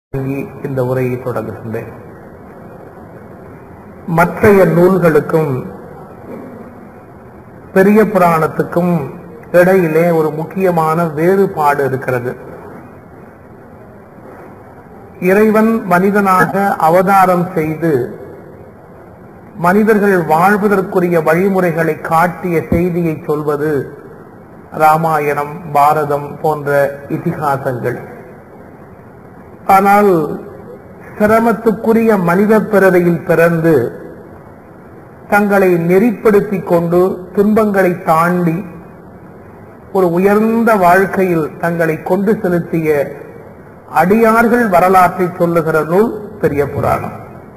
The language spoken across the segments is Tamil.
வழங்கி இந்த உரையை தொடங்குகின்றேன் மற்றைய நூல்களுக்கும் பெரிய புராணத்துக்கும் இடையிலே ஒரு முக்கியமான வேறுபாடு இருக்கிறது இறைவன் மனிதனாக அவதாரம் செய்து மனிதர்கள் வாழ்வதற்குரிய வழிமுறைகளை காட்டிய செய்தியை சொல்வது ராமாயணம் பாரதம் போன்ற இதிகாசங்கள் ஆனால் சிரமத்துக்குரிய மனித பிறதையில் பிறந்து தங்களை நெறிப்படுத்திக் கொண்டு துன்பங்களை தாண்டி ஒரு உயர்ந்த வாழ்க்கையில் தங்களை கொண்டு செலுத்திய அடியார்கள் வரலாற்றை சொல்லுகிற நூல் பெரிய புராணம்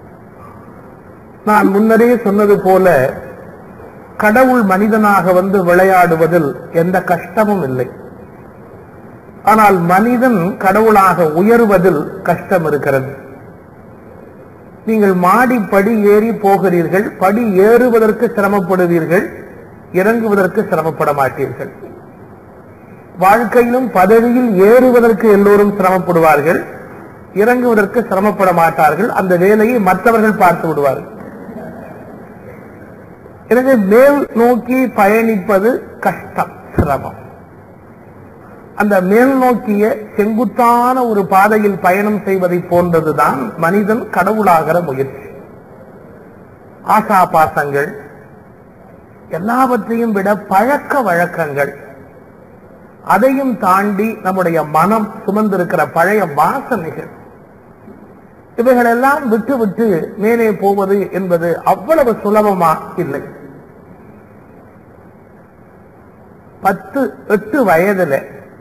நான் முன்னரே சொன்னது போல கடவுள் மனிதனாக வந்து விளையாடுவதில் எந்த கஷ்டமும் இல்லை ஆனால் மனிதன் கடவுளாக உயர்வதில் கஷ்டம் இருக்கிறது நீங்கள் மாடி படி ஏறி போகிறீர்கள் படி ஏறுவதற்கு சிரமப்படுவீர்கள் இறங்குவதற்கு சிரமப்பட மாட்டீர்கள் வாழ்க்கையிலும் பதவியில் ஏறுவதற்கு எல்லோரும் சிரமப்படுவார்கள் இறங்குவதற்கு சிரமப்பட மாட்டார்கள் அந்த வேலையை மற்றவர்கள் பார்த்து விடுவார்கள் எனவே மேல் நோக்கி பயணிப்பது கஷ்டம் சிரமம் அந்த மேல் நோக்கிய செங்குத்தான ஒரு பாதையில் பயணம் செய்வதை போன்றதுதான் மனிதன் கடவுளாகிற முயற்சி ஆசா பாசங்கள் எல்லாவற்றையும் விட பழக்க வழக்கங்கள் அதையும் தாண்டி நம்முடைய மனம் சுமந்திருக்கிற பழைய வாசனைகள் இவைகளெல்லாம் விட்டு விட்டு மேலே போவது என்பது அவ்வளவு சுலபமா இல்லை பத்து எட்டு வயதுல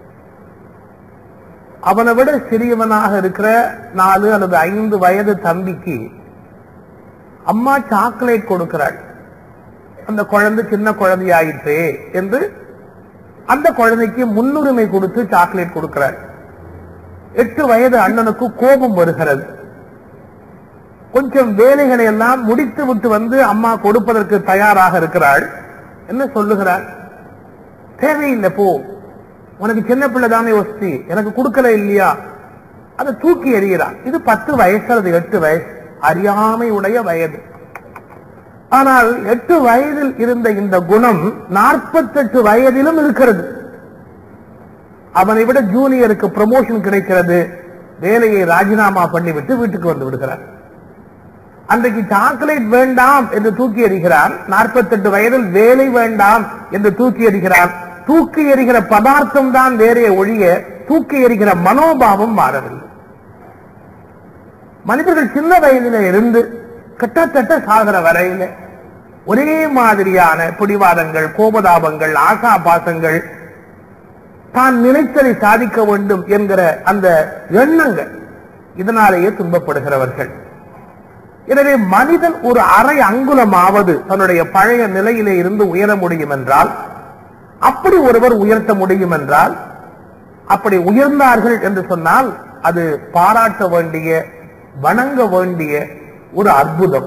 அவனை விட சிறியவனாக இருக்கிற நாலு அல்லது ஐந்து வயது தம்பிக்கு அம்மா சாக்லேட் கொடுக்கிறாள் அந்த குழந்தை சின்ன குழந்தையாயிற்றே என்று அந்த குழந்தைக்கு முன்னுரிமை கொடுத்து சாக்லேட் கொடுக்கிறாள் எட்டு வயது அண்ணனுக்கு கோபம் வருகிறது கொஞ்சம் வேலைகளை எல்லாம் முடித்து விட்டு வந்து அம்மா கொடுப்பதற்கு தயாராக இருக்கிறாள் என்ன சொல்லுகிறாள் தேவையில்லை போ உனக்கு சின்ன பிள்ளை தானே வசதி எனக்கு கொடுக்கல இல்லையா அதை தூக்கி எறிகிறான் இது பத்து வயசு அல்லது எட்டு வயசு அறியாமை உடைய வயது ஆனால் எட்டு வயதில் இருந்த இந்த குணம் நாற்பத்தெட்டு வயதிலும் இருக்கிறது அவனை விட ஜூனியருக்கு ப்ரமோஷன் கிடைக்கிறது வேலையை ராஜினாமா பண்ணிவிட்டு வீட்டுக்கு வந்து விடுகிறார் அன்றைக்கு சாக்லேட் வேண்டாம் என்று தூக்கி எறிகிறான் நாற்பத்தெட்டு வயதில் வேலை வேண்டாம் என்று தூக்கி எறிகிறான் தூக்கி எறிகிற பதார்த்தம் தான் வேறே ஒழிய தூக்கி எறிகிற மனோபாவம் மாறவில்லை மனிதர்கள் சின்ன வயதில இருந்து கிட்டத்தட்ட சாகிற வரையில ஒரே மாதிரியான பிடிவாதங்கள் கோபதாபங்கள் ஆசா பாசங்கள் தான் நினைத்ததை சாதிக்க வேண்டும் என்கிற அந்த எண்ணங்கள் இதனாலேயே துன்பப்படுகிறவர்கள் எனவே மனிதன் ஒரு அரை அங்குலமாவது தன்னுடைய பழைய நிலையிலே இருந்து உயர முடியும் என்றால் அப்படி ஒருவர் உயர்த்த முடியும் என்றால் அப்படி உயர்ந்தார்கள் என்று சொன்னால் அது பாராட்ட வேண்டிய வணங்க வேண்டிய ஒரு அற்புதம்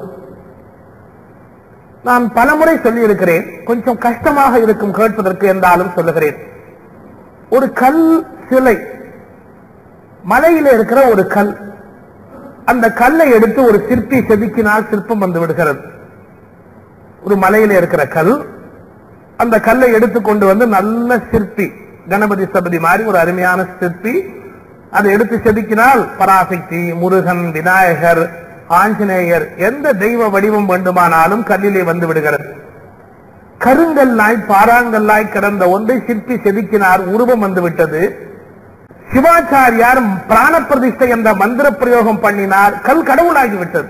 நான் பலமுறை சொல்லி இருக்கிறேன் கொஞ்சம் கஷ்டமாக இருக்கும் கேட்பதற்கு என்றாலும் சொல்லுகிறேன் ஒரு கல் சிலை மலையில இருக்கிற ஒரு கல் அந்த கல்லை எடுத்து ஒரு சிற்பி செதுக்கினால் சிற்பம் வந்து விடுகிறது ஒரு மலையில இருக்கிற கல் அந்த கல்லை எடுத்துக்கொண்டு வந்து நல்ல சிற்பி கணபதி சபதி மாதிரி ஒரு அருமையான சிற்பி அதை எடுத்து செதுக்கினால் பராசக்தி முருகன் விநாயகர் ஆஞ்சநேயர் எந்த தெய்வ வடிவம் வேண்டுமானாலும் கல்லிலே வந்து விடுகிறது கருங்கல்லாய் பாறாங்கல்லாய் கிடந்த ஒன்றை சிற்பி செதுக்கினார் உருவம் வந்து விட்டது சிவாச்சாரியார் பிராண பிரதிஷ்டை என்ற மந்திர பிரயோகம் பண்ணினார் கல் கடவுளாகி விட்டது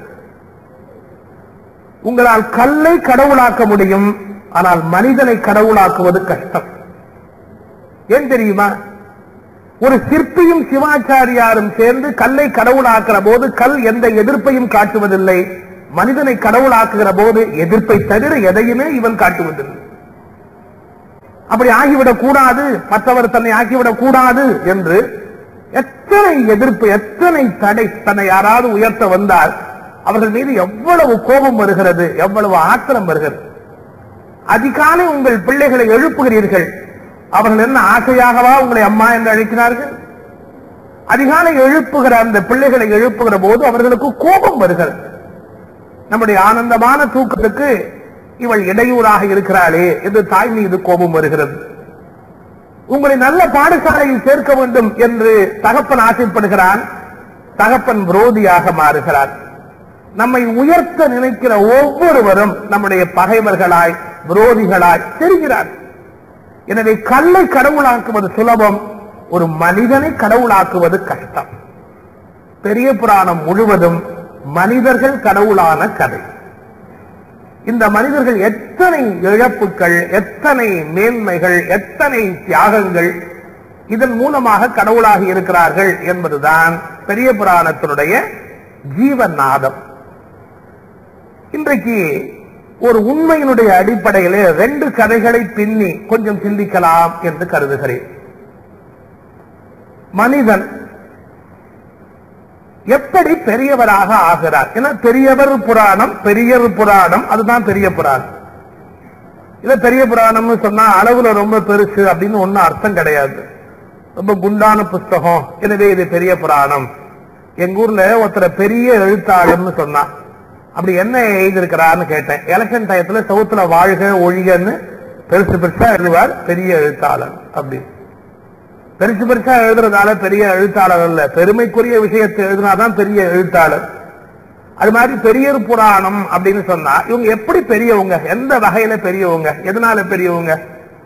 உங்களால் கல்லை கடவுளாக்க முடியும் ஆனால் மனிதனை கடவுளாக்குவது கஷ்டம் ஏன் தெரியுமா ஒரு சிற்பியும் சிவாச்சாரியாரும் சேர்ந்து கல்லை கடவுளாக்குற போது கல் எந்த எதிர்ப்பையும் காட்டுவதில்லை மனிதனை கடவுளாக்குகிற போது எதிர்ப்பை தவிர எதையுமே இவன் காட்டுவதில்லை அப்படி ஆகிவிடக் கூடாது மற்றவர் தன்னை ஆக்கிவிடக் கூடாது என்று எத்தனை எதிர்ப்பு எத்தனை தடை தன்னை யாராவது உயர்த்த வந்தால் அவர்கள் மீது எவ்வளவு கோபம் வருகிறது எவ்வளவு ஆத்திரம் வருகிறது அதிகாலை உங்கள் பிள்ளைகளை எழுப்புகிறீர்கள் அவர்கள் என்ன ஆசையாகவா உங்களை அம்மா என்று அழைக்கிறார்கள் அதிகாலை எழுப்புகிற அந்த பிள்ளைகளை எழுப்புகிற போது அவர்களுக்கு கோபம் வருகிறது நம்முடைய ஆனந்தமான தூக்கத்துக்கு இவள் இடையூறாக இருக்கிறாளே என்று தாய் மீது கோபம் வருகிறது உங்களை நல்ல பாடசாலையில் சேர்க்க வேண்டும் என்று தகப்பன் ஆசைப்படுகிறான் தகப்பன் விரோதியாக மாறுகிறார் நம்மை உயர்த்த நினைக்கிற ஒவ்வொருவரும் நம்முடைய பகைவர்களாய் விரோதிகளாய் தெரிகிறார் எனவே கல்லை கடவுளாக்குவது சுலபம் ஒரு மனிதனை கடவுளாக்குவது கஷ்டம் பெரிய புராணம் முழுவதும் மனிதர்கள் கடவுளான கதை இந்த மனிதர்கள் எத்தனை இழப்புகள் எத்தனை மேன்மைகள் எத்தனை தியாகங்கள் இதன் மூலமாக கடவுளாகி இருக்கிறார்கள் என்பதுதான் பெரிய புராணத்தினுடைய ஜீவநாதம் இன்றைக்கு ஒரு உண்மையினுடைய அடிப்படையிலே ரெண்டு கதைகளை பின்னி கொஞ்சம் சிந்திக்கலாம் என்று கருதுகிறேன் மனிதன் எப்படி பெரியவராக ஆகிறார் ஏன்னா பெரியவர் புராணம் பெரியர் புராணம் அதுதான் பெரிய புராணம் இல்ல பெரிய புராணம்னு சொன்னா அளவுல ரொம்ப பெருசு அப்படின்னு ஒண்ணும் அர்த்தம் கிடையாது ரொம்ப குண்டான புஸ்தகம் எனவே இது பெரிய புராணம் எங்க ஊர்ல ஒருத்தர பெரிய எழுத்தாளர்னு சொன்னான் அப்படி என்ன எழுதியிருக்கிறான்னு கேட்டேன் எலெக்ஷன் டயத்துல சவுத்துல வாழ்க ஒழிகன்னு பெருசு பெருசா எழுதுவார் பெரிய எழுத்தாளர் அப்படி பெருசு பெருசா எழுதுறதால பெரிய எழுத்தாளர் அல்ல பெருமைக்குரிய விஷயத்தை எழுதினாதான் பெரிய எழுத்தாளர் அது மாதிரி பெரியர் புராணம் அப்படின்னு சொன்னா இவங்க எப்படி பெரியவங்க எந்த வகையில பெரியவங்க எதனால பெரியவங்க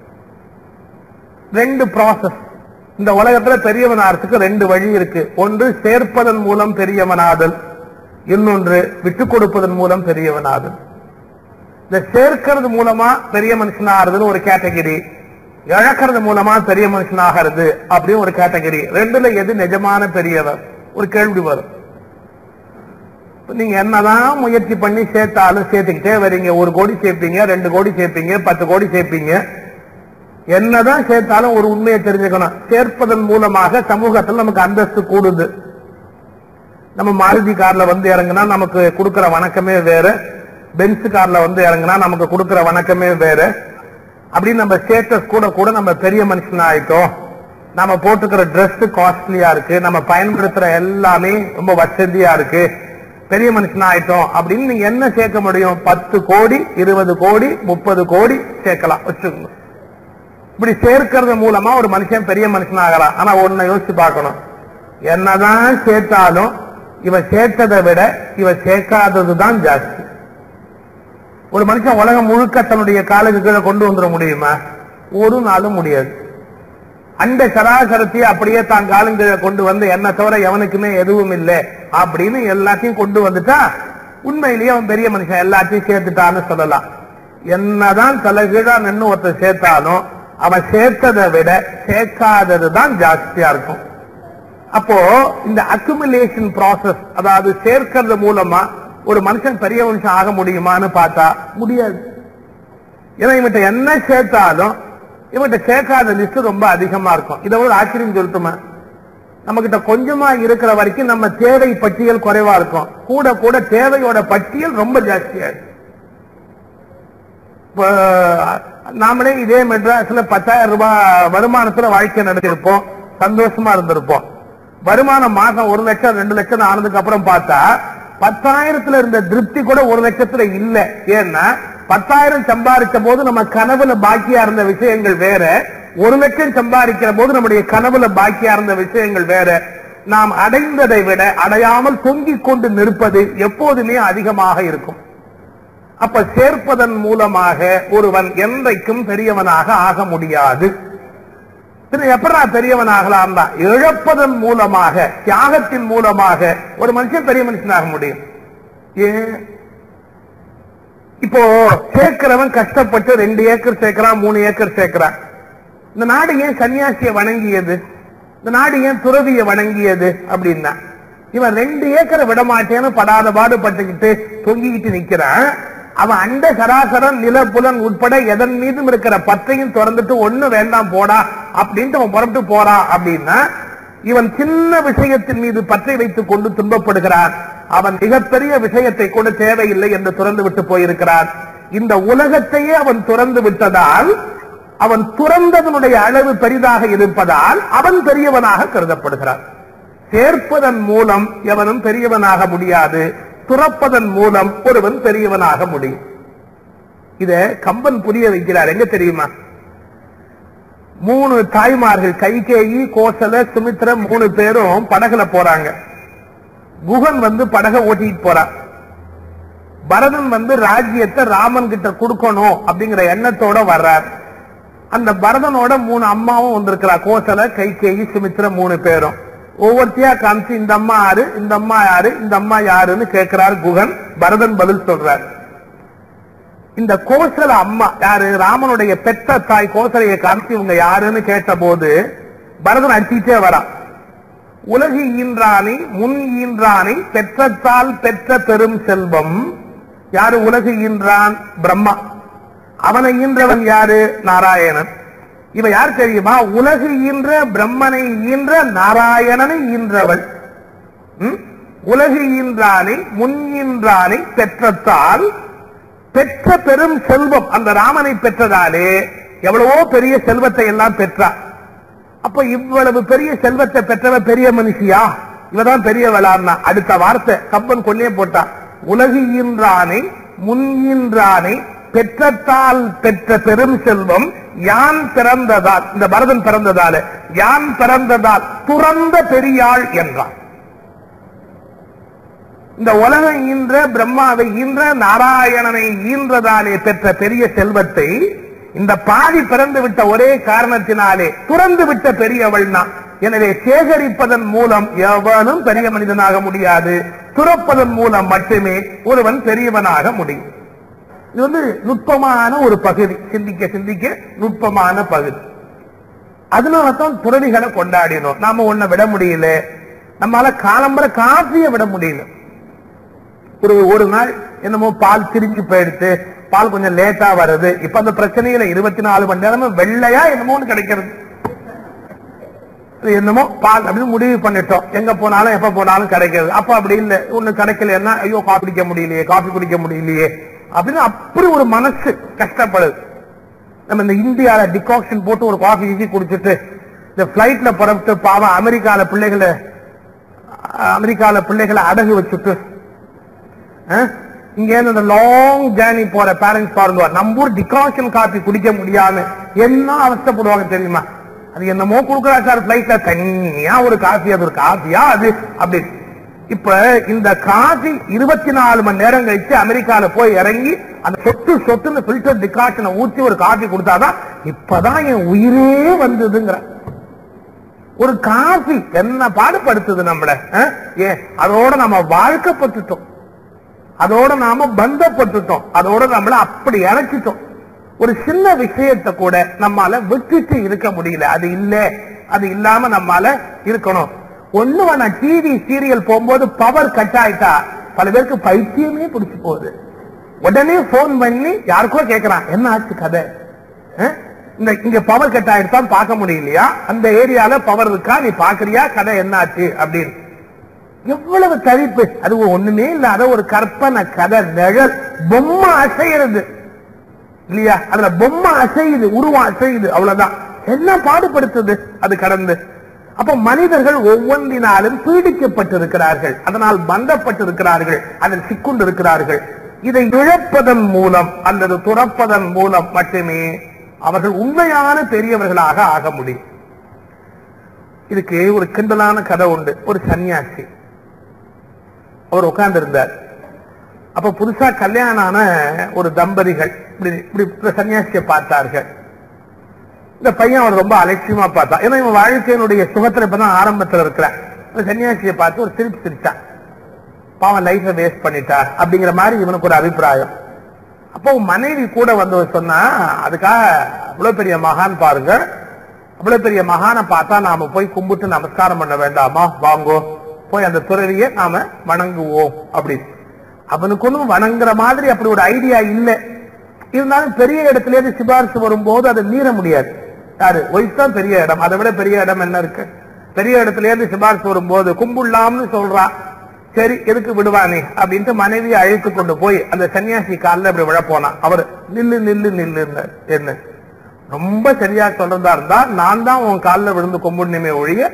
ரெண்டு ப்ராசஸ் இந்த உலகத்துல பெரியவனாகிறதுக்கு ரெண்டு வழி இருக்கு ஒன்று சேர்ப்பதன் மூலம் பெரியவனாதல் இன்னொன்று விட்டு கொடுப்பதன் மூலம் பெரியவனாதல் இந்த சேர்க்கிறது மூலமா பெரிய மனுஷனாகிறதுன்னு ஒரு கேட்டகரி இழக்கிறது மூலமா பெரிய மனுஷனாகிறது அப்படின்னு ஒரு கேட்டகரி ரெண்டுல எது நிஜமான பெரியவர் ஒரு கேள்வி வரும் இப்ப நீங்க என்னதான் முயற்சி பண்ணி சேர்த்தாலும் சேர்த்துக்கிட்டே வரீங்க ஒரு கோடி சேர்ப்பீங்க ரெண்டு கோடி சேர்ப்பீங்க பத்து கோடி சேர்ப்பீங்க என்னதான் சேர்த்தாலும் ஒரு உண்மையை தெரிஞ்சுக்கணும் சேர்ப்பதன் மூலமாக சமூகத்தில் நமக்கு அந்தஸ்து கூடுது நம்ம மாருதி கார்ல வந்து இறங்குனா நமக்கு கொடுக்கிற வணக்கமே வேற பென்ஸ் கார்ல வந்து இறங்குனா நமக்கு கொடுக்கிற வணக்கமே வேற அப்படின்னு நம்ம ஸ்டேட்டஸ் கூட கூட நம்ம பெரிய மனுஷன் ஆயிட்டோம் நம்ம போட்டுக்கிற Dress காஸ்ட்லியா இருக்கு நம்ம பயன்படுத்துற எல்லாமே ரொம்ப வசதியா இருக்கு பெரிய மனுஷன் ஆயிட்டோம் அப்படின்னு நீங்க என்ன சேர்க்க முடியும் பத்து கோடி இருபது கோடி முப்பது கோடி சேர்க்கலாம் வச்சுக்கோங்க இப்படி சேர்க்கறது மூலமா ஒரு மனுஷன் பெரிய மனுஷன் ஆகலாம் ஆனா ஒன்ன யோசிச்சு பார்க்கணும் என்னதான் சேர்த்தாலும் இவ சேர்த்ததை விட இவ சேர்க்காததுதான் ஜாஸ்தி ஒரு மனுஷன் உலகம் முழுக்க தன்னுடைய காலுக்கு கீழே கொண்டு வந்துட முடியுமா ஒரு நாளும் முடியாது அந்த சராசரத்தையே அப்படியே தான் காலுங்கீழே கொண்டு வந்து என்ன தவிர எவனுக்குமே எதுவும் இல்லை அப்படின்னு எல்லாத்தையும் கொண்டு வந்துட்டா உண்மையிலேயே அவன் பெரிய மனுஷன் எல்லாத்தையும் சேர்த்துட்டான்னு சொல்லலாம் என்னதான் தலைகீழா நின்னு ஒருத்தர் சேர்த்தாலும் அவன் சேர்த்ததை விட சேர்க்காதது ஜாஸ்தியா இருக்கும் அப்போ இந்த அக்குமுலேஷன் ப்ராசஸ் அதாவது சேர்க்கிறது மூலமா ஒரு மனுஷன் பெரிய மனுஷன் ஆக முடியுமான்னு பார்த்தா முடியாது ஏன்னா இவன்கிட்ட என்ன சேர்த்தாலும் இவன்கிட்ட சேர்க்காத லிஸ்ட் ரொம்ப அதிகமா இருக்கும் இதை ஒரு ஆச்சரியம் சொல்லட்டுமா நம்ம கிட்ட கொஞ்சமா இருக்கிற வரைக்கும் நம்ம தேவை பட்டியல் குறைவா இருக்கும் கூட கூட தேவையோட பட்டியல் ரொம்ப ஜாஸ்தியா இருக்கு இப்ப நாமளே இதே மெட்ராஸ்ல பத்தாயிரம் ரூபாய் வருமானத்துல வாழ்க்கை நடத்திருப்போம் சந்தோஷமா இருந்திருப்போம் வருமானம் மாசம் ஒரு லட்சம் ரெண்டு லட்சம் ஆனதுக்கு அப்புறம் பார்த்தா பத்தாயிரத்துல இருந்த திருப்தி கூட ஒரு லட்சத்துல இல்ல ஏன்னா பத்தாயிரம் சம்பாதிச்ச போது நம்ம கனவுல பாக்கியா இருந்த விஷயங்கள் வேற ஒரு லட்சம் சம்பாதிக்கிற போது நம்முடைய கனவுல பாக்கியா இருந்த விஷயங்கள் வேற நாம் அடைந்ததை விட அடையாமல் தொங்கிக் கொண்டு நிற்பது எப்போதுமே அதிகமாக இருக்கும் அப்ப சேர்ப்பதன் மூலமாக ஒருவன் என்றைக்கும் பெரியவனாக ஆக முடியாது பின்ன எப்படா பெரியவன் ஆகலாம் தான் இழப்பதன் மூலமாக தியாகத்தின் மூலமாக ஒரு மனுஷன் பெரிய மனுஷனாக முடியும் ஏன் இப்போ சேர்க்கிறவன் கஷ்டப்பட்டு ரெண்டு ஏக்கர் சேர்க்கிறான் மூணு ஏக்கர் சேர்க்கிறான் இந்த நாடு ஏன் சன்னியாசியை வணங்கியது இந்த நாடு ஏன் துறவியை வணங்கியது அப்படின்னா இவன் ரெண்டு ஏக்கரை விட மாட்டேன்னு படாத பாடுபட்டுக்கிட்டு தொங்கிக்கிட்டு நிக்கிறான் அவன் அண்ட சராசரம் நிலப்புலன் உட்பட எதன் மீதும் இருக்கிற பற்றையும் திறந்துட்டு ஒண்ணு வேண்டாம் போடா அப்படின்ட்டு அவன் புறப்பட்டு போறான் அப்படின்னா இவன் சின்ன விஷயத்தின் மீது பற்றை வைத்துக் கொண்டு துன்பப்படுகிறான் அவன் மிகப்பெரிய விஷயத்தை கூட தேவையில்லை என்று துறந்து விட்டு போயிருக்கிறான் இந்த உலகத்தையே அவன் துறந்து விட்டதால் அவன் துறந்ததனுடைய அளவு பெரிதாக இருப்பதால் அவன் பெரியவனாக கருதப்படுகிறான் சேர்ப்பதன் மூலம் எவனும் பெரியவனாக முடியாது துறப்பதன் மூலம் ஒருவன் பெரியவனாக முடியும் இத கம்பன் புரிய வைக்கிறார் எங்க தெரியுமா மூணு தாய்மார்கள் கைகேயி கோசல சுமித்ரா மூணு பேரும் படகுல போறாங்க குகன் வந்து படகை ஓட்டிட்டு போறான் பரதன் வந்து ராஜ்யத்தை ராமன் கிட்ட கொடுக்கணும் அப்படிங்கிற எண்ணத்தோட வர்றார் அந்த பரதனோட மூணு அம்மாவும் வந்திருக்கிறா கோசல கைகேயி சுமித்ரா மூணு பேரும் ஒவ்வொருத்தையா காமிச்சு இந்த அம்மா யாரு இந்த அம்மா யாரு இந்த அம்மா யாருன்னு கேட்கிறார் குகன் பரதன் பதில் சொல்றார் இந்த கோசல அம்மா யாரு ராமனுடைய பெற்ற தாய் கோசலையை காமிச்சு இவங்க யாருன்னு கேட்ட போது பரதன் அடிச்சுட்டே வரான் உலகு ஈன்றானை முன் ஈன்றானை பெற்றத்தால் பெற்ற பெரும் செல்வம் யாரு உலகு ஈன்றான் பிரம்மா அவனை ஈன்றவன் யாரு நாராயணன் இவ யார் தெரியுமா உலகு ஈன்ற பிரம்மனை ஈன்ற நாராயணனை ஈன்றவள் ம்? உலகு ஈன்றானை முன் ஈன்றானை பெற்றத்தால் பெற்ற பெரும் செல்வம் அந்த ராமனை பெற்றதாலே எவ்வளவோ பெரிய செல்வத்தை எல்லாம் பெற்றா அப்ப இவ்வளவு பெரிய செல்வத்தை பெற்றவ பெரிய மனுஷியா இவதான் பெரிய விளாடுனா அடுத்த வார்த்தை கப்பன் கொன்னே போட்டான் உலகு ஈன்றானை முன் ஈன்றானை பெற்றத்தால் பெற்ற பெரும் செல்வம் யான் பிறந்ததால் இந்த பரதன் பிறந்ததால யான் பிறந்ததால் துறந்த பெரியாள் என்றான் இந்த உலகம் ஈன்ற பிரம்மாவை ஈன்ற நாராயணனை ஈன்றதாலே பெற்ற பெரிய செல்வத்தை இந்த பாதி பிறந்து விட்ட ஒரே காரணத்தினாலே துறந்து விட்ட பெரியவள்னா எனவே சேகரிப்பதன் மூலம் எவனும் பெரிய மனிதனாக முடியாது துறப்பதன் மூலம் மட்டுமே ஒருவன் பெரியவனாக முடியும் இது வந்து நுட்பமான ஒரு பகுதி சிந்திக்க சிந்திக்க நுட்பமான பகுதி அதனால தான் துறவிகளை கொண்டாடினோம் நாம ஒன்ன விட முடியல நம்மால காலம்பர காஃபியை விட முடியல ஒரு ஒரு நாள் என்னமோ பால் திரிஞ்சு போயிடுத்து பால் கொஞ்சம் லேட்டா வருது இப்ப அந்த பிரச்சனையில இருபத்தி நாலு மணி நேரமும் வெள்ளையா என்னமோன்னு கிடைக்கிறது இது என்னமோ பால் அப்படின்னு முடிவு பண்ணிட்டோம் எங்க போனாலும் எப்ப போனாலும் கிடைக்கிறது அப்ப அப்படி இல்ல ஒண்ணு கிடைக்கலன்னா ஐயோ காபி குடிக்க முடியலையே காபி குடிக்க முடியலையே அப்படின்னு அப்படி ஒரு மனசு கஷ்டப்படுது நம்ம இந்த இந்தியால டிகாக்ஷன் போட்டு ஒரு காஃபி கீசி குடிச்சிட்டு இந்த பிளைட்ல புறப்பட்டு பாவம் அமெரிக்கால பிள்ளைகளை அஹ், அமெரிக்கால பிள்ளைகளை அடகு வச்சுட்டு அஹ், இங்க இருந்து இந்த லாங் ஜேர்னி போற பேரண்ட்ஸ் பாருங்க நம்ம ஊர் டிகாஷன் காபி குடிக்க முடியாம என்ன அவஸ்தைப்படுவாங்க தெரியுமா அது என்னமோ கொடுக்குறா சார் பிளைட்ல தனியா ஒரு காஃபி அது ஒரு காஃபியா அது அப்படி இப்ப இந்த காஃபி இருபத்தி நாலு மணி நேரம் கழிச்சு அமெரிக்கால போய் இறங்கி அந்த சொட்டு சொட்டுன்னு ஃபில்டர் டிகாஷனை ஊத்தி ஒரு காஃபி கொடுத்தாதான் இப்பதான் என் உயிரே வந்ததுங்கிற ஒரு காஃபி என்ன பாடுபடுத்துது நம்மள அஹ்? ஏன் அதோட நம்ம வாழ்க்கப்பட்டுட்டோம் அதோட நாம பந்தப்பட்டுட்டோம் அதோட நம்மள அப்படி இணைச்சிட்டோம் ஒரு சின்ன விஷயத்தை கூட நம்மால விட்டுட்டு இருக்க முடியல அது இல்ல அது இல்லாம நம்மால இருக்கணும் ஒண்ணு வேணா டிவி சீரியல் போகும்போது பவர் கட் ஆயிட்டா பல பேருக்கு பைத்தியமே பிடிச்சு போகுது உடனே போன் பண்ணி யாருக்கோ கேக்குறான் என்ன ஆச்சு கதை அஹ்? இந்த இங்க பவர் கட் ஆயிடுச்சான்னு பார்க்க முடியலையா அந்த ஏரியால பவர் இருக்கா நீ பாக்குறியா கதை என்ன ஆச்சு அப்படின்னு எவ்வளவு தவிப்பு அது ஒண்ணுமே இல்லாத ஒரு கற்பனை கதை நிழல் பொம்மை அசைகிறது இல்லையா அதுல பொம்மை அசையுது உருவம் அசையுது அவ்வளவுதான் என்ன பாடுபடுத்துது அது கடந்து அப்ப மனிதர்கள் ஒவ்வொன்றினாலும் பீடிக்கப்பட்டிருக்கிறார்கள் அதனால் பந்தப்பட்டிருக்கிறார்கள் அதில் சிக்குண்டு இருக்கிறார்கள் இதை இழப்பதன் மூலம் அல்லது துறப்பதன் மூலம் மட்டுமே அவர்கள் உண்மையான பெரியவர்களாக ஆக முடியும் இதுக்கு ஒரு கிண்டலான கதை உண்டு ஒரு சன்னியாசி அவர் உட்கார்ந்து இருந்தார் அப்ப புதுசா கல்யாணம் ஆன ஒரு தம்பதிகள் இப்படி இப்படி சன்னியாசியை பார்த்தார்கள் இந்த பையன் அவர் ரொம்ப அலட்சியமா பார்த்தான் ஏன்னா இவன் வாழ்க்கையினுடைய சுகத்துல இப்பதான் ஆரம்பத்துல இருக்கிறான் இந்த சன்னியாசியை பார்த்து ஒரு சிரிப்பு சிரிச்சான் பாவன் லைஃப வேஸ்ட் பண்ணிட்டார் அப்படிங்கிற மாதிரி இவனுக்கு ஒரு அபிப்பிராயம் அப்போ உன் மனைவி கூட வந்து சொன்னா அதுக்காக அவ்வளவு பெரிய மகான் பாருங்க அவ்வளவு பெரிய மகானை பார்த்தா நாம போய் கும்பிட்டு நமஸ்காரம் பண்ண வேண்டாமா வாங்கோ போய் அந்த துறவியை நாம வணங்குவோம் அப்படி அவனுக்கு ஒண்ணும் வணங்குற மாதிரி அப்படி ஒரு ஐடியா இல்ல இருந்தாலும் பெரிய இடத்துல இருந்து சிபாரிசு வரும்போது அதை மீற முடியாது யாரு ஒய்ஃப் தான் பெரிய இடம் அதை விட பெரிய இடம் என்ன இருக்கு பெரிய இடத்துல இருந்து சிபாரிசு வரும்போது கும்புள்ளாம்னு சொல்றா சரி எதுக்கு விடுவானே அப்படின்ட்டு மனைவியை அழைத்து கொண்டு போய் அந்த சன்னியாசி காலில் அப்படி விழ போனான் அவர் நில்லு நில்லு நில்லு என்ன ரொம்ப சரியா சொல்றதா இருந்தா நான் தான் உன் காலில் விழுந்து கும்பிடணுமே ஒழிய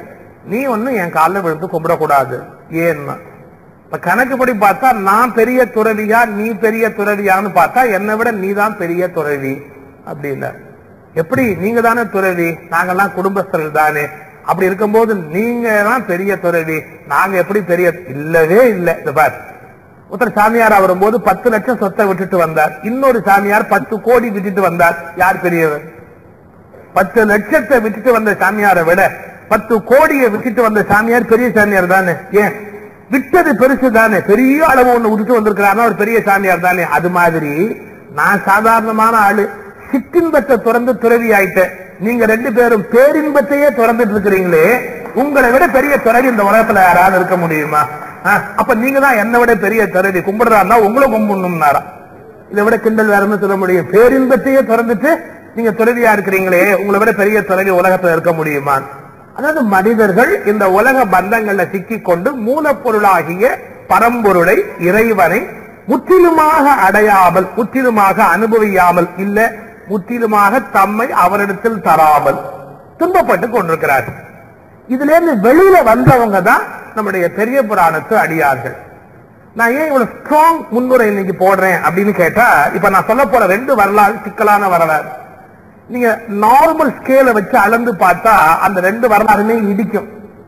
நீ ஒன்னும் என் காலில் விழுந்து கும்பிடக்கூடாது ஏன்னா இப்ப கணக்குப்படி பார்த்தா நான் பெரிய துறவியா நீ பெரிய துறவியான்னு பார்த்தா என்னை விட நீ தான் பெரிய துறவி அப்படி இல்ல எப்படி நீங்க தானே துறவி நாங்கெல்லாம் குடும்பஸ்தர்கள் தானே அப்படி இருக்கும்போது நீங்க தான் பெரிய துறவி நாங்க எப்படி பெரிய இல்லவே இல்லை இந்த பார் ஒருத்தர் சாமியாரா வரும்போது பத்து லட்சம் சொத்தை விட்டுட்டு வந்தார் இன்னொரு சாமியார் பத்து கோடி விட்டுட்டு வந்தார் யார் பெரியவர் பத்து லட்சத்தை விட்டுட்டு வந்த சாமியாரை விட பத்து கோடியை விட்டுட்டு வந்த சாமியார் பெரிய சாமியார் தானே ஏன் விட்டது பெருசு தானே பெரிய அளவு ஒண்ணு விட்டுட்டு வந்திருக்கிறாருன்னா ஒரு பெரிய சாமியார் தானே அது மாதிரி நான் சாதாரணமான ஆளு சிற்றின்பத்தை துறந்து துறவி ஆயிட்டேன் நீங்க ரெண்டு பேரும் பேரின்பத்தையே துறந்துட்டு இருக்கிறீங்களே உங்களை விட பெரிய துறவி இந்த உலகத்துல யாராவது இருக்க முடியுமா ஆ, அப்ப நீங்க தான் என்னை விட பெரிய துறவி கும்பிடுறாருன்னா உங்களை கும்பிடணும்னாரா இதை விட கிண்டல் வேற என்ன சொல்ல முடியும் பேரின்பத்தையே திறந்துட்டு நீங்க துறவியா இருக்கிறீங்களே உங்களை விட பெரிய துறவி உலகத்துல இருக்க முடியுமா அதாவது மனிதர்கள் இந்த உலக பந்தங்கள்ல சிக்கிக் கொண்டு மூலப்பொருளாகிய பரம்பொருளை இறைவனை முற்றிலுமாக அடையாமல் முற்றிலுமாக அனுபவியாமல் இல்ல முற்றிலுமாக தம்மை அவரிடத்தில் தராமல் துன்பப்பட்டு கொண்டிருக்கிறார்கள் இதுல இருந்து வெளியில வந்தவங்க தான் நம்முடைய பெரிய புராணத்து அடியார்கள் நான் ஏன் இவ்வளவு ஸ்ட்ராங் முன்னுரை இன்னைக்கு போடுறேன் அப்படின்னு கேட்டா இப்ப நான் சொல்ல போற ரெண்டு வரலாறு சிக்கலான வரலாறு நீங்க நார்மல் ஸ்கேல வச்சு அளந்து பார்த்தா அந்த ரெண்டு வரலாறுமே இடிக்கும்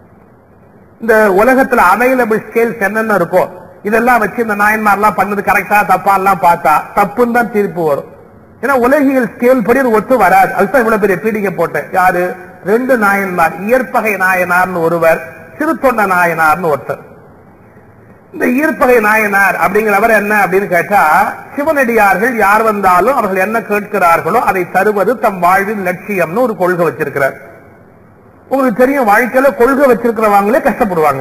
இந்த உலகத்துல அவைலபிள் ஸ்கேல்ஸ் என்னென்ன இருக்கோ இதெல்லாம் வச்சு இந்த நாயன்மார்லாம் பண்ணது கரெக்டா தப்பா எல்லாம் பார்த்தா தப்புன்னு தான் தீர்ப்பு வரும் ஏன்னா உலகியல் ஸ்கேல் படி அது ஒத்து வராது அதுதான் இவ்வளவு பெரிய பீடிகை போட்டேன் யாரு ரெண்டு நாயன்மார் இயற்பகை நாயனார்னு ஒருவர் சிறுத்தொண்ட நாயனார்னு ஒருத்தர் இந்த ஈர்ப்பகை நாயனார் அப்படிங்கிறவர் என்ன அப்படின்னு கேட்டா சிவனடியார்கள் யார் வந்தாலும் அவர்கள் என்ன கேட்கிறார்களோ அதை தருவது தம் வாழ்வின் லட்சியம்னு ஒரு கொள்கை வச்சிருக்கிறார் உங்களுக்கு தெரியும் வாழ்க்கையில கொள்கை வச்சிருக்கிறவங்களே கஷ்டப்படுவாங்க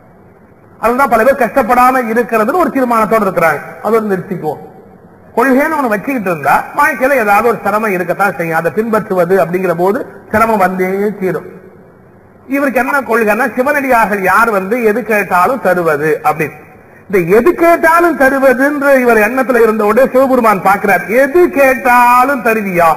அதுதான் பல பேர் கஷ்டப்படாம இருக்கிறதுன்னு ஒரு தீர்மானத்தோட இருக்கிறாங்க அதோட நிறுத்திக்குவோம் கொள்கைன்னு ஒண்ணு வச்சுக்கிட்டு இருந்தா வாழ்க்கையில ஏதாவது ஒரு சிரமம் இருக்கத்தான் செய்யும் அதை பின்பற்றுவது அப்படிங்கிற போது சிரமம் வந்தே தீரும் இவருக்கு என்ன கொள்கைன்னா சிவனடியார்கள் யார் வந்து எது கேட்டாலும் தருவது அப்படின்னு இந்த எது கேட்டாலும் தருவதுன்ற இவர் எண்ணத்துல இருந்த உடனே சிவபெருமான் பார்க்கிறார் எது கேட்டாலும் தருவியா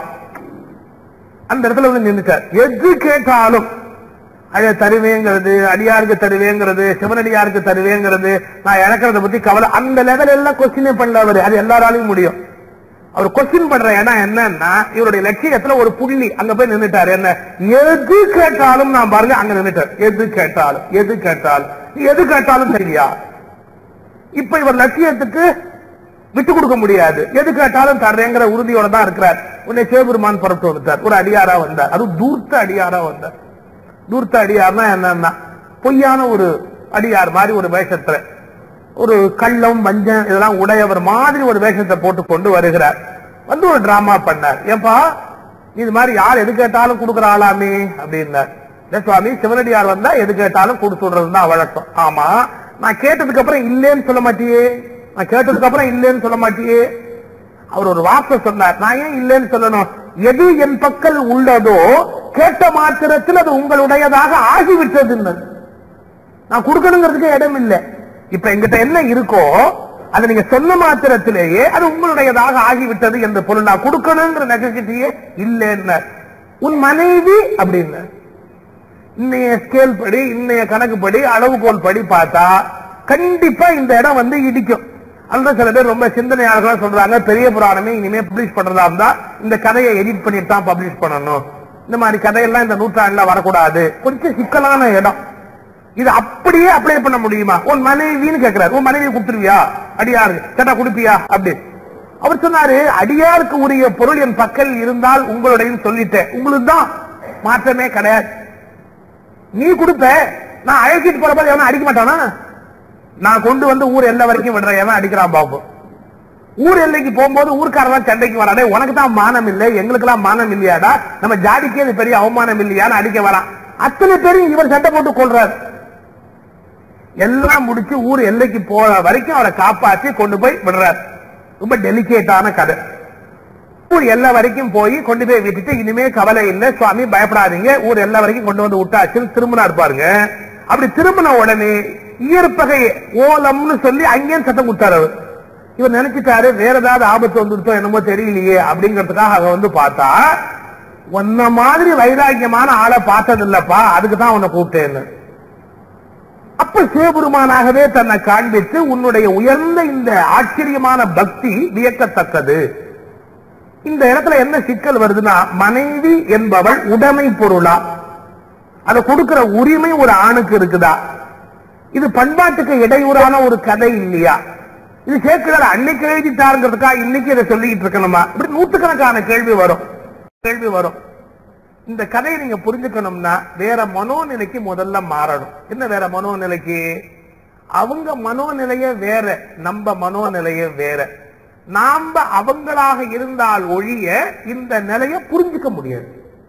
அந்த இடத்துல வந்து நின்றுட்டார் எது கேட்டாலும் அத தருவேங்கிறது அடியாருக்கு தருவேங்கிறது சிவனடியாருக்கு தருவேங்கிறது நான் இழக்கிறத பத்தி கவலை அந்த லெவல் எல்லாம் கொஸ்டினே பண்ணல அவரு அது எல்லாராலையும் முடியும் அவர் கொஸ்டின் பண்ற இடம் என்னன்னா இவருடைய லட்சியத்துல ஒரு புள்ளி அங்க போய் நின்னுட்டாரு என்ன எது கேட்டாலும் நான் பாருங்க அங்க நின்னுட்டார் எது கேட்டாலும் எது கேட்டாலும் நீ எது கேட்டாலும் சரியா இப்ப இவர் லட்சியத்துக்கு விட்டு கொடுக்க முடியாது எது கேட்டாலும் தர்றேங்கிற உறுதியோட தான் இருக்கிறார் உன்னை சிவபெருமான் புறப்பட்டு வந்துட்டார் ஒரு அடியாரா வந்தார் அதுவும் தூர்த்த அடியாரா வந்தார் தூர்த்த அடியார்னா என்னன்னா பொய்யான ஒரு அடியார் மாதிரி ஒரு வேஷத்துல ஒரு கள்ளம் வஞ்சம் இதெல்லாம் உடையவர் மாதிரி ஒரு வேஷத்தை போட்டு கொண்டு வருகிறார் வந்து ஒரு டிராமா பண்ணார் ஏன்பா இது மாதிரி யார் எது கேட்டாலும் கொடுக்குற ஆளாமே அப்படின்னார் இல்ல சுவாமி சிவனடியார் வந்தா எது கேட்டாலும் கொடுத்து விடுறது தான் வழக்கம் ஆமா நான் கேட்டதுக்கு அப்புறம் இல்லேன்னு சொல்ல மாட்டியே நான் கேட்டதுக்கு அப்புறம் இல்லேன்னு சொல்ல மாட்டியே அவர் ஒரு வார்த்தை சொன்னார் நான் ஏன் இல்லைன்னு சொல்லணும் எது என் பக்கல் உள்ளதோ கேட்ட மாத்திரத்தில் அது உங்களுடையதாக ஆகிவிட்டதுன்னு நான் கொடுக்கணுங்கிறதுக்கு இடம் இல்லை இப்ப எங்கிட்ட என்ன இருக்கோ அதை நீங்க சொன்ன மாத்திரத்திலேயே அது உங்களுடையதாக ஆகிவிட்டது என்ற பொருள் நான் கொடுக்கணுங்கிற நெசசிட்டியே இல்லைன்னு உன் மனைவி அப்படின்னு இன்னைய ஸ்கேல் படி இன்னைய கணக்குப்படி அளவுகோல் படி பார்த்தா கண்டிப்பா இந்த இடம் வந்து இடிக்கும் அதுதான் சில பேர் ரொம்ப சிந்தனையாளர்களா சொல்றாங்க பெரிய புராணமே இனிமே பப்ளிஷ் பண்றதா இருந்தா இந்த கதையை எடிட் பண்ணிட்டு தான் பப்ளிஷ் பண்ணணும் இந்த மாதிரி கதையெல்லாம் இந்த நூற்றாண்டுல வரக்கூடாது கொஞ்சம் சிக்கலான இடம் இது அப்படியே அப்ளை பண்ண முடியுமா உன் மனைவின்னு கேட்கிறாரு உன் மனைவி கொடுத்துருவியா அடியாரு கேட்டா கொடுப்பியா அப்படி அவர் சொன்னாரு அடியாருக்கு உரிய பொருள் என் பக்கல் இருந்தால் உங்களுடைய சொல்லிட்டேன் உங்களுக்கு தான் மாற்றமே கிடையாது நீ கொடுப்ப நான் அழைச்சிட்டு போறப்ப எவனும் அடிக்க மாட்டானா நான் கொண்டு வந்து ஊர் எல்லை வரைக்கும் விடுறேன் எவன் அடிக்கிறான் பாப்போம் ஊர் எல்லைக்கு போகும்போது ஊர்க்காரதான் சண்டைக்கு வராடே உனக்கு தான் மானம் இல்லை எங்களுக்கு எல்லாம் மானம் இல்லையாடா நம்ம ஜாதிக்கே அது பெரிய அவமானம் இல்லையான்னு அடிக்க வரான் அத்தனை பேரும் இவர் சண்டை போட்டு கொள்றாரு எல்லாம் முடிச்சு ஊர் எல்லைக்கு போற வரைக்கும் அவரை காப்பாற்றி கொண்டு போய் விடுறாரு ரொம்ப டெலிகேட்டான கதை ஊர் எல்லை வரைக்கும் போய் கொண்டு போய் விட்டுட்டு இனிமே கவலை இல்லை சுவாமி பயப்படாதீங்க ஊர் எல்லை வரைக்கும் கொண்டு வந்து விட்டாச்சுன்னு திரும்பினா இருப்பாருங்க அப்படி திரும்பின உடனே இயற்பகை ஓலம்னு சொல்லி அங்கேயும் சத்தம் கொடுத்தாரு அவர் இவர் நினைச்சிட்டாரு வேற ஏதாவது ஆபத்து வந்துருத்தோ என்னமோ தெரியலையே அப்படிங்கறதுக்காக அங்க வந்து பார்த்தா உன்ன மாதிரி வைராக்கியமான ஆளை பார்த்தது இல்லப்பா அதுக்கு தான் உன்னை கூப்பிட்டேன்னு அப்ப சிவபெருமானாகவே தன்னை காண்பித்து உன்னுடைய உயர்ந்த இந்த ஆச்சரியமான பக்தி வியக்கத்தக்கது இந்த இடத்துல என்ன சிக்கல் வருதுன்னா மனைவி என்பவள் உடைமை பொருளா அதை கொடுக்கிற உரிமை ஒரு ஆணுக்கு இருக்குதா இது பண்பாட்டுக்கு இடையூறான ஒரு கதை இல்லையா இது சேர்க்கிறார் அன்னைக்கு எழுதிட்டாருங்கிறதுக்கா இன்னைக்கு இதை சொல்லிக்கிட்டு இருக்கணுமா இப்படி நூற்றுக்கணக்கான கேள்வி வரும் கேள்வி வரும் இந்த கதையை நீங்க புரிஞ்சுக்கணும்னா வேற மனோநிலைக்கு முதல்ல மாறணும் என்ன வேற மனோநிலைக்கு அவங்க மனோநிலைய வேற நம்ம மனோநிலைய வேற நாம அவங்களாக இருந்தால் ஒழிய இந்த நிலைய புரிஞ்சுக்க முடியாது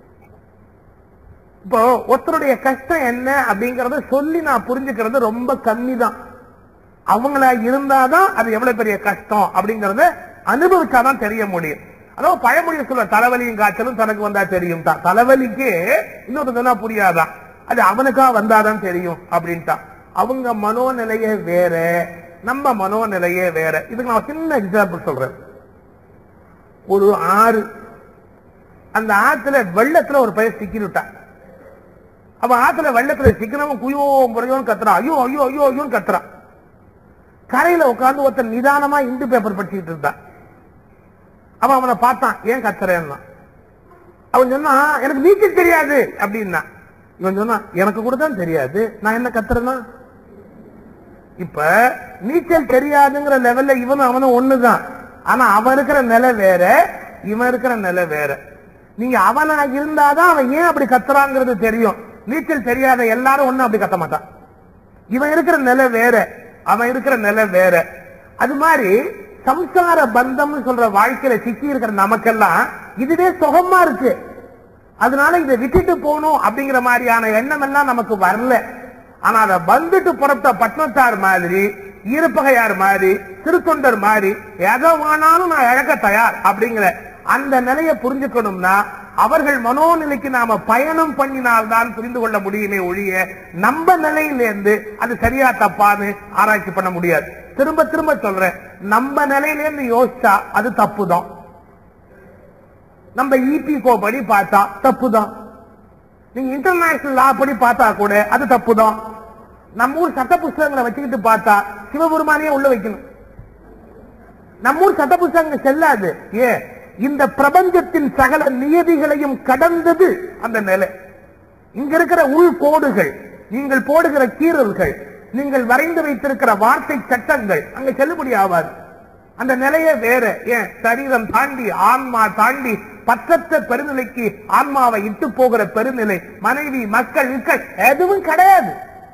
இப்போ ஒருத்தருடைய கஷ்டம் என்ன அப்படிங்கறத சொல்லி நான் புரிஞ்சுக்கிறது ரொம்ப கம்மி தான் அவங்களா இருந்தாதான் அது எவ்வளவு பெரிய கஷ்டம் அப்படிங்கறத அனுபவிச்சாதான் தெரிய முடியும் அதாவது பழமொழி சொல்ல தலைவலியும் காய்ச்சலும் தனக்கு வந்தா தெரியும் தான் தலைவலிக்கு இன்னொரு சொன்னா புரியாதான் அது அவனுக்கா வந்தாதான் தெரியும் அப்படின்ட்டான் அவங்க மனோநிலையே வேற நம்ம மனோநிலையே வேற இதுக்கு நான் ஒரு சின்ன எக்ஸாம்பிள் சொல்றேன் ஒரு ஆறு அந்த ஆத்துல வெள்ளத்துல ஒரு பையன் சிக்கிட்டான் அவன் ஆத்துல வெள்ளத்துல சிக்கினவன் குயோ முறையோன்னு கத்துறான் ஐயோ ஐயோ ஐயோ ஐயோன்னு கத்துறான் கரையில உட்கார்ந்து ஒருத்தன் நிதானமா இந்து பேப்பர் படிச்சுக்கிட்டு இருந்தான் அவன் அவனை பார்த்தான் ஏன் கத்துறேன்னா அவன் சொன்னா எனக்கு நீச்சல் தெரியாது அப்படின்னா இவன் சொன்னா எனக்கு கூட தான் தெரியாது நான் என்ன கத்துறேன்னா இப்ப நீச்சல் தெரியாதுங்கிற லெவல்ல இவனும் அவனும் ஒண்ணுதான் ஆனா அவன் இருக்கிற நிலை வேற இவன் இருக்கிற நிலை வேற நீங்க அவனா இருந்தாதான் அவன் ஏன் அப்படி கத்துறாங்கிறது தெரியும் நீச்சல் தெரியாத எல்லாரும் ஒண்ணும் அப்படி கத்த மாட்டான் இவன் இருக்கிற நிலை வேற அவன் இருக்கிற நிலை வேற அது மாதிரி சம்சார பந்தம்னு சொல்ற வாழ்க்கையில சிக்கி இருக்கிற நமக்கெல்லாம் இதுவே சுகமா இருக்கு அதனால இதை விட்டுட்டு போகணும் அப்படிங்கிற மாதிரியான எண்ணம் எல்லாம் நமக்கு வரல ஆனா அதை வந்துட்டு புறத்த பட்னத்தார் மாதிரி ஈரப்பகையார் மாதிரி திருத்தொண்டர் மாதிரி எதை வேணாலும் நான் இழக்க தயார் அப்படிங்கிற அந்த நிலையை புரிஞ்சுக்கணும்னா அவர்கள் மனோநிலைக்கு நாம பயணம் பண்ணினால்தான் புரிந்து கொள்ள முடியுமே ஒழிய நம்ம நிலையிலேருந்து அது சரியா தப்பான்னு ஆராய்ச்சி பண்ண முடியாது திரும்ப திரும்ப சொல்றேன் நம்ம நிலையிலேருந்து யோசிச்சா அது தப்புதான் நம்ம இபி கோ படி பார்த்தா தப்புதான் நீங்க இன்டர்நேஷனல் லா படி பார்த்தா கூட அது தப்புதான் நம்ம ஊர் சட்ட புஸ்தகங்களை வச்சுக்கிட்டு பார்த்தா சிவபெருமானையே உள்ள வைக்கணும் நம்ம ஊர் சட்ட புஸ்தகங்கள் செல்லாது ஏ இந்த பிரபஞ்சத்தின் சகல நியதிகளையும் கடந்தது அந்த நிலை இங்க இருக்கிற உள்கோடுகள் நீங்கள் போடுகிற கீறல்கள் நீங்கள் வரைந்து வைத்திருக்கிற வார்த்தை சட்டங்கள் அங்க செல்லுபடி ஆகாது அந்த நிலையே வேற ஏன் சரீரம் தாண்டி ஆன்மா தாண்டி பற்றற்ற பெருநிலைக்கு ஆன்மாவை இட்டு போகிற பெருநிலை மனைவி மக்கள் மக்கள் எதுவும் கிடையாது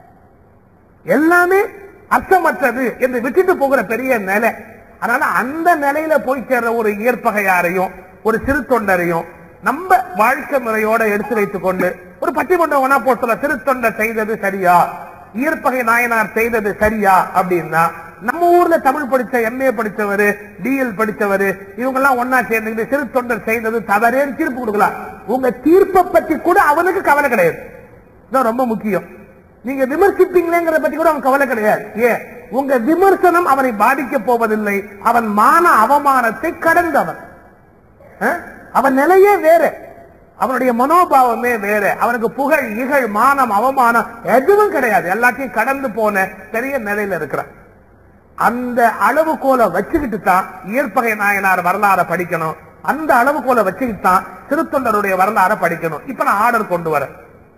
எல்லாமே அர்த்தமற்றது என்று விட்டுட்டு போகிற பெரிய நிலை அதனால அந்த நிலையில போய் சேர்ற ஒரு இயற்பகையாரையும் ஒரு சிறு தொண்டரையும் நம்ம வாழ்க்கை முறையோட எடுத்து வைத்துக் கொண்டு ஒரு பட்டிமன்றம் வேணா போட்டு சிறு தொண்டர் செய்தது சரியா இயற்பகை நாயனார் செய்தது சரியா அப்படின்னா நம்ம ஊர்ல தமிழ் படிச்ச எம்ஏ படிச்சவரு டிஎல் படிச்சவரு இவங்க எல்லாம் ஒன்னா சேர்ந்து சிறு தொண்டர் செய்தது தவறேன்னு தீர்ப்பு கொடுக்கலாம் உங்க தீர்ப்பை பத்தி கூட அவனுக்கு கவலை கிடையாது இதான் ரொம்ப முக்கியம் நீங்க விமர்சிப்பீங்களேங்கிறத பத்தி கூட அவன் கவலை கிடையாது ஏன் உங்க விமர்சனம் அவனை பாதிக்க போவதில்லை அவன் மான அவமானத்தை கடந்தவன் அஹ்? அவன் நிலையே வேற அவனுடைய மனோபாவமே வேற அவனுக்கு புகழ் இகழ் மானம் அவமானம் எதுவும் கிடையாது எல்லாத்தையும் கடந்து போன பெரிய நிலையில இருக்கிறான் அந்த அளவுகோலை வச்சுக்கிட்டு தான் இயற்பகை நாயனார் வரலாறை படிக்கணும் அந்த அளவுகோலை வச்சுக்கிட்டு தான் திருத்தொண்டருடைய வரலாறை படிக்கணும் இப்ப நான் ஆர்டர் கொண்டு வரேன்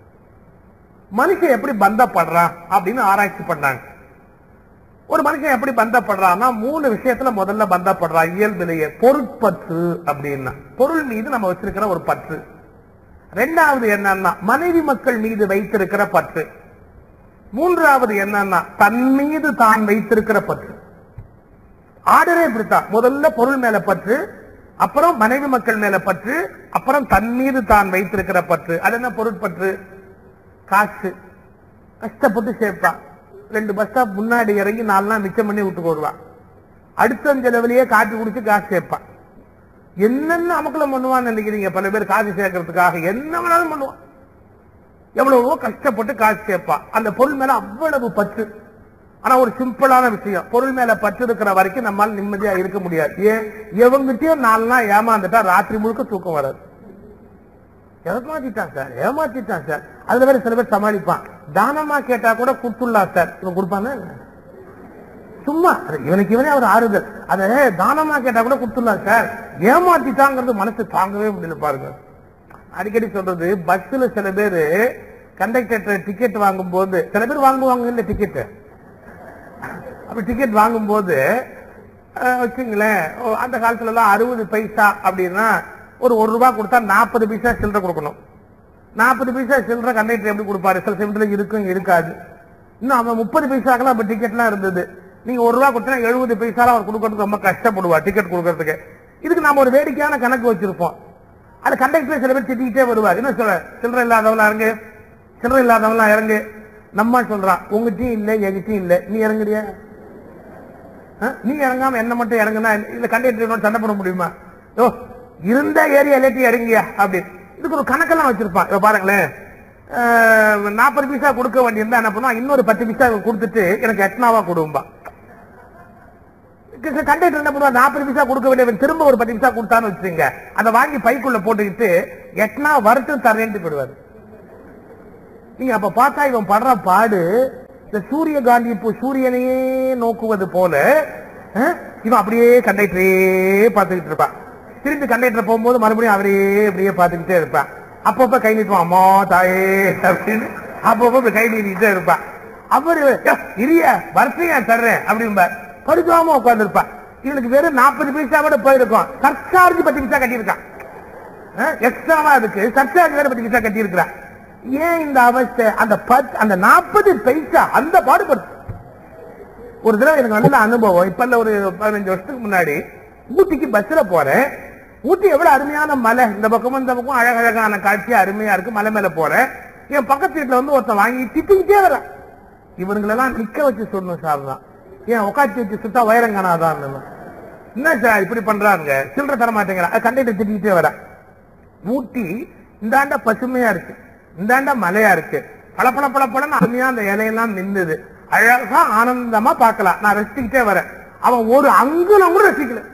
மனுஷன் எப்படி பந்தப்படுறான் அப்படின்னு ஆராய்ச்சி பண்ணாங்க ஒரு மனுஷன் எப்படி பந்தப்படுறான்னா மூணு விஷயத்துல முதல்ல பந்தப்படுறான் இயல்பிலேயே பொருட்பற்று அப்படின்னா பொருள் மீது நம்ம வச்சிருக்கிற ஒரு பற்று ரெண்டாவது என்னன்னா மனைவி மக்கள் மீது வைத்திருக்கிற பற்று மூன்றாவது என்னன்னா தன் மீது தான் வைத்திருக்கிற பற்று ஆர்டரே இப்படித்தான் முதல்ல பொருள் மேல பற்று அப்புறம் மனைவி மக்கள் மேல பற்று அப்புறம் தன் மீது தான் வைத்திருக்கிற பற்று அது என்ன பொருட்பற்று காசு கஷ்டப்பட்டு சேர்ப்பான் ரெண்டு பஸ் ஸ்டாப் முன்னாடி இறங்கி நாலு நாள் மிச்சம் பண்ணி விட்டு போடுவான் அடுத்த செலவுலயே காப்பி குடிச்சு காசு சேர்ப்பான் என்னென்ன அமக்கலம் பண்ணுவான்னு நினைக்கிறீங்க பல பேர் காசு சேர்க்கறதுக்காக என்ன வேணாலும் பண்ணுவான் எவ்வளவோ கஷ்டப்பட்டு காசு சேர்ப்பான் அந்த பொருள் மேல அவ்வளவு பற்று ஆனா ஒரு சிம்பிளான விஷயம் பொருள் மேல பற்று இருக்கிற வரைக்கும் நம்மால நிம்மதியா இருக்க முடியாது ஏன் எவங்கிட்டயும் நாலு நாள் ஏமாந்துட்டா ராத்திரி முழுக்க தூக்கம் வராது ஏமாத்திட்டான் சார் ஏமாத்திட்டான் சார் அதுல வேற சில பேர் சமாளிப்பான் தானமா கேட்டா கூட கொடுத்துடலாம் சார் இவன் கொடுப்பானா என்ன? சும்மா அது இவனுக்கு இவனே ஒரு ஆறுதல் அத தானமா கேட்டா கூட கொடுத்துடலாம் சார் ஏமாத்திட்டாங்கிறது மனசு தாங்கவே முடியல பாருங்க அடிக்கடி சொல்றது பஸ்ல சில பேரு கண்டக்டர் டிக்கெட் வாங்கும் போது சில பேர் வாங்குவாங்க இல்ல டிக்கெட் அப்ப டிக்கெட் வாங்கும் போது அஹ், வச்சுங்களேன் ஓ, அந்த காலத்துல எல்லாம் அறுபது பைசா அப்படின்னா ஒரு ஒரு ரூபாய் கொடுத்தா நாற்பது பைசா சில்லறை கொடுக்கணும் நாற்பது பைசா சில்லறை கண்டக்டர் எப்படி கொடுப்பாரு சில சமயத்துல இருக்கும் இருக்காது இன்னும் அவன் முப்பது பைசாக்கெல்லாம் அப்ப டிக்கெட்லாம் இருந்தது நீங்க ஒரு ரூபா கொடுத்தா எழுபது பைசால அவர் கொடுக்கறதுக்கு ரொம்ப கஷ்டப்படுவா டிக்கெட் கொடுக்கறதுக்கு இதுக்கு நாம ஒரு வேடிக்கையான கணக்கு வச்சிருப்போம் அது கண்டக்டர் சில பேர் திட்டிக்கிட்டே வருவார் என்ன சொல்ல சில்லறை இல்லாதவங்களா இறங்கு சில்லறை இல்லாதவங்களா இறங்கு நம்ம சொல்றான் உங்ககிட்டயும் இல்ல என்கிட்டயும் இல்ல நீ இறங்குறியா ஆ? நீ இறங்காம என்ன மட்டும் இறங்குனா இல்ல கண்டக்டர் சண்டை போட முடியுமா ஓ இருந்த ஏரியா எல்லாத்தையும் இறங்கியா அப்படி இதுக்கு ஒரு கணக்கெல்லாம் வச்சிருப்பான் இப்ப பாருங்களேன் நாற்பது பைசா கொடுக்க வேண்டியிருந்தா என்ன பண்ணுவான் இன்னொரு பத்து பைசா கொடுத்துட்டு எனக்கு எட்னாவா கொடும்பா கண்டக்டர் என்ன பண்ணுவா நாற்பது பைசா கொடுக்க வேண்டியவன் திரும்ப ஒரு பத்து பைசா கொடுத்தான்னு வச்சுங்க அதை வாங்கி பைக்குள்ள போட்டுக்கிட்டு எட்னா வருஷம் தரேன்ட்டு போயிடுவாரு நீங்க அப்ப பார்த்தா இவன் படுற பாடு இந்த சூரிய காந்தி இப்போ சூரியனையே நோக்குவது போல அஹ், இவன் அப்படியே கண்டக்டரே பார்த்துக்கிட்டு இருப்பான் திரும்பி கண்டக்டர் போகும்போது மறுபடியும் அவரையே அப்படியே பார்த்துக்கிட்டே இருப்பான் அப்பப்ப கை நீட்டுவான் அம்மா தாயே அப்படின்னு அப்பப்ப இப்படி கை நீட்டிக்கிட்டே இருப்பான் அவரு "யோ, இரிய வரிசையா தர்றேன் அப்படிம்பார் படுக்காம உட்கார்ந்து இவனுக்கு வெறும் நாற்பது பைசா கூட போயிருக்கும் சர்ச்சார்ஜ் பத்து பைசா கட்டியிருக்கான் எக்ஸ்ட்ராவா அதுக்கு சர்ச்சார்ஜ் வேற பத்து பைசா கட்டியிருக்கிறான் ஏன் இந்த அவஸ்தை அந்த பத் அந்த நாற்பது பைசா அந்த பாடுபடுத்து ஒரு தடவை எனக்கு நல்ல அனுபவம் இப்ப இல்ல ஒரு பதினஞ்சு வருஷத்துக்கு முன்னாடி ஊட்டிக்கு பஸ்ல போறேன் ஊட்டி எவ்வளவு அருமையான மலை இந்த பக்கமும் இந்த பக்கம் அழகழகான காட்சி அருமையா இருக்கு மலை மேல போறேன் என் பக்கத்து வீட்டுல வந்து ஒருத்தன் வாங்கி திட்டிக்கிட்டே வரான் இவங்களெல்லாம் நிக்க வச்சு சொல்லணும் சார் தான் ஏன் உட்காந்து வச்சு சுத்தா வைரங்கானாதான் என்ன சார் இப்படி பண்றாங்க சில்லறை தர மாட்டேங்கிறான் கண்டக்டர் திட்டிக்கிட்டே வரேன் ஊட்டி இந்தாண்ட பசுமையா இருக்கு இந்தாண்ட மலையா இருக்கு பல பல பல பலன்னு அருமையா அந்த இலையெல்லாம் நின்னுது அழகா ஆனந்தமா பார்க்கலாம் நான் ரசிச்சுக்கிட்டே வரேன் அவன் ஒரு அங்குலம் கூட ரசிக்கல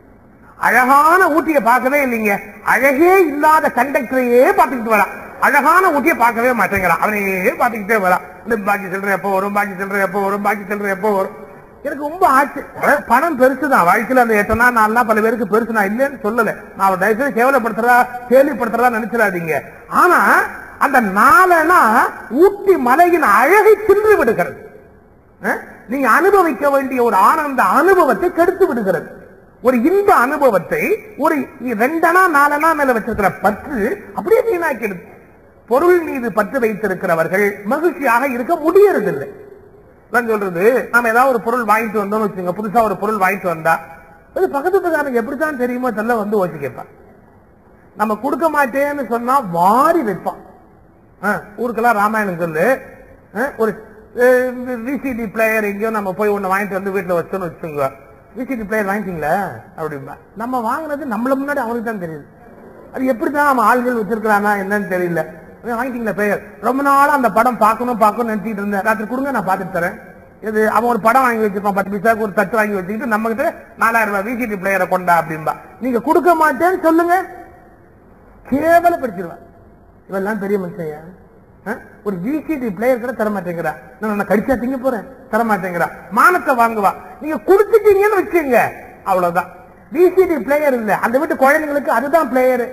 அழகான ஊட்டியை பார்க்கவே இல்லைங்க அழகே இல்லாத கண்டக்டரையே பார்த்துக்கிட்டு வரான் அழகான ஊட்டியை பார்க்கவே மாட்டேங்கிறான் அவனையே பார்த்துக்கிட்டே வரான் இந்த பாக்கி சில்லறை எப்போ வரும் பாக்கி சில்லறை எப்போ வரும் பாக்கி சில்லறை எப்போ வரும் எனக்கு ரொம்ப ஆச்சு அதாவது பணம் பெருசுதான் வாழ்க்கையில அந்த எட்டனா நாலுனா பல பேருக்கு பெருசு நான் இல்லைன்னு சொல்லல நான் அவர் தயவுசெய்து கேவலப்படுத்துறதா கேள்விப்படுத்துறதா நினைச்சிடாதீங்க ஆனா அந்த நாலனா ஊட்டி மலையின் அழகை தின்று விடுகிறது அஹ்? நீங்க அனுபவிக்க வேண்டிய ஒரு ஆனந்த அனுபவத்தை கெடுத்து விடுகிறது ஒரு இன்ப அனுபவத்தை ஒரு ரெண்டனா நாலனா மேல வச்சிருக்கிற பற்று அப்படியே வீணாக்கிடுது பொருள் மீது பற்று வைத்திருக்கிறவர்கள் மகிழ்ச்சியாக இருக்க முடியறதில்லை நான் சொல்றது நாம ஏதாவது ஒரு பொருள் வாங்கிட்டு வந்தோம்னு வச்சுங்க புதுசா ஒரு பொருள் வாங்கிட்டு வந்தா அது பக்கத்து வீட்டுக்காரனுக்கு எப்படித்தான் தெரியுமோ தெரியல வந்து ஓசி கேட்பான் நம்ம கொடுக்க மாட்டேன்னு சொன்னா வாரி வைப்பான் ஆ, ஊருக்கெல்லாம் ராமாயணம் சொல்லு ஆ, ஒரு விசிடி பிளேயர் எங்கேயோ நம்ம போய் ஒண்ணு வாங்கிட்டு வந்து வீட்டுல வச்சோன்னு வச்சுங்க விசிடி பிளேயர் வாங்கிட்டீங்களா அப்படிம்பா நம்ம வாங்குனது நம்மள முன்னாடி அவனுக்கு தான் தெரியுது அது எப்படிதான் நம்ம ஆள்கள் வச்சிருக்கிறானா என்னன்னு தெரியல அவன் வாங்கிட்டீங்களா பெயர் ரொம்ப நாளா அந்த படம் பார்க்கணும் பார்க்கணும் நினைச்சிட்டு இருந்தேன் ராத்திரி கொடுங்க நான் பார்த்துட்டு தரேன் இது அவன் ஒரு படம் வாங்கி வச்சிருப்பான் பத்து பைசாக்கு ஒரு தட்டு வாங்கி வச்சுக்கிட்டு நம்ம கிட்ட நாலாயிரம் ரூபாய் விசிடி பிளேயரை கொண்டா அப்படின்பா நீங்க கொடுக்க மாட்டேன்னு சொல்லுங்க கேவலப்படுத்திடுவான் இவெல்லாம் பெரிய மனுஷன்யா ஆ? ஒரு விசிடி பிளேயர் கூட தர மாட்டேங்கிறா நான் நான் கடிச்சா திங்க போறேன் தர மாட்டேங்கிறா மானத்தை வாங்குவா நீங்க கொடுத்துட்டீங்கன்னு வச்சுங்க அவ்வளவுதான் விசிடி பிளேயர் இல்ல அந்த வீட்டு குழந்தைங்களுக்கு அதுதான் பிளேயர்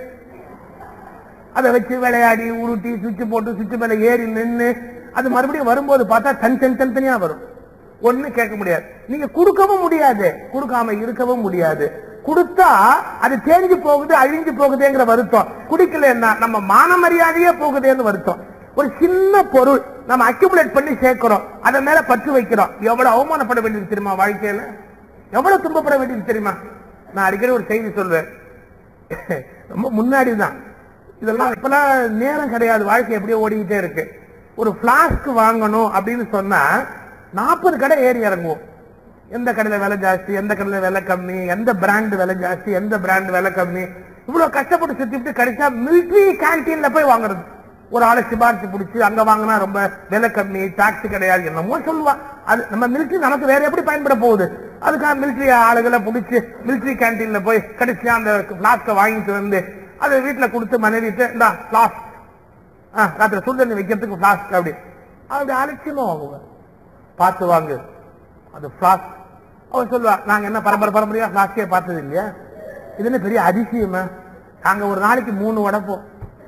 அதை வச்சு விளையாடி உருட்டி சுவிட்ச் போட்டு சுவிட்ச் மேல ஏறி நின்னு அது மறுபடியும் வரும்போது பார்த்தா தன் தன் தனித்தனியா வரும் ஒண்ணு கேட்க முடியாது நீங்க கொடுக்கவும் முடியாது கொடுக்காம இருக்கவும் முடியாது கொடுத்தா அது தேஞ்சு போகுது அழிஞ்சு போகுதுங்கிற வருத்தம் குடிக்கலன்னா நம்ம மான மரியாதையே போகுதுன்னு வருத்தம் ஒரு சின்ன பொருள் நம்ம அக்யூமுலேட் பண்ணி சேர்க்கிறோம் அதன் மேல பற்று வைக்கிறோம் எவ்வளவு அவமானப்பட வேண்டியது தெரியுமா வாழ்க்கையில எவ்வளவு துன்பப்பட வேண்டியது தெரியுமா நான் அடிக்கடி ஒரு செய்தி சொல்வேன் ரொம்ப முன்னாடி தான் இதெல்லாம் இப்பெல்லாம் நேரம் கிடையாது வாழ்க்கை எப்படியோ ஓடிக்கிட்டே இருக்கு ஒரு பிளாஸ்க் வாங்கணும் அப்படின்னு சொன்னா நாற்பது கடை ஏறி இறங்குவோம் எந்த கடையில விலை ஜாஸ்தி எந்த கடையில விலை கம்மி எந்த பிராண்ட் விலை ஜாஸ்தி எந்த பிராண்ட் விலை கம்மி இவ்வளவு கஷ்டப்பட்டு சுத்திட்டு கிடைச்சா மிலிட்ரி கேன்டீன்ல போய் வாங்குறது ஒரு ஆளை சிபாரிசு பிடிச்சி அங்க வாங்கினா ரொம்ப விலை கம்மி டாக்ஸ் கிடையாது என்னமோ சொல்லுவான் அது நம்ம மிலிட்ரி நமக்கு வேற எப்படி பயன்பட போகுது அதுக்காக மிலிட்ரி ஆளுகளை பிடிச்சி மிலிட்ரி கேன்டீன்ல போய் கடைசியா அந்த பிளாஸ்க வாங்கிட்டு வந்து அதை வீட்டுல கொடுத்து மனைவிட்டு இந்த பிளாஸ்க் ஆ, ராத்திரி சுடுதண்ணி வைக்கிறதுக்கு பிளாஸ்க் அப்படி அப்படி அலட்சியமா வாங்குவேன் பார்த்து வாங்கு அது பிளாஸ்க் அவன் சொல்லுவா நாங்க என்ன பரம்பரை பரம்பரையா பிளாஸ்கே பார்த்தது இல்லையா இது என்ன பெரிய அதிசயமா நாங்க ஒரு நாளைக்கு மூணு உடைப்போம்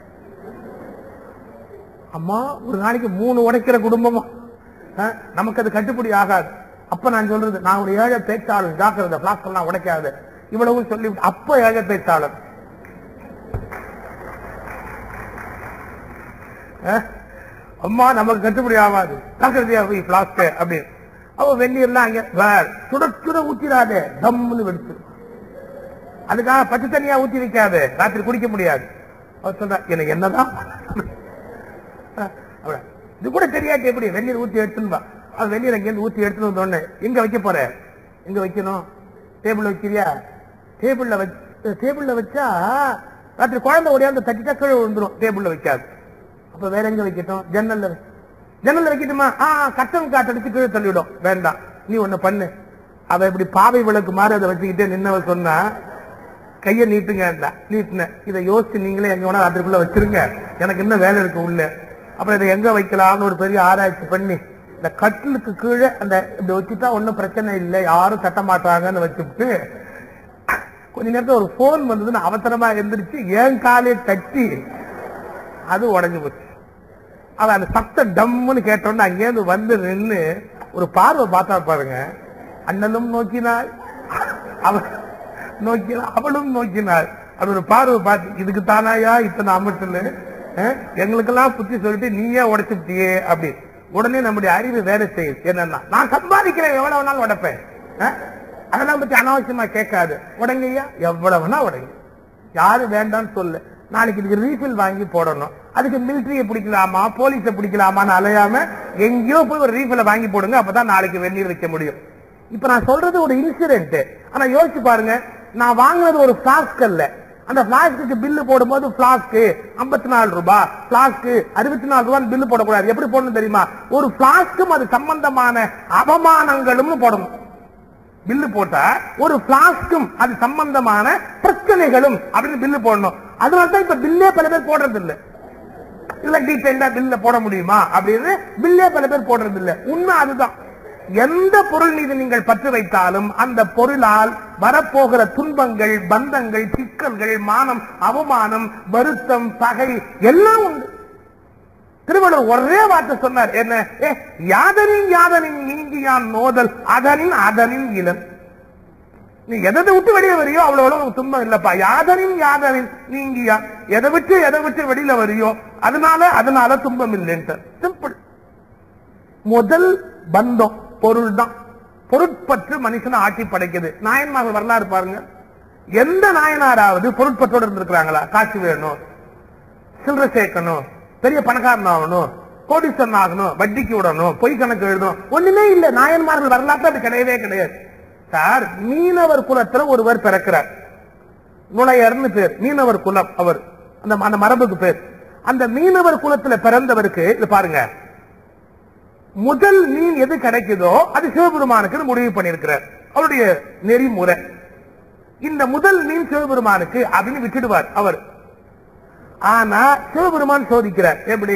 அம்மா ஒரு நாளைக்கு மூணு உடைக்கிற குடும்பமா ஆ, நமக்கு அது கட்டுப்படி ஆகாது அப்ப நான் சொல்றது நான் ஒரு ஏழை பேச்சாளர் ஜாக்கிரதை பிளாஸ்க் எல்லாம் உடைக்காது இவ்வளவும் சொல்லி அப்ப ஏழை பேச்சாளர் ஆ, அம்மா நமக்கு கட்டுப்படி ஆகாது ஜாக்கிரதையா போய் பிளாஸ்க் அப்படின்னு அவ வெந்நீர்லாம் அங்க வேற சுட சுட ஊத்திராதே தம்முன்னு வெடிச்சு அதுக்காக பச்சை தண்ணியா ஊத்தி வைக்காது ராத்திரி குடிக்க முடியாது அவர் சொல்ற எனக்கு என்னதான் அஹ், அவள, இது கூட தெரியாது எப்படி வெந்நீர் ஊத்தி எடுத்துன்னு வா அது வெந்நீர் அங்கேருந்து ஊத்தி எடுத்துன்னு வந்தோடனே எங்க வைக்க போற எங்க வைக்கணும் டேபிள்ல வைக்கிறியா டேபிள்ல வச்சு டேபிள்ல வச்சா ராத்திரி குழந்தை ஓடியாந்து தட்டிட்டா கீழே விழுந்துரும் டேபிள்ல வைக்காது அப்ப வேற எங்க வைக்கட்டும் ஜன்னல்ல வை. ஜன்னல்ல வைக்கட்டுமா ஆ கட்டம் காத்தடிச்சு கீழே தள்ளிவிடும் வேண்டாம் நீ ஒண்ணு பண்ணு அவ இப்படி பாவை விளக்கு மாதிரி அதை வச்சுக்கிட்டே நின்னவ சொன்னா கைய நீட்டுங்க நீட்டுன இதை யோசிச்சு நீங்களே எங்க வேணா ராத்திரிக்குள்ள வச்சிருங்க எனக்கு இன்னும் வேலை இருக்கு உள்ள அப்புறம் இதை எங்க வைக்கலாம்னு ஒரு பெரிய ஆராய்ச்சி பண்ணி இந்த கட்டிலுக்கு கீழே அந்த இப்படி வச்சுட்டா ஒண்ணும் பிரச்சனை இல்லை யாரும் தட்ட மாட்டாங்கன்னு வச்சுட்டு கொஞ்ச நேரத்துல ஒரு போன் வந்ததுன்னு அவசரமா எந்திரிச்சு ஏன் காலே தட்டி அது உடைஞ்சு போச்சு அவன் அந்த சத்தம் டம்முன்னு கேட்டோன்னு அங்கேருந்து வந்து நின்னு ஒரு பார்வை பார்த்தா பாருங்க அண்ணனும் நோக்கினாள் அவள் நோக்கினாள் அவளும் நோக்கினாள் அது ஒரு பார்வை பார்த்து இதுக்கு தானாயா இத்தனை அமட்டல் எங்களுக்கெல்லாம் புத்தி சொல்லிட்டு நீயே உடைச்சுட்டியே அப்படி உடனே நம்முடைய அறிவு வேலை செய்யுது என்னன்னா நான் சம்பாதிக்கிறேன் எவ்வளவு வேணாலும் உடைப்பேன் அஹ்? அதெல்லாம் பத்தி அனாவசியமா கேட்காது உடங்கய்யா எவ்வளவு வேணா உடைங்க யாரு வேண்டாம்னு சொல்லு நாளைக்கு இதுக்கு ரீஃபில் வாங்கி போடணும் அதுக்கு மிலிட்டரியை பிடிக்கலாமா போலீஸை பிடிக்கலாமான்னு அலையாம எங்கேயோ போய் ஒரு ரீஃபில வாங்கி போடுங்க அப்பதான் நாளைக்கு வெந்நீர் வைக்க முடியும் இப்ப நான் சொல்றது ஒரு இன்சிடென்ட் ஆனா யோசிச்சு பாருங்க நான் வாங்கினது ஒரு பிளாஸ்க் அல்ல அந்த பிளாஸ்க்கு பில்லு போடும்போது பிளாஸ்க் ஐம்பத்தி நாலு ரூபாய் பிளாஸ்க் அறுபத்தி நாலு ரூபாய் பில்லு போடக்கூடாது எப்படி போடணும் தெரியுமா ஒரு பிளாஸ்க்கும் அது சம்பந்தமான அவமானங்களும் போடணும் பில்லு போட்டா ஒரு பிளாஸ்க்கும் அது சம்பந்தமான பிரச்சனைகளும் அப்படின்னு பில்லு போடணும் அதனால தான் இப்ப பில்லே பல பேர் போடுறது இல்ல இல்ல டீடைல்டா பில்ல போட முடியுமா அப்படின்னு பில்லே பல பேர் போடுறது இல்ல உண்மை அதுதான் எந்த பொருள் மீது நீங்கள் பற்று வைத்தாலும் அந்த பொருளால் வரப்போகிற துன்பங்கள் பந்தங்கள் சிக்கல்கள் மானம் அவமானம் வருத்தம் பகை எல்லாம் உண்டு திருவள்ளுவர் ஒரே வார்த்தை சொன்னார் என்ன ஏ யாதனின் யாதனின் நீங்கியான் நோதல் அதனின் அதனின் இளன் நீ எதை விட்டு வெளியே வரியோ அவ்வளவு அவ்வளவு துன்பம் இல்லப்பா யாதனின் யாதனின் நீங்கியா எதை விட்டு எதை விட்டு வெளியில வரியோ அதனால அதனால துன்பம் இல்லைன்ட்டு சிம்பிள் முதல் பந்தம் பொருள் தான் பொருட்பற்று மனுஷனை ஆட்சி படைக்குது நாயன்மார்கள் வரலாறு பாருங்க எந்த நாயனாராவது பொருட்பற்றோடு இருந்திருக்கிறாங்களா காசு வேணும் சில்லறை சேர்க்கணும் பெரிய பணக்காரன் ஆகணும் கோடீஸ்வரன் ஆகணும் வட்டிக்கு விடணும் பொய் கணக்கு எழுதணும் ஒண்ணுமே இல்ல நாயன்மார்கள் வரலாற்று அது கிடையவே கிடையாது சார் மீனவர் குலத்துல ஒருவர் பிறக்கிறார் நுழையர்னு பேர் மீனவர் குலம் அவர் அந்த அந்த மரபுக்கு பேர் அந்த மீனவர் குலத்துல பிறந்தவருக்கு இது பாருங்க முதல் மீன் எது கிடைக்குதோ அது சிவபெருமானுக்கு முடிவு பண்ணியிருக்கிறார் அவருடைய நெறிமுறை இந்த முதல் மீன் சிவபெருமானுக்கு அப்படின்னு விட்டுடுவார் அவர் ஆனா சிவபெருமான் சோதிக்கிறார் எப்படி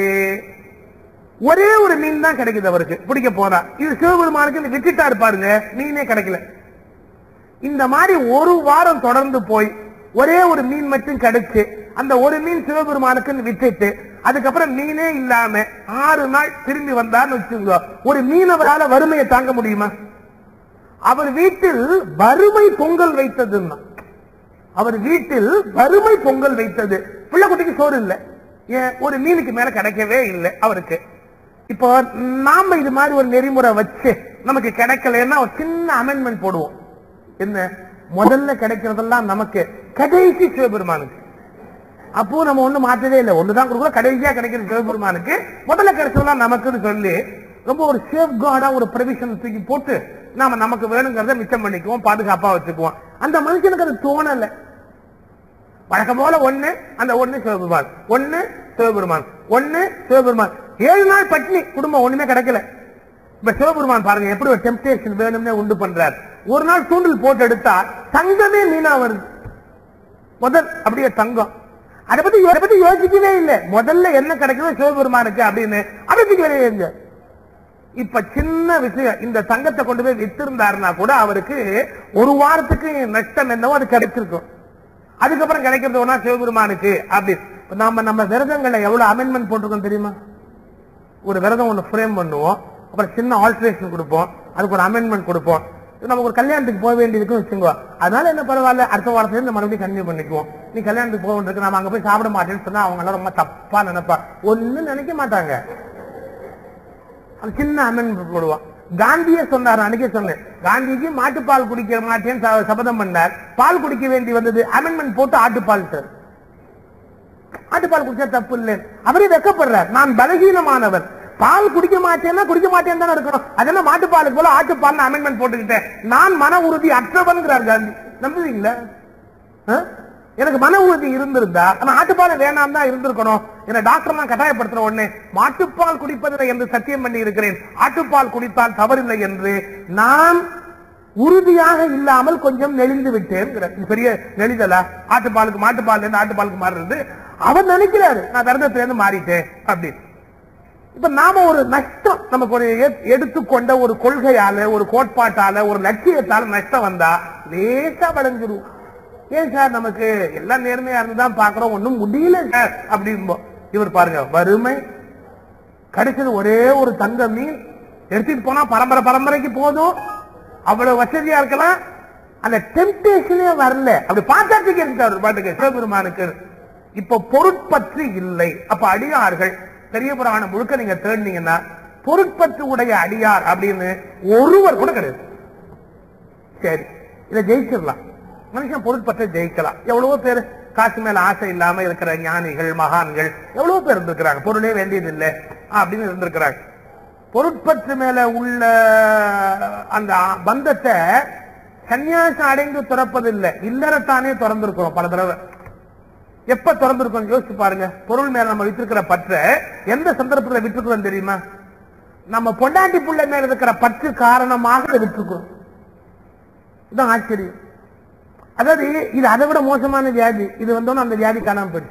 ஒரே ஒரு மீன் தான் கிடைக்குது அவருக்கு பிடிக்க போனா இது சிவபெருமானுக்கு இந்த விட்டுட்டாரு பாருங்க மீனே கிடைக்கல இந்த மாதிரி ஒரு வாரம் தொடர்ந்து போய் ஒரே ஒரு மீன் மட்டும் கிடைச்சு அந்த ஒரு மீன் சிவபெருமானுக்கு விட்டுட்டு அதுக்கப்புறம் மீனே இல்லாம ஆறு நாள் திரும்பி வந்தார்னு வச்சுங்க ஒரு மீனவரால வறுமையை தாங்க முடியுமா அவர் வீட்டில் வறுமை பொங்கல் வைத்ததுன்னா அவர் வீட்டில் வறுமை பொங்கல் வைத்தது பிள்ளைக்குட்டிக்கு சோறு இல்ல ஏன் ஒரு மீனுக்கு மேல கிடைக்கவே இல்லை அவருக்கு இப்போ நாம இது மாதிரி ஒரு நெறிமுறை வச்சு நமக்கு கிடைக்கலன்னா ஒரு சின்ன அமெண்ட்மெண்ட் போடுவோம் என்ன முதல்ல கிடைக்கிறதெல்லாம் நமக்கு கடைசி சிவபெருமானுக்கு அப்போ நம்ம ஒண்ணு மாற்றவே இல்லை ஒண்ணுதான் கொடுக்கல கடைசியா கிடைக்கிற சிவபெருமானுக்கு முதல்ல கிடைச்சதெல்லாம் நமக்குன்னு சொல்லி ரொம்ப ஒரு சேஃப் கார்டா ஒரு ப்ரொவிஷன் தூக்கி போட்டு நாம நமக்கு வேணுங்கிறத மிச்சம் பண்ணிக்குவோம் பாதுகாப்பா வச்சுக்குவோம் அந்த மனுஷனுக்கு அது தோணல வழக்கம் போல ஒண்ணு அந்த ஒண்ணு சிவபெருமான் ஒண்ணு சிவபெருமான் ஒண்ணு சிவபெருமான் ஏழு நாள் பட்னி குடும்பம் ஒண்ணுமே கிடைக்கல இப்ப சிவபெருமான் பாருங்க எப்படி ஒரு டெம்டேஷன் வேணும்னே உண்டு பண்றார் ஒரு நாள் தூண்டில் போட்டு எடுத்தா தங்கமே மீனா வருது முதல் அப்படியே தங்கம் அதை பத்தி யோ- அதை பத்தி யோசிக்கவே இல்லை முதல்ல என்ன கிடைக்குதோ சிவபெருமானுக்கு அப்படின்னு அதை பத்தி வெளியே எங்க இப்ப சின்ன விஷயம் இந்த தங்கத்தை கொண்டு போய் வித்திருந்தாருன்னா கூட அவருக்கு ஒரு வாரத்துக்கு நஷ்டம் என்னவோ அது கிடைச்சிருக்கும் அதுக்கப்புறம் கிடைக்கிறது ஒன்னா சிவபெருமானுக்கு அப்படி இப்ப நாம நம்ம விரதங்களை எவ்வளவு அமெண்ட்மெண்ட் போட்டிருக்கோம் தெரியுமா ஒரு விரதம் ஒண்ணு ஃப்ரேம் பண்ணுவோம் அப்புறம் சின்ன ஆல்ட்ரேஷன் கொடுப்போம் அதுக்கு ஒரு அமெண்ட்மெண்ட் கொடுப்போம் இது நமக்கு ஒரு கல்யாணத்துக்கு போக வேண்டியிருக்கும் வச்சுக்கோ அதனால என்ன பரவாயில்ல அடுத்த வாரத்துல இருந்து மறுபடியும் கன்டினியூ பண்ணிக்குவோம் நீ கல்யாணத்துக்கு போக வேண்டியிருக்கு நாம அங்க போய் சாப்பிட மாட்டேன்னு சொன்னா அவங்க எல்லாம் ரொம்ப தப்பா நினைப்பா ஒண்ணும் நினைக்க மாட்டாங்க அது சின்ன அமெண்ட்மெண்ட் போடுவான் காந்தியே சொன்னார் அன்னைக்கே சொன்னேன் காந்திஜி மாட்டுப்பால் குடிக்க மாட்டேன்னு ச- சபதம் பண்ணார் பால் குடிக்க வேண்டி வந்தது அமெண்ட்மெண்ட் போட்டு ஆட்டுப்பால் சார் ஆட்டுப்பால் குடிச்சா தப்பு இல்லை அவரே வெக்கப்படுறார் நான் பலகீனமானவர் பால் குடிக்க மாட்டேன்னா குடிக்க மாட்டேன்னு தானே இருக்கணும் அதெல்லாம் மாட்டுப்பாலுக்கு போல ஆட்டுப்பால் அமெண்ட்மெண்ட் போட்டுக்கிட்டேன் நான் மன உறுதி அற்றவன்கிறார் காந்தி நம்புவீங்களா ஆ? எனக்கு மன உறுதி இருந்திருந்தா ஆனா ஆட்டுப்பால் வேணாம் தான் இருந்திருக்கணும் என்ன டாக்டர் நான் கட்டாயப்படுத்துற உடனே மாட்டுப்பால் குடிப்பதில்லை என்று சத்தியம் பண்ணி இருக்கிறேன் ஆட்டுப்பால் குடித்தால் தவறில்லை என்று நான் உறுதியாக இல்லாமல் கொஞ்சம் நெளிந்து விட்டேன் இது பெரிய நெளிதலா ஆட்டுப்பாலுக்கு மாட்டுப்பால் இருந்து ஆட்டுப்பாலுக்கு மாறுறது அவர் நினைக்கிறாரு நான் விரதத்துல இருந்து மாறிட்டேன் அப்படின்னு இப்ப நாம ஒரு நஷ்டம் நமக்கு ஒரு எ- எடுத்துக்கொண்ட ஒரு கொள்கையால ஒரு கோட்பாட்டால ஒரு லட்சியத்தால நஷ்டம் வந்தா லேசா வளைஞ்சிரும் ஏன் சார் நமக்கு எல்லாம் நேர்மையா இருந்துதான் பாக்குறோம் ஒண்ணும் முடியல சார் அப்படிம்போம் இவர் பாருங்க வறுமை கிடைச்சது ஒரே ஒரு தங்க மீன் எடுத்துட்டு போனா பரம்பரை பரம்பரைக்கு போதும் அவ்வளவு வசதியா இருக்கலாம் அந்த டெம்டேஷனே வரல அப்படி பார்த்தாச்சுக்கு இருக்காரு பாட்டுக்கு சிவபெருமானுக்கு இப்ப பொருட்பற்று இல்லை அப்ப அடியார்கள் பெரிய புராணம் முழுக்க நீங்க தேடினீங்கன்னா பொருட்பற்று உடைய அடியார் அப்படின்னு ஒருவர் கூட கிடையாது சரி இதை ஜெயிச்சிடலாம் மனுஷன் பொருட்பற்ற ஜெயிக்கலாம் எவ்வளவோ பேர் காசு மேல ஆசை இல்லாம இருக்கிற ஞானிகள் மகான்கள் எவ்வளவோ பேர் இருந்திருக்கிறாங்க பொருளே வேண்டியது இல்லை அப்படின்னு இருந்திருக்கிறாங்க பொருட்பற்று மேல உள்ள அந்த பந்தத்தை சன்னியாசம் அடைந்து துறப்பதில்லை இல்லறத்தானே திறந்திருக்கிறோம் பல தடவை எப்ப திறந்திருக்கோம் யோசிச்சு பாருங்க பொருள் மேல நம்ம விட்டிருக்கிற பற்ற எந்த சந்தர்ப்பத்துல விட்டுருக்கிறோம் தெரியுமா நம்ம பொண்டாட்டி புள்ள மேல இருக்கிற பற்று காரணமாக இதை விட்டுருக்கிறோம் இதான் ஆச்சரியம் அதாவது இது அதை விட மோசமான வியாதி இது வந்தோன்னு அந்த வியாதி காணாம போயிடுச்சு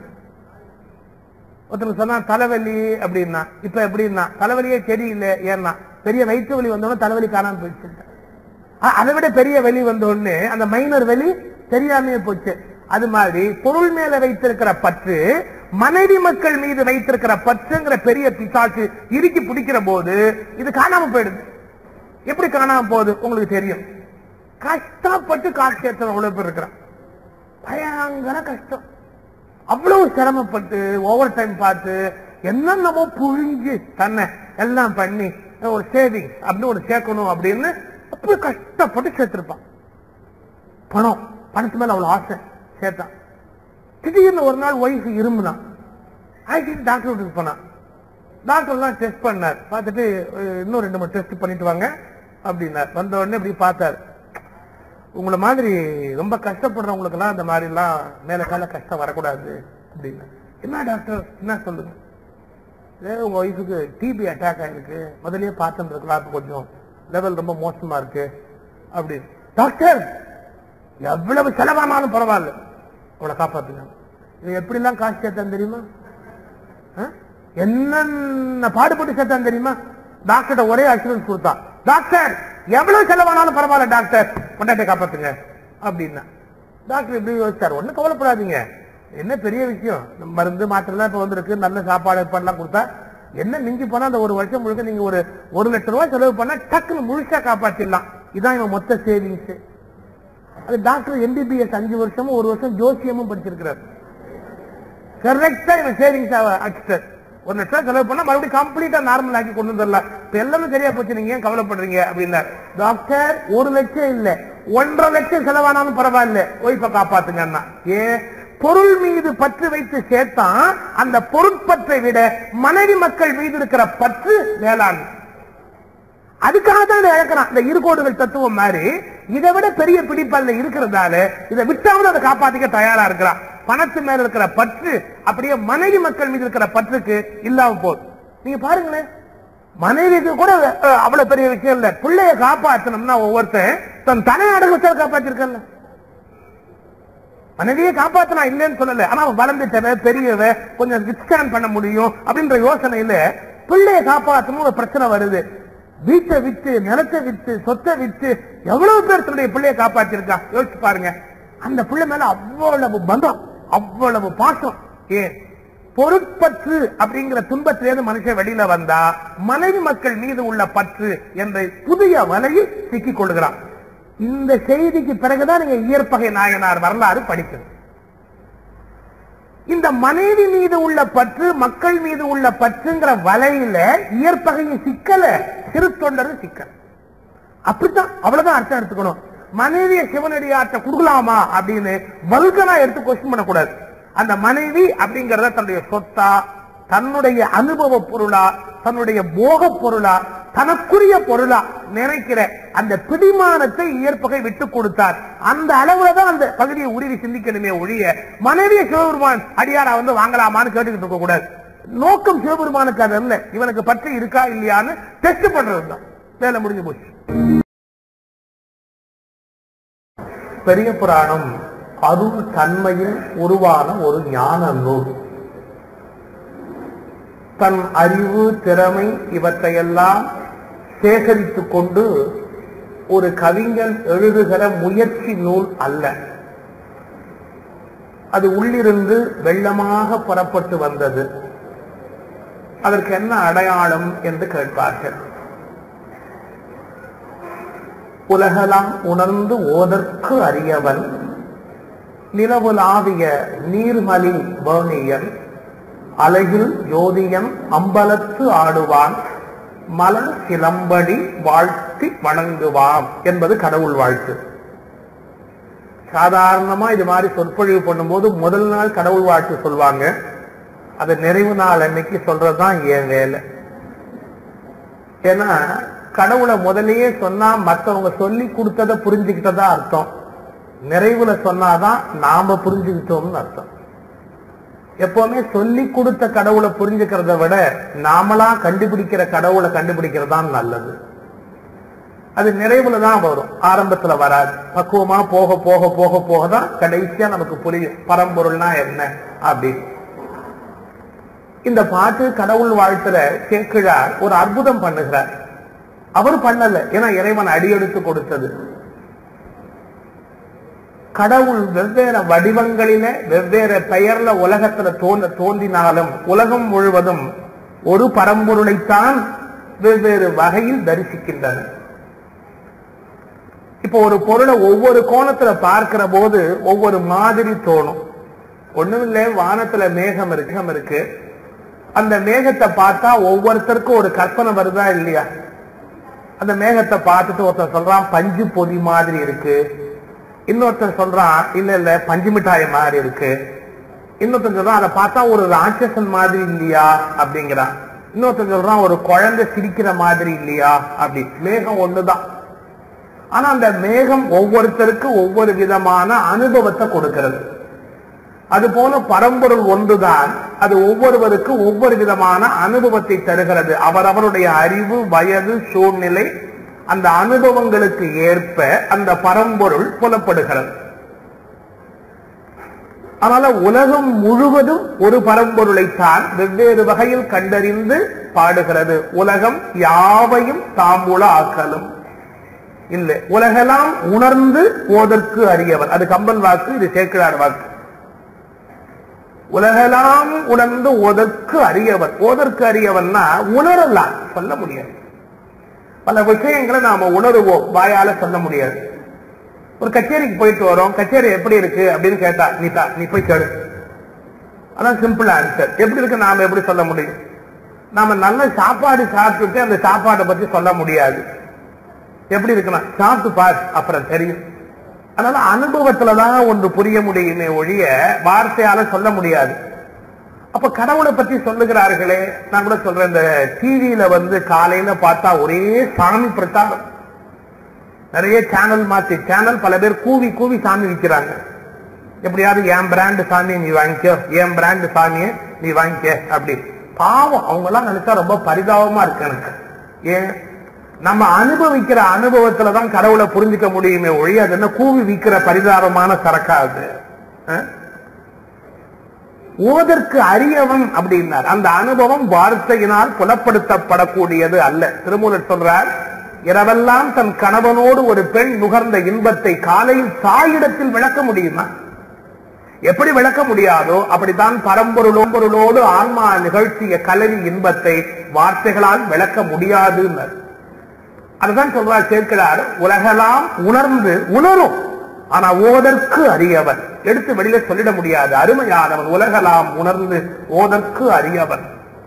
ஒருத்தர் சொன்னா தலைவலி அப்படின்னா இப்ப எப்படின்னா தலைவலியே தெரியல ஏன்னா பெரிய வயிற்று வலி வந்தோடனே தலைவலி காணாம போயிடுச்சு அ- அதை விட பெரிய வலி வந்தோடனே அந்த மைனர் வலி தெரியாமையே போச்சு அது மாதிரி பொருள் மேல வைத்திருக்கிற பற்று மனைவி மக்கள் மீது வைத்திருக்கிற பற்றுங்கிற பெரிய பிசாசு இறுக்கி பிடிக்கிற போது இது காணாம போயிடுது எப்படி காணாம போகுது உங்களுக்கு தெரியும் கஷ்டப்பட்டு காசு சேர்த்த அவ்வளவு பேர் இருக்கிறான் பயங்கர கஷ்டம் அவ்வளவு சிரமப்பட்டு ஓவர் டைம் பார்த்து என்னென்னமோ புழிஞ்சு தன்னை எல்லாம் பண்ணி ஒரு சேவிங்ஸ் அப்படின்னு ஒரு சேர்க்கணும் அப்படின்னு அப்படி கஷ்டப்பட்டு சேர்த்திருப்பான் பணம் பணத்து மேல அவ்வளவு ஆசை சேர்த்தான் திடீர்னு ஒரு நாள் ஒய்ஃப் இரும்புனான் ஆக்சிடென்ட் டாக்டர் வீட்டுக்கு போனான் டாக்டர் எல்லாம் டெஸ்ட் பண்ணார் பார்த்துட்டு அஹ், இன்னும் ரெண்டு மூணு டெஸ்ட் பண்ணிட்டு வாங்க அப்படின்னார் வந்த உடனே இப்படி பார்த்தார் உங்களை மாதிரி ரொம்ப கஷ்டப்படுறவங்களுக்கு எல்லாம் இந்த மாதிரி எல்லாம் மேல கால கஷ்டம் வரக்கூடாது அப்படின்னு என்ன டாக்டர் என்ன சொல்லுங்க இதே உங்க ஒய்ஃபுக்கு டிபி அட்டாக் ஆயிருக்கு முதல்லயே பார்த்துருக்கலாம் இப்ப கொஞ்சம் லெவல் ரொம்ப மோசமா இருக்கு அப்படின்னு டாக்டர் எவ்வளவு செலவானாலும் பரவாயில்ல அவளை காப்பாத்துங்க இது எப்படிலாம் காசு சேர்த்தான் தெரியுமா ஆ? என்னென்ன பாடுபட்டு சேர்த்தான் தெரியுமா டாக்டர்கிட்ட ஒரே அசூரன்ஸ் கொடுத்தான் டாக்டர் எவ்வளவு செலவானாலும் பரவாயில்ல டாக்டர் கொண்டாட்டி காப்பாத்துங்க அப்படின்னா டாக்டர் இப்படி யோசிச்சார் ஒண்ணும் கவலைப்படாதீங்க என்ன பெரிய விஷயம் நம்ம மருந்து மாத்திரை இப்ப வந்திருக்கு நல்ல சாப்பாடு ஏற்பாடுலாம் கொடுத்தா என்ன மிஞ்சி போனா அந்த ஒரு வருஷம் முழுக்க நீங்க ஒரு ஒரு லட்சம் ரூபாய் செலவு பண்ணா டக்குன்னு முழுசா காப்பாத்திடலாம் இதான் இவன் மொத்த சேவிங்ஸ் அது டாக்டர் எம்பிபிஎஸ் அஞ்சு வருஷமும் ஒரு வருஷம் ஜோசியமும் படிச்சிருக்கிறார் கரெக்டா இவன் சேவிங்ஸ் அடிச்சிட்டார் ஒரு லட்சம் செலவு பண்ணா மறுபடியும் கம்ப்ளீட்டா நார்மல் ஆக்கி கொண்டு வந்துடலாம் இப்ப எல்லாமே சரியா போச்சு நீங்க ஏன் கவலைப்படுறீங்க அப்படின்னார் டாக்டர் ஒரு லட்சம் இல்ல ஒன்றரை லட்சம் செலவானாலும் பரவாயில்ல ஒய்ஃபை காப்பாத்துங்கன்னா ஏன் பொருள் மீது பற்று வைத்து சேர்த்தான் அந்த பொருட்பற்றை விட மனைவி மக்கள் மீது இருக்கிற பற்று மேலாண் அதுக்காக தான் இதை இழக்கிறான் இந்த இருகோடுகள் தத்துவம் மாதிரி இதை விட பெரிய பிடிப்பல்ல இருக்கிறதால இதை விட்டாவது அதை காப்பாத்திக்க தயாரா இருக்கிறான் பணத்து மேல இருக்கிற பற்று அப்படியே மனைவி மக்கள் மீது இருக்கிற பற்றுக்கு இல்லாம போகுது நீங்க பாருங்களேன் மனைவிக்கு கூட அஹ், அவ்வளவு பெரிய விஷயம் இல்ல பிள்ளைய காப்பாத்தணும்னா ஒவ்வொருத்தன் தன் தனை அடகு வச்சால் காப்பாத்திருக்கல மனைவியை காப்பாத்தினா இல்லைன்னு சொல்லல ஆனா அவன் வளர்ந்துட்டவ பெரியவ கொஞ்சம் வித்ஸ்டாண்ட் பண்ண முடியும் அப்படின்ற யோசனையில பிள்ளைய காப்பாற்றணும் ஒரு பிரச்சனை வருது வீட்டை வித்து நிலத்தை வித்து சொத்தை வித்து எவ்வளவு பேர் தன்னுடைய பிள்ளைய காப்பாத்திருக்கா யோசிச்சு பாருங்க அந்த பிள்ளை மேல அவ்வளவு பந்தம் அவ்வளவு பாசம் ஏன் பொருட்பற்று அப்படிங்கிற துன்பத்திலிருந்து மனுஷன் வெளியில வந்தா மனைவி மக்கள் மீது உள்ள பற்று என்ற புதிய வலையில் சிக்கிக் கொள்கிறான் இந்த செய்திக்கு பிறகுதான் நீங்க இயற்பகை நாயனார் வரலாறு படிக்கணும் இந்த மனைவி மீது உள்ள பற்று மக்கள் மீது உள்ள பற்றுங்கிற வலையில இயற்பகையை சிக்கல சிறு தொண்டரு சிக்கல் அப்படித்தான் அவ்வளவுதான் அர்த்தம் எடுத்துக்கணும் மனைவியை சிவனடியாற்ற கொடுக்கலாமா அப்படின்னு வல்கனா எடுத்து கொஸ்டின் பண்ணக்கூடாது அந்த மனைவி அப்படிங்கறத தன்னுடைய சொத்தா தன்னுடைய அனுபவ பொருளா தன்னுடைய போக பொருளா தனக்குரிய பொருளா நினைக்கிற அந்த பிடிமானத்தை இயற்பகை விட்டு கொடுத்தார் அந்த அளவுல தான் அந்த பகுதியை உருவி சிந்திக்கணுமே ஒழிய மனைவியை சிவபெருமான் அடியாரா வந்து வாங்கலாமான்னு கேட்டுக்கிட்டு இருக்க கூடாது நோக்கம் சிவபெருமானுக்கு அது அல்ல இவனுக்கு பற்று இருக்கா இல்லையான்னு டெஸ்ட் பண்றதுதான் வேலை முடிஞ்சு போச்சு பெரிய புராணம் அருள் தன்மையில் உருவான ஒரு ஞான நூல் தன் அறிவு திறமை இவற்றையெல்லாம் சேகரித்துக் கொண்டு ஒரு கவிஞன் எழுதுகிற முயற்சி நூல் அல்ல அது உள்ளிருந்து வெள்ளமாக புறப்பட்டு வந்தது அதற்கு என்ன அடையாளம் என்று கேட்பார்கள் உலகலாம் உணர்ந்து ஓதற்கு அறியவன் நிலவுலாவிய நீர்மலி பேணியன் அழகில் ஜோதியன் அம்பலத்து ஆடுவான் மலர் சிலம்படி வாழ்த்தி வணங்குவான் என்பது கடவுள் வாழ்த்து சாதாரணமா இது மாதிரி சொற்பொழிவு பண்ணும்போது முதல் நாள் கடவுள் வாழ்த்து சொல்லுவாங்க அது நிறைவு நாள் அன்னைக்கு சொல்றதுதான் என் வேலை ஏன்னா கடவுளை முதல்லயே சொன்னா மத்தவங்க சொல்லி கொடுத்ததை புரிஞ்சுக்கிட்டதா அர்த்தம் நிறைவுல சொன்னாதான் நாம புரிஞ்சுக்கிட்டோம்னு அர்த்தம் எப்பவுமே சொல்லி கொடுத்த கடவுளை புரிஞ்சுக்கிறத விட நாமளா கண்டுபிடிக்கிற கடவுளை கண்டுபிடிக்கிறது தான் நல்லது அது நிறைவுல தான் வரும் ஆரம்பத்துல வராது பக்குவமா போக போக போக போக தான் கடைசியா நமக்கு புரியும் பரம்பொருள்னா என்ன அப்படின்னு இந்த பாட்டு கடவுள் வாழ்த்துல கேட்கிறார் ஒரு அற்புதம் பண்ணுகிறார் அவர் பண்ணல ஏன்னா இறைவன் அடியெடுத்து கொடுத்தது கடவுள் வெவ்வேறு வடிவங்களில வெவ்வேறு பெயர்ல உலகத்துல தோன்ற தோன்றினாலும் உலகம் முழுவதும் ஒரு பரம்பொருளைத்தான் வெவ்வேறு வகையில் தரிசிக்கின்றன இப்போ ஒரு பொருளை ஒவ்வொரு கோணத்துல பார்க்கிற போது ஒவ்வொரு மாதிரி தோணும் ஒண்ணுமில்ல வானத்துல மேகம் இருக்கு இருக்கு அந்த மேகத்தை பார்த்தா ஒவ்வொருத்தருக்கும் ஒரு கற்பனை வருதா இல்லையா அந்த மேகத்தை பார்த்துட்டு ஒருத்தன் சொல்றான் பஞ்சு பொதி மாதிரி இருக்கு இன்னொருத்தன் சொல்றான் இல்ல இல்ல பஞ்சு மிட்டாய் மாதிரி இருக்கு இன்னொருத்தன் சொல்றான் அதை பார்த்தா ஒரு ராட்சசன் மாதிரி இல்லையா அப்படிங்கிறான் இன்னொருத்தன் சொல்றான் ஒரு குழந்தை சிரிக்கிற மாதிரி இல்லையா அப்படி மேகம் ஒண்ணுதான் ஆனா அந்த மேகம் ஒவ்வொருத்தருக்கு ஒவ்வொரு விதமான அனுபவத்தை கொடுக்கிறது அது போல பரம்பொருள் ஒன்றுதான் அது ஒவ்வொருவருக்கு ஒவ்வொரு விதமான அனுபவத்தை தருகிறது அவரவருடைய அறிவு வயது சூழ்நிலை அந்த அனுபவங்களுக்கு ஏற்ப அந்த பரம்பொருள் புலப்படுகிறது அதனால உலகம் முழுவதும் ஒரு பரம்பொருளைத்தான் வெவ்வேறு வகையில் கண்டறிந்து பாடுகிறது உலகம் யாவையும் தாம்பூல ஆக்கலும் இல்லை உலகெல்லாம் உணர்ந்து ஓதற்கு அறியவர் அது கம்பன் வாக்கு இது சேக்கிழார் வாக்கு உலகெல்லாம் உணர்ந்து ஓதற்கு அறியவர் ஓதற்கு அறியவன்னா உணரலாம் சொல்ல முடியாது பல விஷயங்களை நாம உணருவோம் வாயால சொல்ல முடியாது ஒரு கச்சேரிக்கு போயிட்டு வரோம் கச்சேரி எப்படி இருக்கு அப்படின்னு கேட்டா நீ தா நீ போய் கேளு அதான் சிம்பிள் ஆன்சர் எப்படி இருக்கு நாம எப்படி சொல்ல முடியும் நாம நல்ல சாப்பாடு சாப்பிட்டுட்டு அந்த சாப்பாட்டை பத்தி சொல்ல முடியாது எப்படி இருக்குன்னா சாப்பிட்டு பார் அப்புறம் தெரியும் அதனால அனுபவத்துலதான் ஒன்று புரிய முடியுமே ஒழிய வார்த்தையால சொல்ல முடியாது அப்ப கடவுளை பத்தி சொல்லுகிறார்களே நான் கூட சொல்றேன் இந்த டிவியில வந்து காலையில பார்த்தா ஒரே சாமி பிரச்சாரம் நிறைய சேனல் மாத்தி சேனல் பல பேர் கூவி கூவி சாமி விற்கிறாங்க எப்படியாவது என் பிராண்டு சாமியை நீ வாங்கிக்கோ என் பிராண்டு சாமியை நீ வாங்கிக்க அப்படி பாவம் அவங்க எல்லாம் நினைச்சா ரொம்ப பரிதாபமா இருக்கு எனக்கு ஏன் நம்ம அனுபவிக்கிற அனுபவத்துல தான் கடவுளை புரிஞ்சுக்க முடியுமே ஒழிய அது என்ன கூவி விற்கிற பரிதாபமான சரக்கா அது அஹ்? ஓதற்கு அரியவன் அப்படின்னார் அந்த அனுபவம் வார்த்தையினால் புலப்படுத்தப்படக்கூடியது அல்ல திருமூலர் சொல்றார் இரவெல்லாம் தன் கணவனோடு ஒரு பெண் நுகர்ந்த இன்பத்தை காலையில் தாயிடத்தில் விளக்க முடியுமா எப்படி விளக்க முடியாதோ அப்படித்தான் பரம்பொருளோம் பொருளோடு ஆன்மா நிகழ்த்திய கலவி இன்பத்தை வார்த்தைகளால் விளக்க முடியாதுன்னர் அதுதான் சொல்றார் சேர்க்கிறார் உலகெல்லாம் உணர்ந்து உணரும் ஆனா ஓதற்கு அறியவன் எடுத்து வெளியில சொல்லிட முடியாது அருமையானவன் உலகெல்லாம் உணர்ந்து ஓதற்கு அறியவன்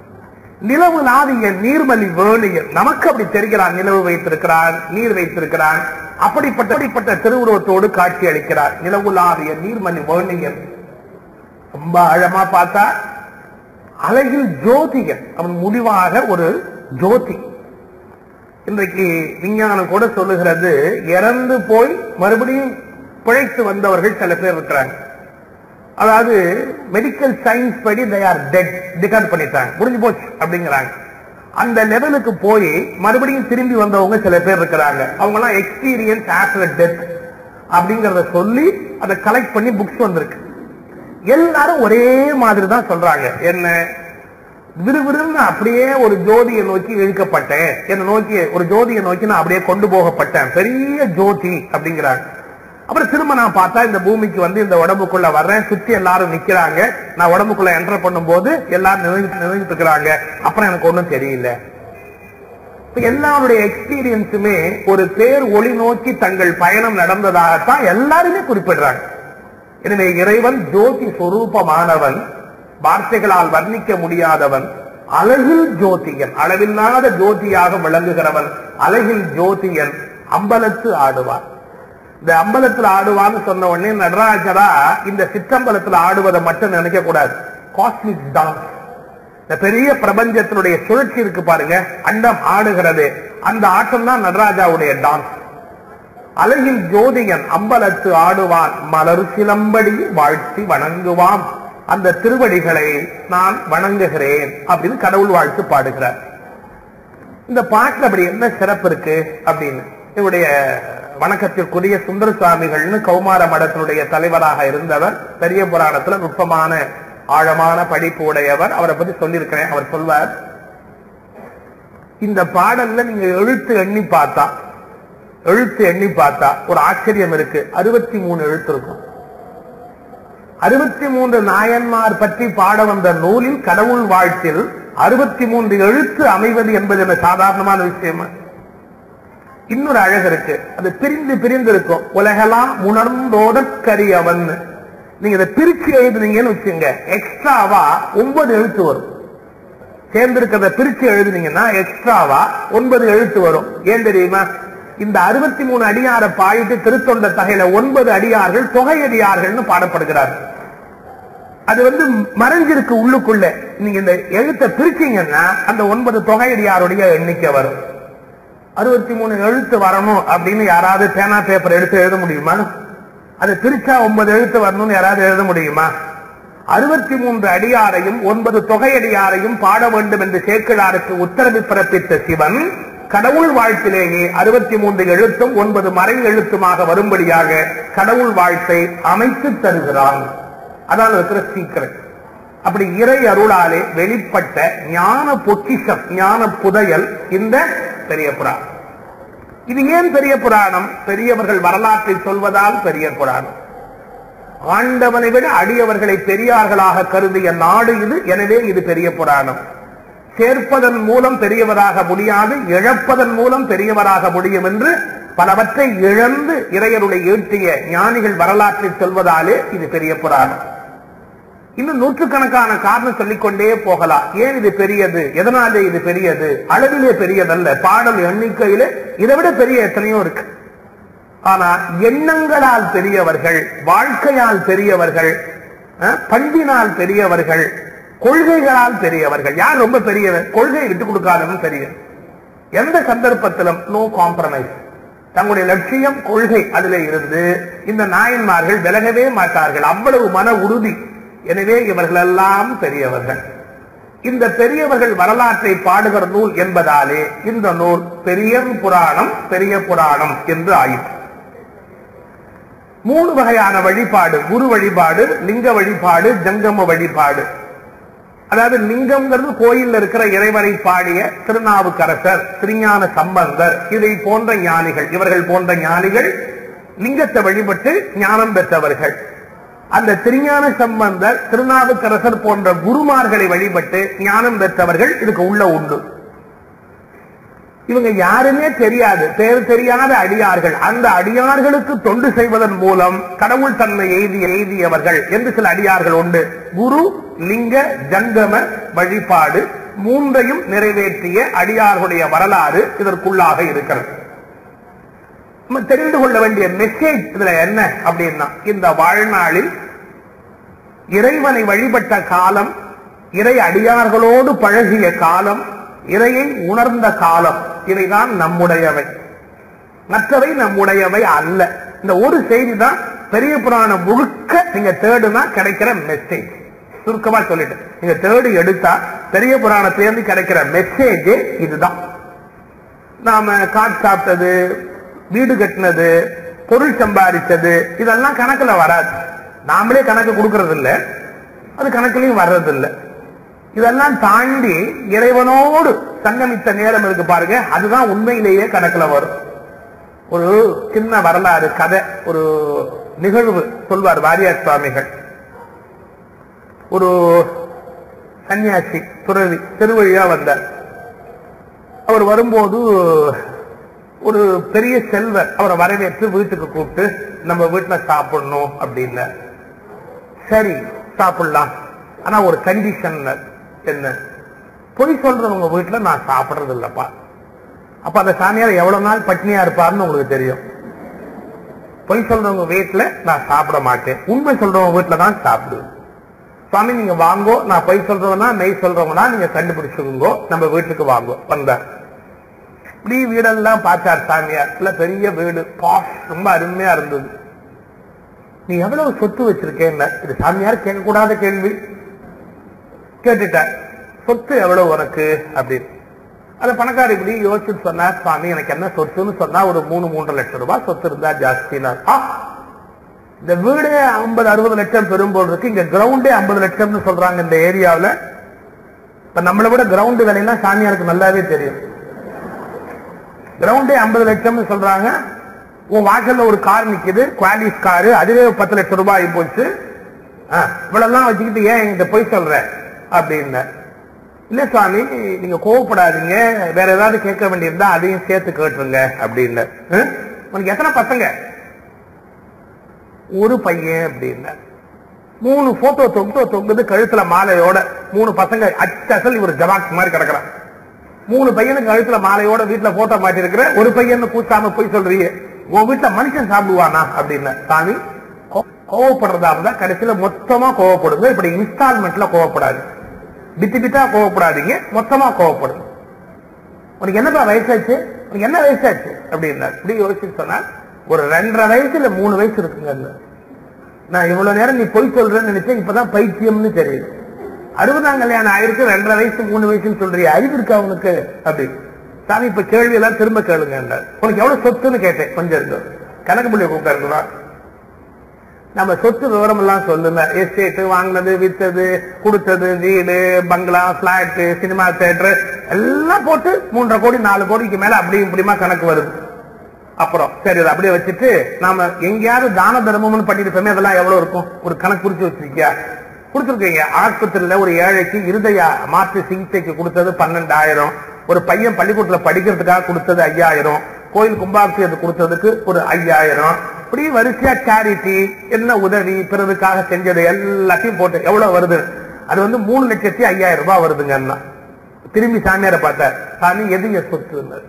நிலவு நாதிய நீர்மலி வேணியன் நமக்கு அப்படி தெரிகிறான் நிலவு வைத்திருக்கிறான் நீர் வைத்திருக்கிறான் அப்படிப்பட்ட அப்படிப்பட்ட திருவுருவத்தோடு காட்சி அளிக்கிறார் நிலவுலாவிய நீர்மலி வேணியன் ரொம்ப ஆழமா பார்த்தா அழகில் ஜோதிகன் அவன் முடிவாக ஒரு ஜோதி இன்றைக்கு விஞ்ஞானம் கூட சொல்லுகிறது இறந்து போய் மறுபடியும் பிழைத்து வந்தவர்கள் சில பேர் இருக்கிறாங்க அதாவது மெடிக்கல் சயின்ஸ் படி தே ஆர் டெட் டிகார்ட் பண்ணிட்டாங்க முடிஞ்சு போச்சு அப்படிங்கிறாங்க அந்த லெவலுக்கு போய் மறுபடியும் திரும்பி வந்தவங்க சில பேர் இருக்கிறாங்க அவங்க எல்லாம் எக்ஸ்பீரியன்ஸ் ஆஃப்டர் டெத் அப்படிங்கறத சொல்லி அதை கலெக்ட் பண்ணி புக்ஸ் வந்திருக்கு எல்லாரும் ஒரே மாதிரி தான் சொல்றாங்க என்ன விறுவிறுன்னு அப்படியே ஒரு ஜோதியை நோக்கி இழுக்கப்பட்டேன் என்னை நோக்கி ஒரு ஜோதியை நோக்கி நான் அப்படியே கொண்டு போகப்பட்டேன் பெரிய ஜோதி அப்படிங்கிறாங்க அப்புறம் திரும்ப நான் பார்த்தா இந்த பூமிக்கு வந்து இந்த உடம்புக்குள்ள வர்றேன் சுத்தி எல்லாரும் நிக்கிறாங்க நான் உடம்புக்குள்ள என்டர் பண்ணும்போது எல்லாரும் நினைஞ்சு நினைஞ்சிட்டு இருக்கிறாங்க அப்புறம் எனக்கு ஒண்ணும் தெரியல இப்ப எல்லாருடைய எக்ஸ்பீரியன்ஸுமே ஒரு பேர் ஒளி நோக்கி தங்கள் பயணம் நடந்ததாகத்தான் எல்லாருமே குறிப்பிடுறாங்க எனவே இறைவன் ஜோதி சொரூபமானவன் வார்த்தைகளால் வர்ணிக்க முடியாதவன் அழகில் ஜோதியன் அளவில்லாத ஜோதியாக விளங்குகிறவன் அழகில் ஜோதியன் அம்பலத்து ஆடுவான் இந்த அம்பலத்துல ஆடுவான்னு சொன்ன உடனே நடராஜரா இந்த சிற்றம்பலத்துல ஆடுவதை மட்டும் நினைக்க கூடாது காஸ்மிக் டான்ஸ் இந்த பெரிய பிரபஞ்சத்தினுடைய சுழற்சி இருக்கு பாருங்க அண்டம் ஆடுகிறது அந்த ஆட்டம் தான் நடராஜாவுடைய டான்ஸ் அழகில் ஜோதியன் அம்பலத்து ஆடுவான் மலர் சிலம்படி வாழ்த்தி வணங்குவான் அந்த திருவடிகளை நான் வணங்குகிறேன் அப்படின்னு கடவுள் வாழ்த்து பாடுகிறார் இந்த பாட்டுல அப்படி என்ன சிறப்பு இருக்கு அப்படின்னு இவருடைய வணக்கத்திற்குரிய சுந்தர சுவாமிகள்னு கௌமார மடத்தினுடைய தலைவராக இருந்தவர் பெரிய புராணத்துல நுட்பமான ஆழமான படிப்பு உடையவர் அவரை பத்தி சொல்லியிருக்கிறேன் அவர் சொல்வார் இந்த பாடல்ல நீங்க எழுத்து எண்ணி பார்த்தா எழுத்து எண்ணி பார்த்தா ஒரு ஆச்சரியம் இருக்கு அறுபத்தி மூணு எழுத்து இருக்கும் அறுபத்தி மூன்று நாயன்மார் பற்றி பாட வந்த நூலில் கடவுள் வாழ்த்தில் அறுபத்தி மூன்று எழுத்து அமைவது என்பது என்ன சாதாரணமான விஷயமா இன்னொரு அழகு இருக்கு அது பிரிந்து பிரிந்து இருக்கும் உலகெல்லாம் உணர்ந்தோதற்கரியவன் நீங்க இதை பிரிச்சு எழுதுனீங்கன்னு வச்சுங்க எக்ஸ்ட்ராவா ஒன்பது எழுத்து வரும் சேர்ந்திருக்கிறத பிரிச்சு எழுதுனீங்கன்னா எக்ஸ்ட்ராவா ஒன்பது எழுத்து வரும் ஏன் தெரியுமா இந்த அறுபத்தி மூணு அடியாரை பாடிட்டு திருத்தொண்ட தகையில ஒன்பது அடியார்கள் தொகையடியார்கள்னு பாடப்படுகிறார் அது வந்து மறைஞ்சிருக்கு உள்ளுக்குள்ள நீங்க இந்த எழுத்தை பிரிச்சீங்கன்னா அந்த ஒன்பது தொகையடியாருடைய எண்ணிக்கை வரும் அறுபத்தி மூணு எழுத்து வரணும் அப்படின்னு யாராவது பேனா பேப்பர் எடுத்து எழுத முடியுமா அது பிரிச்சா ஒன்பது எழுத்து வரணும்னு யாராவது எழுத முடியுமா அறுபத்தி மூன்று அடியாரையும் ஒன்பது தொகையடியாரையும் பாட வேண்டும் என்று சேக்கிழாருக்கு உத்தரவு பிறப்பித்த சிவன் கடவுள் வாழ்த்திலேயே அறுபத்தி மூன்று எழுத்தும் ஒன்பது மறை எழுத்துமாக வரும்படியாக கடவுள் வாழ்த்தை அமைத்து தருகிறான் அதான் இருக்கிற சீக்கிரம் அப்படி இறை அருளாலே வெளிப்பட்ட ஞான பொக்கிஷம் ஞான புதையல் இந்த பெரிய புராணம் இது ஏன் பெரிய புராணம் பெரியவர்கள் வரலாற்றை சொல்வதால் பெரிய புராணம் ஆண்டவனை விட அடியவர்களை பெரியார்களாக கருதிய நாடு இது எனவே இது பெரிய புராணம் சேர்ப்பதன் மூலம் பெரியவராக முடியாது இழப்பதன் மூலம் பெரியவராக முடியும் என்று பலவற்றை இழந்து இறையருளை ஈட்டிய ஞானிகள் வரலாற்றை சொல்வதாலே இது பெரிய புராணம் இன்னும் நூற்றுக்கணக்கான காரணம் சொல்லிக்கொண்டே போகலாம் ஏன் இது பெரியது எதனாலே இது பெரியது அளவிலே பெரியதல்ல பாடல் எண்ணிக்கையில இதை விட பெரிய எத்தனையோ இருக்கு ஆனா எண்ணங்களால் பெரியவர்கள் வாழ்க்கையால் பெரியவர்கள் அஹ், பண்பினால் பெரியவர்கள் கொள்கைகளால் பெரியவர்கள் யார் ரொம்ப பெரியவர் கொள்கை விட்டுக் கொடுக்காதவன் பெரியவர் எந்த சந்தர்ப்பத்திலும் நோ காம்ப்ரமைஸ் தங்களுடைய லட்சியம் கொள்கை அதிலே இருந்து இந்த நாயன்மார்கள் விலகவே மாட்டார்கள் அவ்வளவு மன உறுதி எனவே இவர்கள் எல்லாம் பெரியவர்கள் இந்த பெரியவர்கள் வரலாற்றை பாடுகிற நூல் என்பதாலே இந்த நூல் பெரிய புராணம் பெரிய புராணம் என்று ஆயிற்று மூணு வகையான வழிபாடு குரு வழிபாடு லிங்க வழிபாடு ஜங்கம வழிபாடு அதாவது லிங்கம்ங்கிறது கோயில்ல இருக்கிற இறைவனை பாடிய திருநாவுக்கரசர் திருஞான சம்பந்தர் இதை போன்ற ஞானிகள் இவர்கள் போன்ற ஞானிகள் லிங்கத்தை வழிபட்டு ஞானம் பெற்றவர்கள் அந்த திருஞான சம்பந்தர் திருநாவுக்கரசர் போன்ற குருமார்களை வழிபட்டு ஞானம் பெற்றவர்கள் இதுக்கு உள்ள உண்டு இவங்க யாருமே தெரியாது பேர் தெரியாத அடியார்கள் அந்த அடியார்களுக்கு தொண்டு செய்வதன் மூலம் கடவுள் தன்மை எய்தி எய்தியவர்கள் என்று சில அடியார்கள் உண்டு குரு லிங்க ஜங்கம வழிபாடு மூன்றையும் நிறைவேற்றிய அடியார்களுடைய வரலாறு இதற்குள்ளாக இருக்கிறது நம்ம தெரிந்து கொள்ள வேண்டிய மெசேஜ் இதுல என்ன அப்படின்னா இந்த வாழ்நாளில் இறைவனை வழிபட்ட காலம் இறை அடியார்களோடு பழகிய காலம் இறையை உணர்ந்த காலம் இவைதான் நம்முடையவை மற்றவை நம்முடையவை அல்ல இந்த ஒரு செய்தி தான் பெரிய புராணம் முழுக்க நீங்க தேடுனா கிடைக்கிற மெசேஜ் சுருக்கமா சொல்லிட்டு நீங்க தேடி எடுத்தா பெரிய புராணத்திலிருந்து கிடைக்கிற மெசேஜ் இதுதான் நாம காட்டு சாப்பிட்டது வீடு கட்டினது பொருள் சம்பாதிச்சது இதெல்லாம் கணக்குல வராது நாமளே கணக்கு கொடுக்கறது இல்ல அது கணக்குலயும் வர்றது இல்ல இதெல்லாம் தாண்டி இறைவனோடு சங்கமித்த நேரம் இருக்கு பாருங்க அதுதான் உண்மையிலேயே கணக்குல வரும் ஒரு சின்ன வரலாறு கதை ஒரு நிகழ்வு சொல்வார் வாரியார் சுவாமிகள் ஒரு சன்னியாசி துறவி திருவழியா வந்தார் அவர் வரும்போது ஒரு பெரிய செல்வர் அவரை வரவேற்று வீட்டுக்கு கூப்பிட்டு நம்ம வீட்டுல சாப்பிடணும் அப்படின்னு சரி சாப்பிடலாம் ஆனா ஒரு கண்டிஷன் என்ன பொய் சொல்றவங்க வீட்டுல நான் சாப்பிடுறது இல்லப்பா அப்ப அந்த சாமியார் எவ்வளவு நாள் பட்னியா இருப்பாருன்னு உங்களுக்கு தெரியும் பொய் சொல்றவங்க வீட்டுல நான் சாப்பிட மாட்டேன் உண்மை சொல்றவங்க வீட்டுல தான் சாப்பிடுவேன் சுவாமி நீங்க வாங்கோ நான் பொய் சொல்றவனா மெய் சொல்றவனா நீங்க கண்டுபிடிச்சுக்கோங்கோ நம்ம வீட்டுக்கு வாங்கோ வந்தார் இப்படி வீடெல்லாம் பார்த்தார் சாமியார் இல்ல பெரிய வீடு பாஷ் ரொம்ப அருமையா இருந்தது நீ எவ்வளவு சொத்து வச்சிருக்கேன்னு இது சாமியார் கேட்கக்கூடாத கேள்வி கேட்டுட்டார் சொத்து எவ்வளவு உனக்கு அப்படின்னு அந்த பணக்கார இப்படி யோசிச்சுட்டு சொன்னார் சுவாமி எனக்கு என்ன சொத்துன்னு சொன்னா ஒரு மூணு மூன்று லட்சம் ரூபாய் சொத்து இருந்தா ஜாஸ்தினா ஆ, இந்த வீடு ஐம்பது அறுபது லட்சம் பெரும்போது இருக்கு இங்க கிரவுண்டே ஐம்பது லட்சம்னு சொல்றாங்க இந்த ஏரியாவுல இப்ப நம்மளை விட கிரவுண்டு விலையெல்லாம் சாமியாருக்கு நல்லாவே தெரியும் கிரவுண்டே ஐம்பது லட்சம்னு சொல்றாங்க உன் வாசல்ல ஒரு கார் நிக்குது குவாலிஸ் காரு அதுவே பத்து லட்சம் ரூபாய் ஆகி போச்சு ஆ, இவ்வளவுலாம் வச்சுக்கிட்டு ஏன் என்கிட்ட போய் சொல்ற அப்படின்னு இல்ல சுவாமி நீங்க கோவப்படாதீங்க வேற ஏதாவது கேட்க வேண்டியிருந்தா அதையும் சேர்த்து கேட்டுருங்க அப்படின்னு ஆ? உனக்கு எத்தனை பசங்க ஒரு பையன் அப்படின்னு மூணு போட்டோ தொங்கு தொங்குது கழுத்துல மாலையோட மூணு பசங்க அச்சசல் இவர் ஜவாக் மாதிரி கிடக்குறான் மூணு பையனுக்கு கழுத்துல மாலையோட வீட்டுல போட்டோ மாட்டிருக்கிற ஒரு பையன் கூச்சாம போய் சொல்றீங்க உன் வீட்டுல மனுஷன் சாப்பிடுவானா அப்படின்னு சாமி கோ- கோவப்படுறதா இருந்தா கடைசியில மொத்தமா கோவப்படுங்க இப்படி இன்ஸ்டால்மெண்ட்ல கோவப்படாது பிட்டு பிட்டா கோவப்படாதீங்க மொத்தமா கோவப்படுங்க உனக்கு என்னப்பா வயசாச்சு உனக்கு என்ன வயசாச்சு அப்படின்னாரு இப்படி யோசிச்சு சொன்னா ஒரு ரெண்டரை வயசு இல்ல மூணு வயசு இருக்குங்க நான் இவ்வளவு நேரம் நீ பொய் சொல்றேன்னு நினைச்சேன் இப்பதான் பைத்தியம்னு தெரியுது அறுபதாம் கல்யாணம் ஆயிருக்கு ரெண்டரை வயசு மூணு வயசுன்னு சொல்றிய அறிவு இருக்கா உனக்கு அப்படி சாமி இப்ப கேள்வி எல்லாம் திரும்ப கேளுங்க உனக்கு எவ்வளவு சொத்துன்னு கேட்டேன் கொஞ்சம் இருந்து கணக்கு புள்ளிய கூப்பிட்டாருங்களா நம்ம சொத்து விவரம் எல்லாம் சொல்லுங்க எஸ்டேட் வாங்கினது வித்தது கொடுத்தது வீடு பங்களா பிளாட் சினிமா தியேட்டர் எல்லாம் போட்டு மூன்றரை கோடி நாலு கோடிக்கு மேல அப்படியும் இப்படியுமா கணக்கு வருது அப்புறம் சரி அதை அப்படியே வச்சுட்டு நாம எங்கேயாவது தான தர்மம்னு பண்ணிருப்போமே அதெல்லாம் எவ்வளவு இருக்கும் ஒரு கணக்கு குறிச்சு வச்சிருக்கியா கொடுத்துருக்கீங்க ஆஸ்பத்திரியில ஒரு ஏழைக்கு இருதய மாற்று சிகிச்சைக்கு கொடுத்தது பன்னெண்டாயிரம் ஒரு பையன் பள்ளிக்கூடத்துல படிக்கிறதுக்காக கொடுத்தது ஐயாயிரம் கோயில் கும்பாபிஷேகத்துக்கு கொடுத்ததுக்கு ஒரு ஐயாயிரம் இப்படி வரிசையா சேரிட்டி என்ன உதவி பிறருக்காக செஞ்சது எல்லாத்தையும் போட்டு எவ்வளவு வருது அது வந்து மூணு லட்சத்தி ஐயாயிரம் ரூபாய் வருதுங்கன்னா திரும்பி சாமியாரை பார்த்தார் சாமி எது என் சொத்து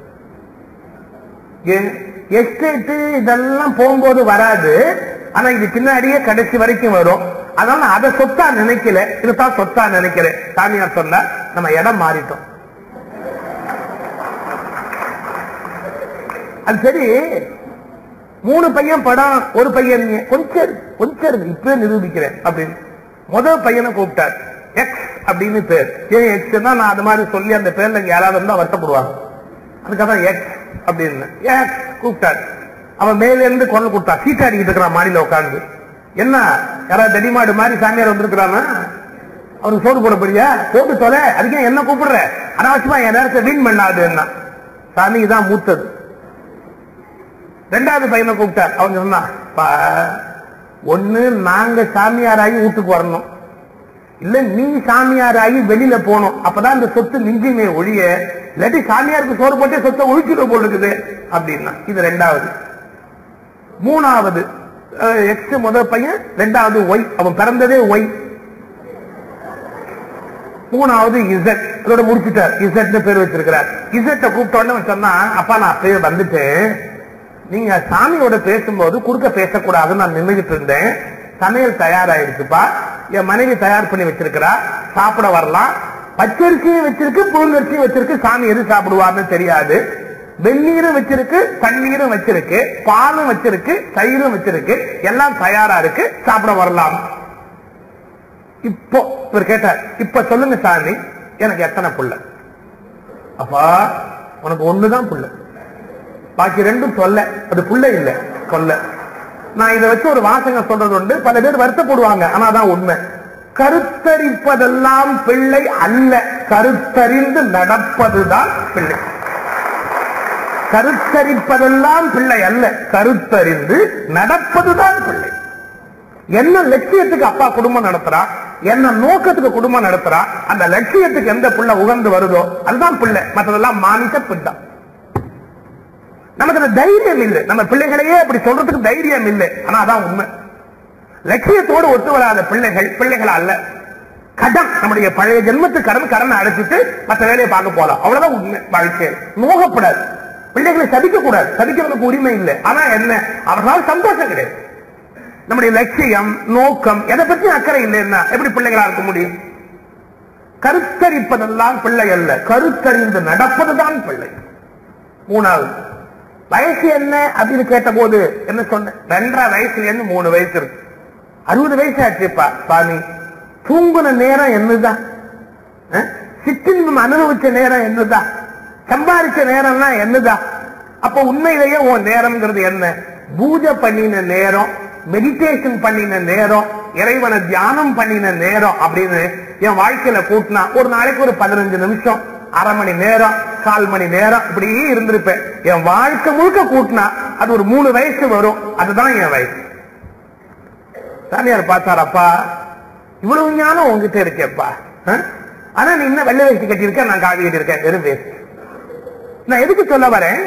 எஸ்டேட் இதெல்லாம் போகும்போது வராது ஆனா இது பின்னாடியே கடைசி வரைக்கும் வரும் அதனால நான் அதை சொத்தா நினைக்கல இதுதான் சொத்தா நினைக்கிறேன் சாமியார் சொன்னா நம்ம இடம் மாறிட்டோம் அது சரி மூணு பையன் படம் ஒரு பையன் நீ. கொஞ்சம் இரு, கொஞ்சம் இருக்கு இப்பவே நிரூபிக்கிறேன் அப்படின்னு முதல் பையனை கூப்பிட்டார் எக்ஸ் அப்படின்னு பேர் ஏன் எக்ஸ் நான் அது மாதிரி சொல்லி அந்த பேர்ல இங்க யாராவது இருந்தா வருத்தப்படுவாங்க அதுக்காக எக்ஸ் அப்படின்னு எக்ஸ் கூப்பிட்டார் அவன் மேல இருந்து குரல் கொடுத்தா சீட்டாடிக்கிட்டு இருக்கிறான் மாடியில உட்கார்ந்து என்ன யாராவது தடிமாடு மாதிரி சாமியார் வந்திருக்கிறானா அவனுக்கு சோறு போட போறியா போட்டு தொலை அதுக்கே என்ன கூப்பிடுற அனாவசியமா என் நேரத்தை வீண் பண்ணாது என்ன சாமி தான் மூத்தது ரெண்டாவது பையனை கூப்பிட்டார் அவன் சொன்னா "பா, ஒண்ணு நாங்க சாமியாராகி வீட்டுக்கு வரணும் இல்ல நீ சாமியாராகி வெளியில போகணும் அப்பதான் இந்த சொத்து மிஞ்சுமே ஒழிய இல்லாட்டி சாமியாருக்கு சோறு போட்டே சொத்தை ஒழிச்சுட போல் இருக்குது அப்படின்னா இது ரெண்டாவது மூணாவது எக்ஸ் முதல் பையன் ரெண்டாவது ஒய் அவன் பிறந்ததே ஒய் மூணாவது இசட் அதோட முடிச்சுட்டார் இசட்னு பேர் வச்சிருக்கிறார் இசட்டை கூப்பிட்ட உடனே அவன் சொன்னான் அப்பா நான் அப்பயே வந்துட்டேன் நீங்க சாமியோட பேசும்போது குறுக்க பேசக்கூடாதுன்னு நான் நின்றுகிட்டு இருந்தேன் சமையல் தயாராயிடுச்சுப்பா என் மனைவி தயார் பண்ணி வச்சிருக்கிறா சாப்பிட வரலாம் பச்சரிசியும் வச்சிருக்கு புழுங்கரிசியும் வச்சிருக்கு சாமி எது சாப்பிடுவார்னு தெரியாது வெந்நீரும் வச்சிருக்கு தண்ணீரும் வச்சிருக்கு பாலும் வச்சிருக்கு தயிரும் வச்சிருக்கு எல்லாம் தயாரா இருக்கு சாப்பிட வரலாம் இப்போ இவர் கேட்டார் இப்ப சொல்லுங்க சாமி எனக்கு எத்தனை புள்ள அப்பா உனக்கு ஒண்ணுதான் புள்ள பாக்கி ரெண்டும் சொல்ல அது புள்ள இல்ல சொல்ல நான் இதை வச்சு ஒரு வாசகம் சொல்றது உண்டு பல பேர் வருத்தப்படுவாங்க ஆனா அதான் உண்மை கருத்தரிப்பதெல்லாம் பிள்ளை அல்ல கருத்தறிந்து நடப்பதுதான் பிள்ளை கருத்தரிப்பதெல்லாம் பிள்ளை அல்ல கருத்தறிந்து நடப்பதுதான் பிள்ளை என்ன லட்சியத்துக்கு அப்பா குடும்பம் நடத்துறா என்ன நோக்கத்துக்கு குடும்பம் நடத்துறா அந்த லட்சியத்துக்கு எந்த புள்ள உகந்து வருதோ அதுதான் பிள்ளை மற்றதெல்லாம் மானிச பிட்டம் நமக்கு அந்த தைரியம் இல்லை நம்ம பிள்ளைகளையே அப்படி சொல்றதுக்கு தைரியம் இல்லை ஆனா அதான் உண்மை லட்சியத்தோடு ஒத்து வராத பிள்ளைகள் பிள்ளைகள் அல்ல கடன் நம்முடைய பழைய ஜென்மத்து கடன் கடனை அடைச்சிட்டு மற்ற வேலையை பார்க்க போலாம் அவ்வளவுதான் உண்மை வாழ்க்கையில் நோகப்படாது பிள்ளைகளை சதிக்க கூடாது சதிக்கிறதுக்கு உரிமை இல்லை ஆனா என்ன அவர்களால் சந்தோஷம் கிடையாது நம்முடைய லட்சியம் நோக்கம் எதை பத்தி அக்கறை இல்லைன்னா எப்படி பிள்ளைகளா இருக்க முடியும் கருத்தரிப்பதெல்லாம் பிள்ளை அல்ல கருத்தறிந்து நடப்பதுதான் பிள்ளை மூணாவது வயசு என்ன அப்படின்னு கேட்ட போது என்ன சொன்ன ரெண்டரை வயசுல இருந்து மூணு வயசு இருக்கு அறுபது வயசு ஆச்சுப்பா சுவாமி தூங்குன நேரம் என்னதான் அஹ்? சிற்றின்பம் அனுபவிச்ச நேரம் என்னதான் சம்பாதிச்ச நேரம்னா என்னதான் அப்ப உண்மையிலேயே உன் நேரம்ங்கிறது என்ன பூஜை பண்ணின நேரம் மெடிடேஷன் பண்ணின நேரம் இறைவனை தியானம் பண்ணின நேரம் அப்படின்னு என் வாழ்க்கையில கூட்டினா ஒரு நாளைக்கு ஒரு பதினஞ்சு நிமிஷம் அரை மணி நேரம் கால் மணி நேரம் இப்படியே இருந்திருப்பேன் என் வாழ்க்கை முழுக்க கூட்டினா அது ஒரு மூணு வயசு வரும் அதுதான் என் வயசு சாமியார் பார்த்தாரப்பா இவ்வளவு ஞானம் உங்ககிட்ட இருக்கேப்பா அஹ்? ஆனா நீ இன்னும் வெள்ளை வயசு கட்டியிருக்க நான் காவி கட்டியிருக்கேன் வெறும் பேசு நான் எதுக்கு சொல்ல வரேன்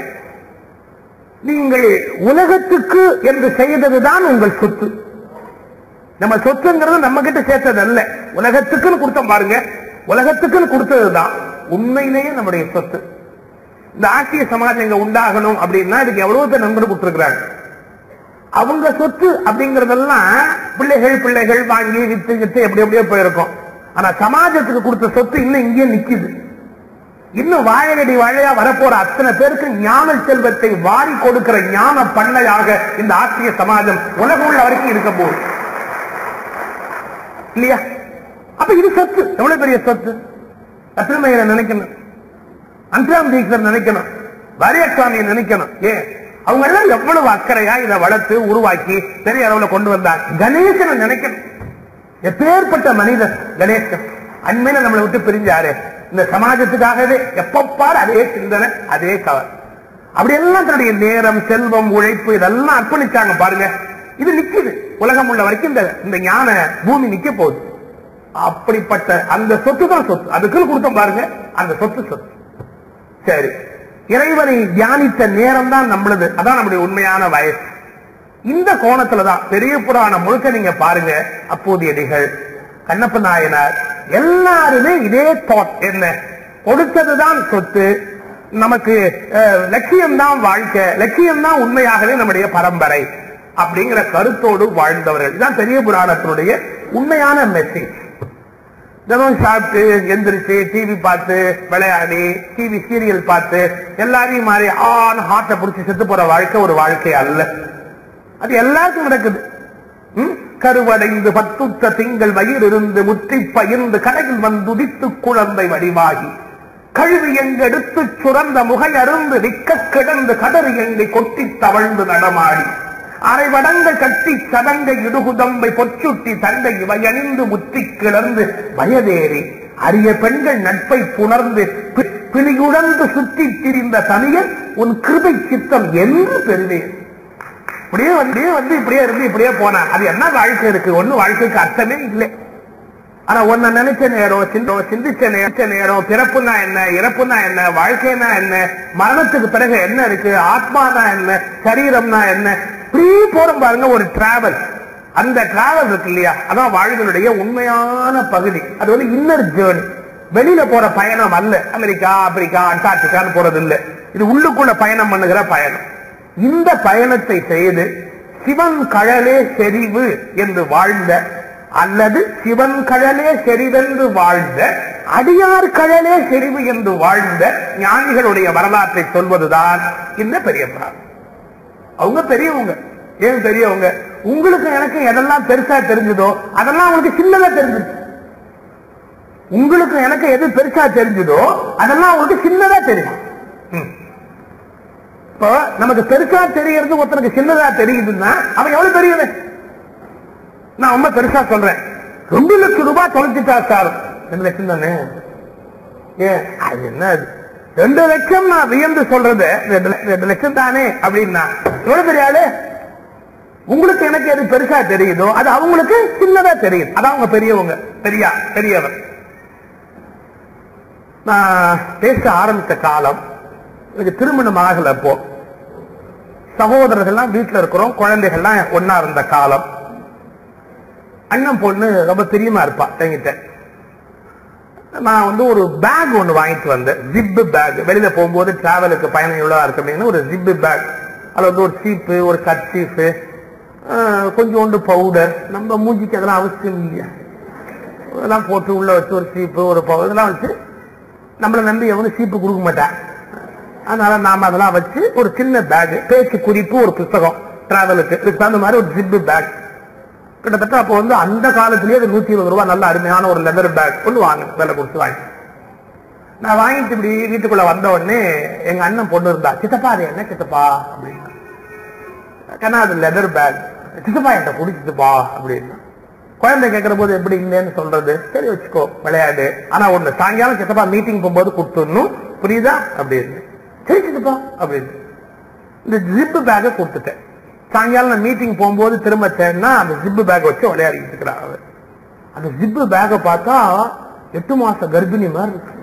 நீங்கள் உலகத்துக்கு என்று செய்ததுதான் உங்கள் சொத்து நம்ம சொத்துங்கிறது நம்ம கிட்ட சேர்த்தது அல்ல உலகத்துக்குன்னு கொடுத்தோம் பாருங்க உலகத்துக்குன்னு கொடுத்ததுதான் உண்மையிலேயே நம்முடைய சொத்து இந்த ஆசிய சமாஜம் இங்க உண்டாகணும் அப்படின்னா இதுக்கு எவ்வளவு பேர் நண்பர் கொடுத்திருக்கிறாங்க அவங்க சொத்து அப்படிங்கறதெல்லாம் பிள்ளைகள் பிள்ளைகள் வாங்கி வித்து வித்து எப்படி எப்படியோ போயிருக்கும் ஆனா சமாஜத்துக்கு கொடுத்த சொத்து இன்னும் இங்கே நிக்குது இன்னும் வாழையடி வாழையா வரப்போற அத்தனை பேருக்கு ஞான செல்வத்தை வாரி கொடுக்கிற ஞான பண்ணையாக இந்த ஆசிய சமாஜம் உலகம் உள்ள வரைக்கும் இருக்க போகுது இல்லையா அப்ப இது சொத்து எவ்வளவு பெரிய சொத்து லட்சுமையை நினைக்கணும் அன்றாம் தீக்ஷர் நினைக்கணும் வாரியசாமியை நினைக்கணும் ஏன் அவங்க எல்லாம் எவ்வளவு அக்கறையா இதை வளர்த்து உருவாக்கி பெரிய அளவுல கொண்டு வந்தாங்க கணேசனை நினைக்கணும் எப்பேற்பட்ட மனிதன் கணேசன் அண்மையில நம்மளை விட்டு பிரிஞ்சாரு இந்த சமாஜத்துக்காகவே எப்ப பாரு அதே சிந்தனை அதே கவர் அப்படி எல்லாம் தன்னுடைய நேரம் செல்வம் உழைப்பு இதெல்லாம் அர்ப்பணிச்சாங்க பாருங்க இது நிக்குது உலகம் உள்ள வரைக்கும் இந்த இந்த ஞான பூமி நிக்க போகுது அப்படிப்பட்ட அந்த சொத்து தான் சொத்து அதுக்குன்னு கொடுத்தோம் பாருங்க அந்த சொத்து சொத்து சரி இறைவனை தியானித்த நேரம் தான் நம்மளது அதான் நம்முடைய உண்மையான வயசு இந்த கோணத்துல தான் பெரிய புராணம் முழுக்க நீங்க பாருங்க அப்போதியடிகள் கண்ணப்ப நாயனார் எல்லாருமே இதே தாட் என்ன கொடுத்ததுதான் சொத்து நமக்கு அஹ், லட்சியம்தான் வாழ்க்கை லட்சியம்தான் உண்மையாகவே நம்முடைய பரம்பரை அப்படிங்கிற கருத்தோடு வாழ்ந்தவர்கள் இதுதான் பெரிய புராணத்தினுடைய உண்மையான மெசேஜ் தினம் சாப்பிட்டு எந்திரிச்சு டிவி பார்த்து விளையாடி டிவி சீரியல் பார்த்து எல்லாரையும் மாதிரி ஆன் ஹார்ட்டை பிடிச்சி செத்து போற வாழ்க்கை ஒரு வாழ்க்கை அல்ல அது எல்லாருக்கும் நடக்குது ம்? கருவடைந்து பத்துத்த திங்கள் வயிறிருந்து முற்றி பயிர்ந்து கடையில் வந்துதித்து குழந்தை வடிவாகி கழுவி எங்கெடுத்து சுரந்த முகை அருந்து நிக்க கிடந்து கடறு எங்கை கொட்டி தவழ்ந்து நடமாடி அரைவடங்கள் கட்டி சதங்கை இடுகுதம்பை பொச்சுட்டி தண்டை இவை அணிந்து முத்தி கிளர்ந்து வயதேறி அரிய பெண்கள் நட்பை புணர்ந்து பி- பிணியுழந்து சுற்றித் திரிந்த தனியன் உன் கிருபை சித்தம் என்று பெறுவேன் இப்படியே வந்து வந்து இப்படியே இருந்து இப்படியே போனான் அது என்ன வாழ்க்கை இருக்கு ஒண்ணு வாழ்க்கைக்கு அர்த்தமே இல்லை ஆனா ஒன்ன நினைச்ச நேரம் சிந்த- சிந்திச்ச நேரம் சிந்திச்ச நேரம் பிறப்புனா என்ன இறப்புனா என்ன வாழ்க்கைனா என்ன மரணத்துக்கு பிறகு என்ன இருக்கு ஆத்மானா என்ன சரீரம்னா என்ன இப்படி போறோம் பாருங்க ஒரு டிராவல் அந்த டிராவல் இருக்கு இல்லையா அதான் வாழ்களுடைய உண்மையான பகுதி அது வந்து இன்னர் ஜேர்னி வெளியில போற பயணம் அல்ல அமெரிக்கா ஆப்பிரிக்கா அண்டார்டிகான்னு போறது இல்ல இது உள்ளுக்குள்ள பயணம் பண்ணுகிற பயணம் இந்த பயணத்தை செய்து சிவன் கழலே செறிவு என்று வாழ்ந்த அல்லது சிவன் கழலே செறிவென்று வாழ்ந்த அடியார் கழலே செறிவு என்று வாழ்ந்த ஞானிகளுடைய வரலாற்றை சொல்வதுதான் இந்த பெரிய புராணம் அவங்க பெரியவங்க ஏன் பெரியவங்க உங்களுக்கு எனக்கு எதெல்லாம் பெருசா தெரிஞ்சதோ அதெல்லாம் உங்களுக்கு சின்னதா தெரிஞ்சிருச்சு உங்களுக்கு எனக்கு எது பெருசா தெரிஞ்சதோ அதெல்லாம் உங்களுக்கு சின்னதா தெரியும் ம். இப்போ நமக்கு பெருசா தெரியறது ஒருத்தனுக்கு சின்னதா தெரியுதுன்னா அவன் எவ்வளவு பெரியவன் நான் ரொம்ப பெருசா சொல்றேன் ரெண்டு லட்சம் ரூபாய் தொலைச்சிட்டா சார் ரெண்டு லட்சம் தானே ஏன் அது என்ன அது ரெண்டு லட்சம் நான் வியந்து சொல்றது ரெண்டு லட்சம் ரெண்டு லட்சம் தானே அப்படின்னா எவ்வளவு பெரிய ஆளு உங்களுக்கு எனக்கு எது பெருசா தெரியுதோ அது அவங்களுக்கு சின்னதா தெரியுது அதான் அவங்க பெரியவங்க பெரியா பெரியவர் நான் பேச ஆரம்பித்த காலம் எனக்கு திருமணம் ஆகல அப்போ சகோதரர்கள்லாம் வீட்டுல இருக்கிறோம் குழந்தைகள்லாம் ஒன்னா இருந்த காலம் அண்ணன் பொண்ணு ரொம்ப பிரியமா இருப்பா என்கிட்ட நான் வந்து ஒரு பேக் ஒன்னு வாங்கிட்டு வந்தேன் ஜிப்பு பேக் வெளியில போகும்போது டிராவலுக்கு பயணம் எவ்வளவு இருக்கு அப்படின்னு ஒரு ஜிப்பு பேக் அதுல வந்து ஒரு சீப்பு ஒரு கட்சீஃபு கொஞ்சோண்டு பவுடர் நம்ம மூஞ்சிக்கு அதெல்லாம் அவசியம் இல்லையா இதெல்லாம் போட்டு உள்ள வச்சு ஒரு சீப்பு ஒரு பவுடர் இதெல்லாம் வச்சு நம்மளை நம்பி எவனும் சீப்பு கொடுக்க மாட்டான் அதனால நாம அதெல்லாம் வச்சு ஒரு சின்ன பேக் பேச்சு குறிப்பு ஒரு புத்தகம் டிராவலுக்கு இதுக்கு தகுந்த மாதிரி ஒரு ஜிப்பு பேக் கிட்டத்தட்ட அப்போ வந்து அந்த காலத்திலேயே அது நூத்தி இருபது ரூபாய் நல்ல அருமையான ஒரு லெதர் பேக் ஒன்று வாங்க விலை கொடுத்து வாங்கி நான் வாங்கிட்டு இப்படி வீட்டுக்குள்ள வந்த உடனே எங்க அண்ணன் பொண்ணு இருந்தா சித்தப்பா அது என்ன சித்தப்பா அப்படின்னு கண்ணா அது லெதர் பேக் சித்தப்பா என்கிட்ட கொடு சித்தப்பா அப்படின்னு குழந்தை கேட்கிற போது எப்படி இல்லைன்னு சொல்றது சரி வச்சுக்கோ விளையாடு ஆனா ஒண்ணு சாயங்காலம் சித்தப்பா மீட்டிங் போகும்போது கொடுத்துடணும் புரியுதா அப்படின்னு சரி சித்தப்பா அப்படின்னு இந்த ஜிப்பு பேக்கை கொடுத்துட்டேன் சாயங்காலம் நான் மீட்டிங் போகும்போது திரும்ப சேர்னா அந்த ஜிப்பு பேக் வச்சு விளையாடிட்டு இருக்கிறா அவ அந்த ஜிப்பு பேக்கை பார்த்தா எட்டு மாச கர்ப்பிணி மாதிரி இருக்கு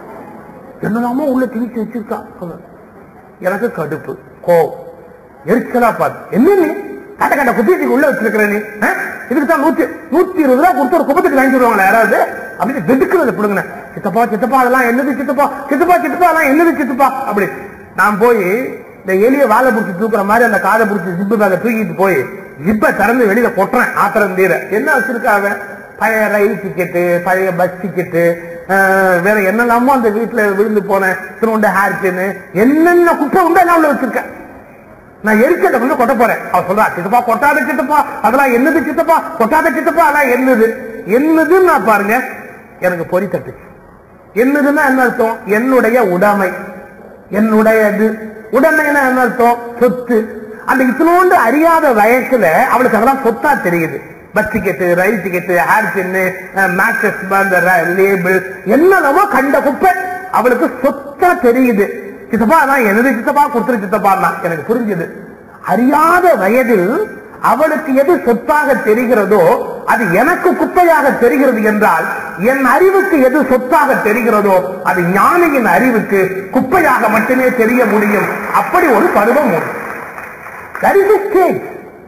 என்னெல்லாமோ உள்ள திணிச்சு வச்சிருக்கா அவ. எனக்கு கடுப்பு கோவம் எரிச்சலா பார்த்து என்ன நீ கட்ட கட்ட குத்திட்டு உள்ள வச்சிருக்கிற நீ ஆ? இதுக்கு தான் நூத்தி நூத்தி இருபது ரூபா கொடுத்து ஒரு குப்பத்துக்கு வாங்கி விடுவாங்களா யாராவது அப்படின்னு வெடுக்கிறது பிடுங்க சித்தப்பா சித்தப்பா அதெல்லாம் என்னது சித்தப்பா சித்தப்பா சித்தப்பா அதெல்லாம் என்னது சித்தப்பா அப்படி நான் போய் இந்த எலிய வாழை பிடிச்சி தூக்குற மாதிரி அந்த காதை பிடிச்சி ஜிப்பு பேக தூக்கிட்டு போய் ஜிப்பை திறந்து வெளியில கொட்டுறேன் ஆத்திரம் தீர என்ன வச்சிருக்காங்க பழைய ரயில் டிக்கெட்டு பழைய பஸ் டிக்கெட்டு வேற என்னெல்லாமோ அந்த வீட்டுல விழுந்து போன திருவண்ட ஹேர் பின்னு என்னென்ன குப்பை உண்டோ எல்லாம் உள்ள வச்சிருக்கேன் நான் எரிச்சதை கொண்டு கொட்ட போறேன் அவ சொல்றா சித்தப்பா கொட்டாத சித்தப்பா அதெல்லாம் என்னது சித்தப்பா கொட்டாத சித்தப்பா அதெல்லாம் என்னது என்னதுன்னு நான் பாருங்க எனக்கு பொறி தட்டுச்சு என்னதுன்னா என்ன அர்த்தம் என்னுடைய உடைமை என்னுடையது உடைமைன்னா என்ன அர்த்தம் சொத்து அந்த இத்தினோண்டு அறியாத வயசுல அவளுக்கு அதெல்லாம் சொத்தா தெரியுது bus ticket rail ticket hair pin matches அந்த லேபிள் என்னென்னவோ கண்ட குப்பை அவளுக்கு சொத்தா தெரியுது சித்தப்பா அதான் எனது சித்தப்பா கொடுத்துரு சித்தப்பா எனக்கு புரிஞ்சது அறியாத வயதில் அவளுக்கு எது சொத்தாக தெரிகிறதோ அது எனக்கு குப்பையாக தெரிகிறது என்றால் என் அறிவுக்கு எது சொத்தாக தெரிகிறதோ அது ஞானியின் அறிவுக்கு குப்பையாக மட்டுமே தெரிய முடியும் அப்படி ஒரு பருவம் உண்டு That is the stage.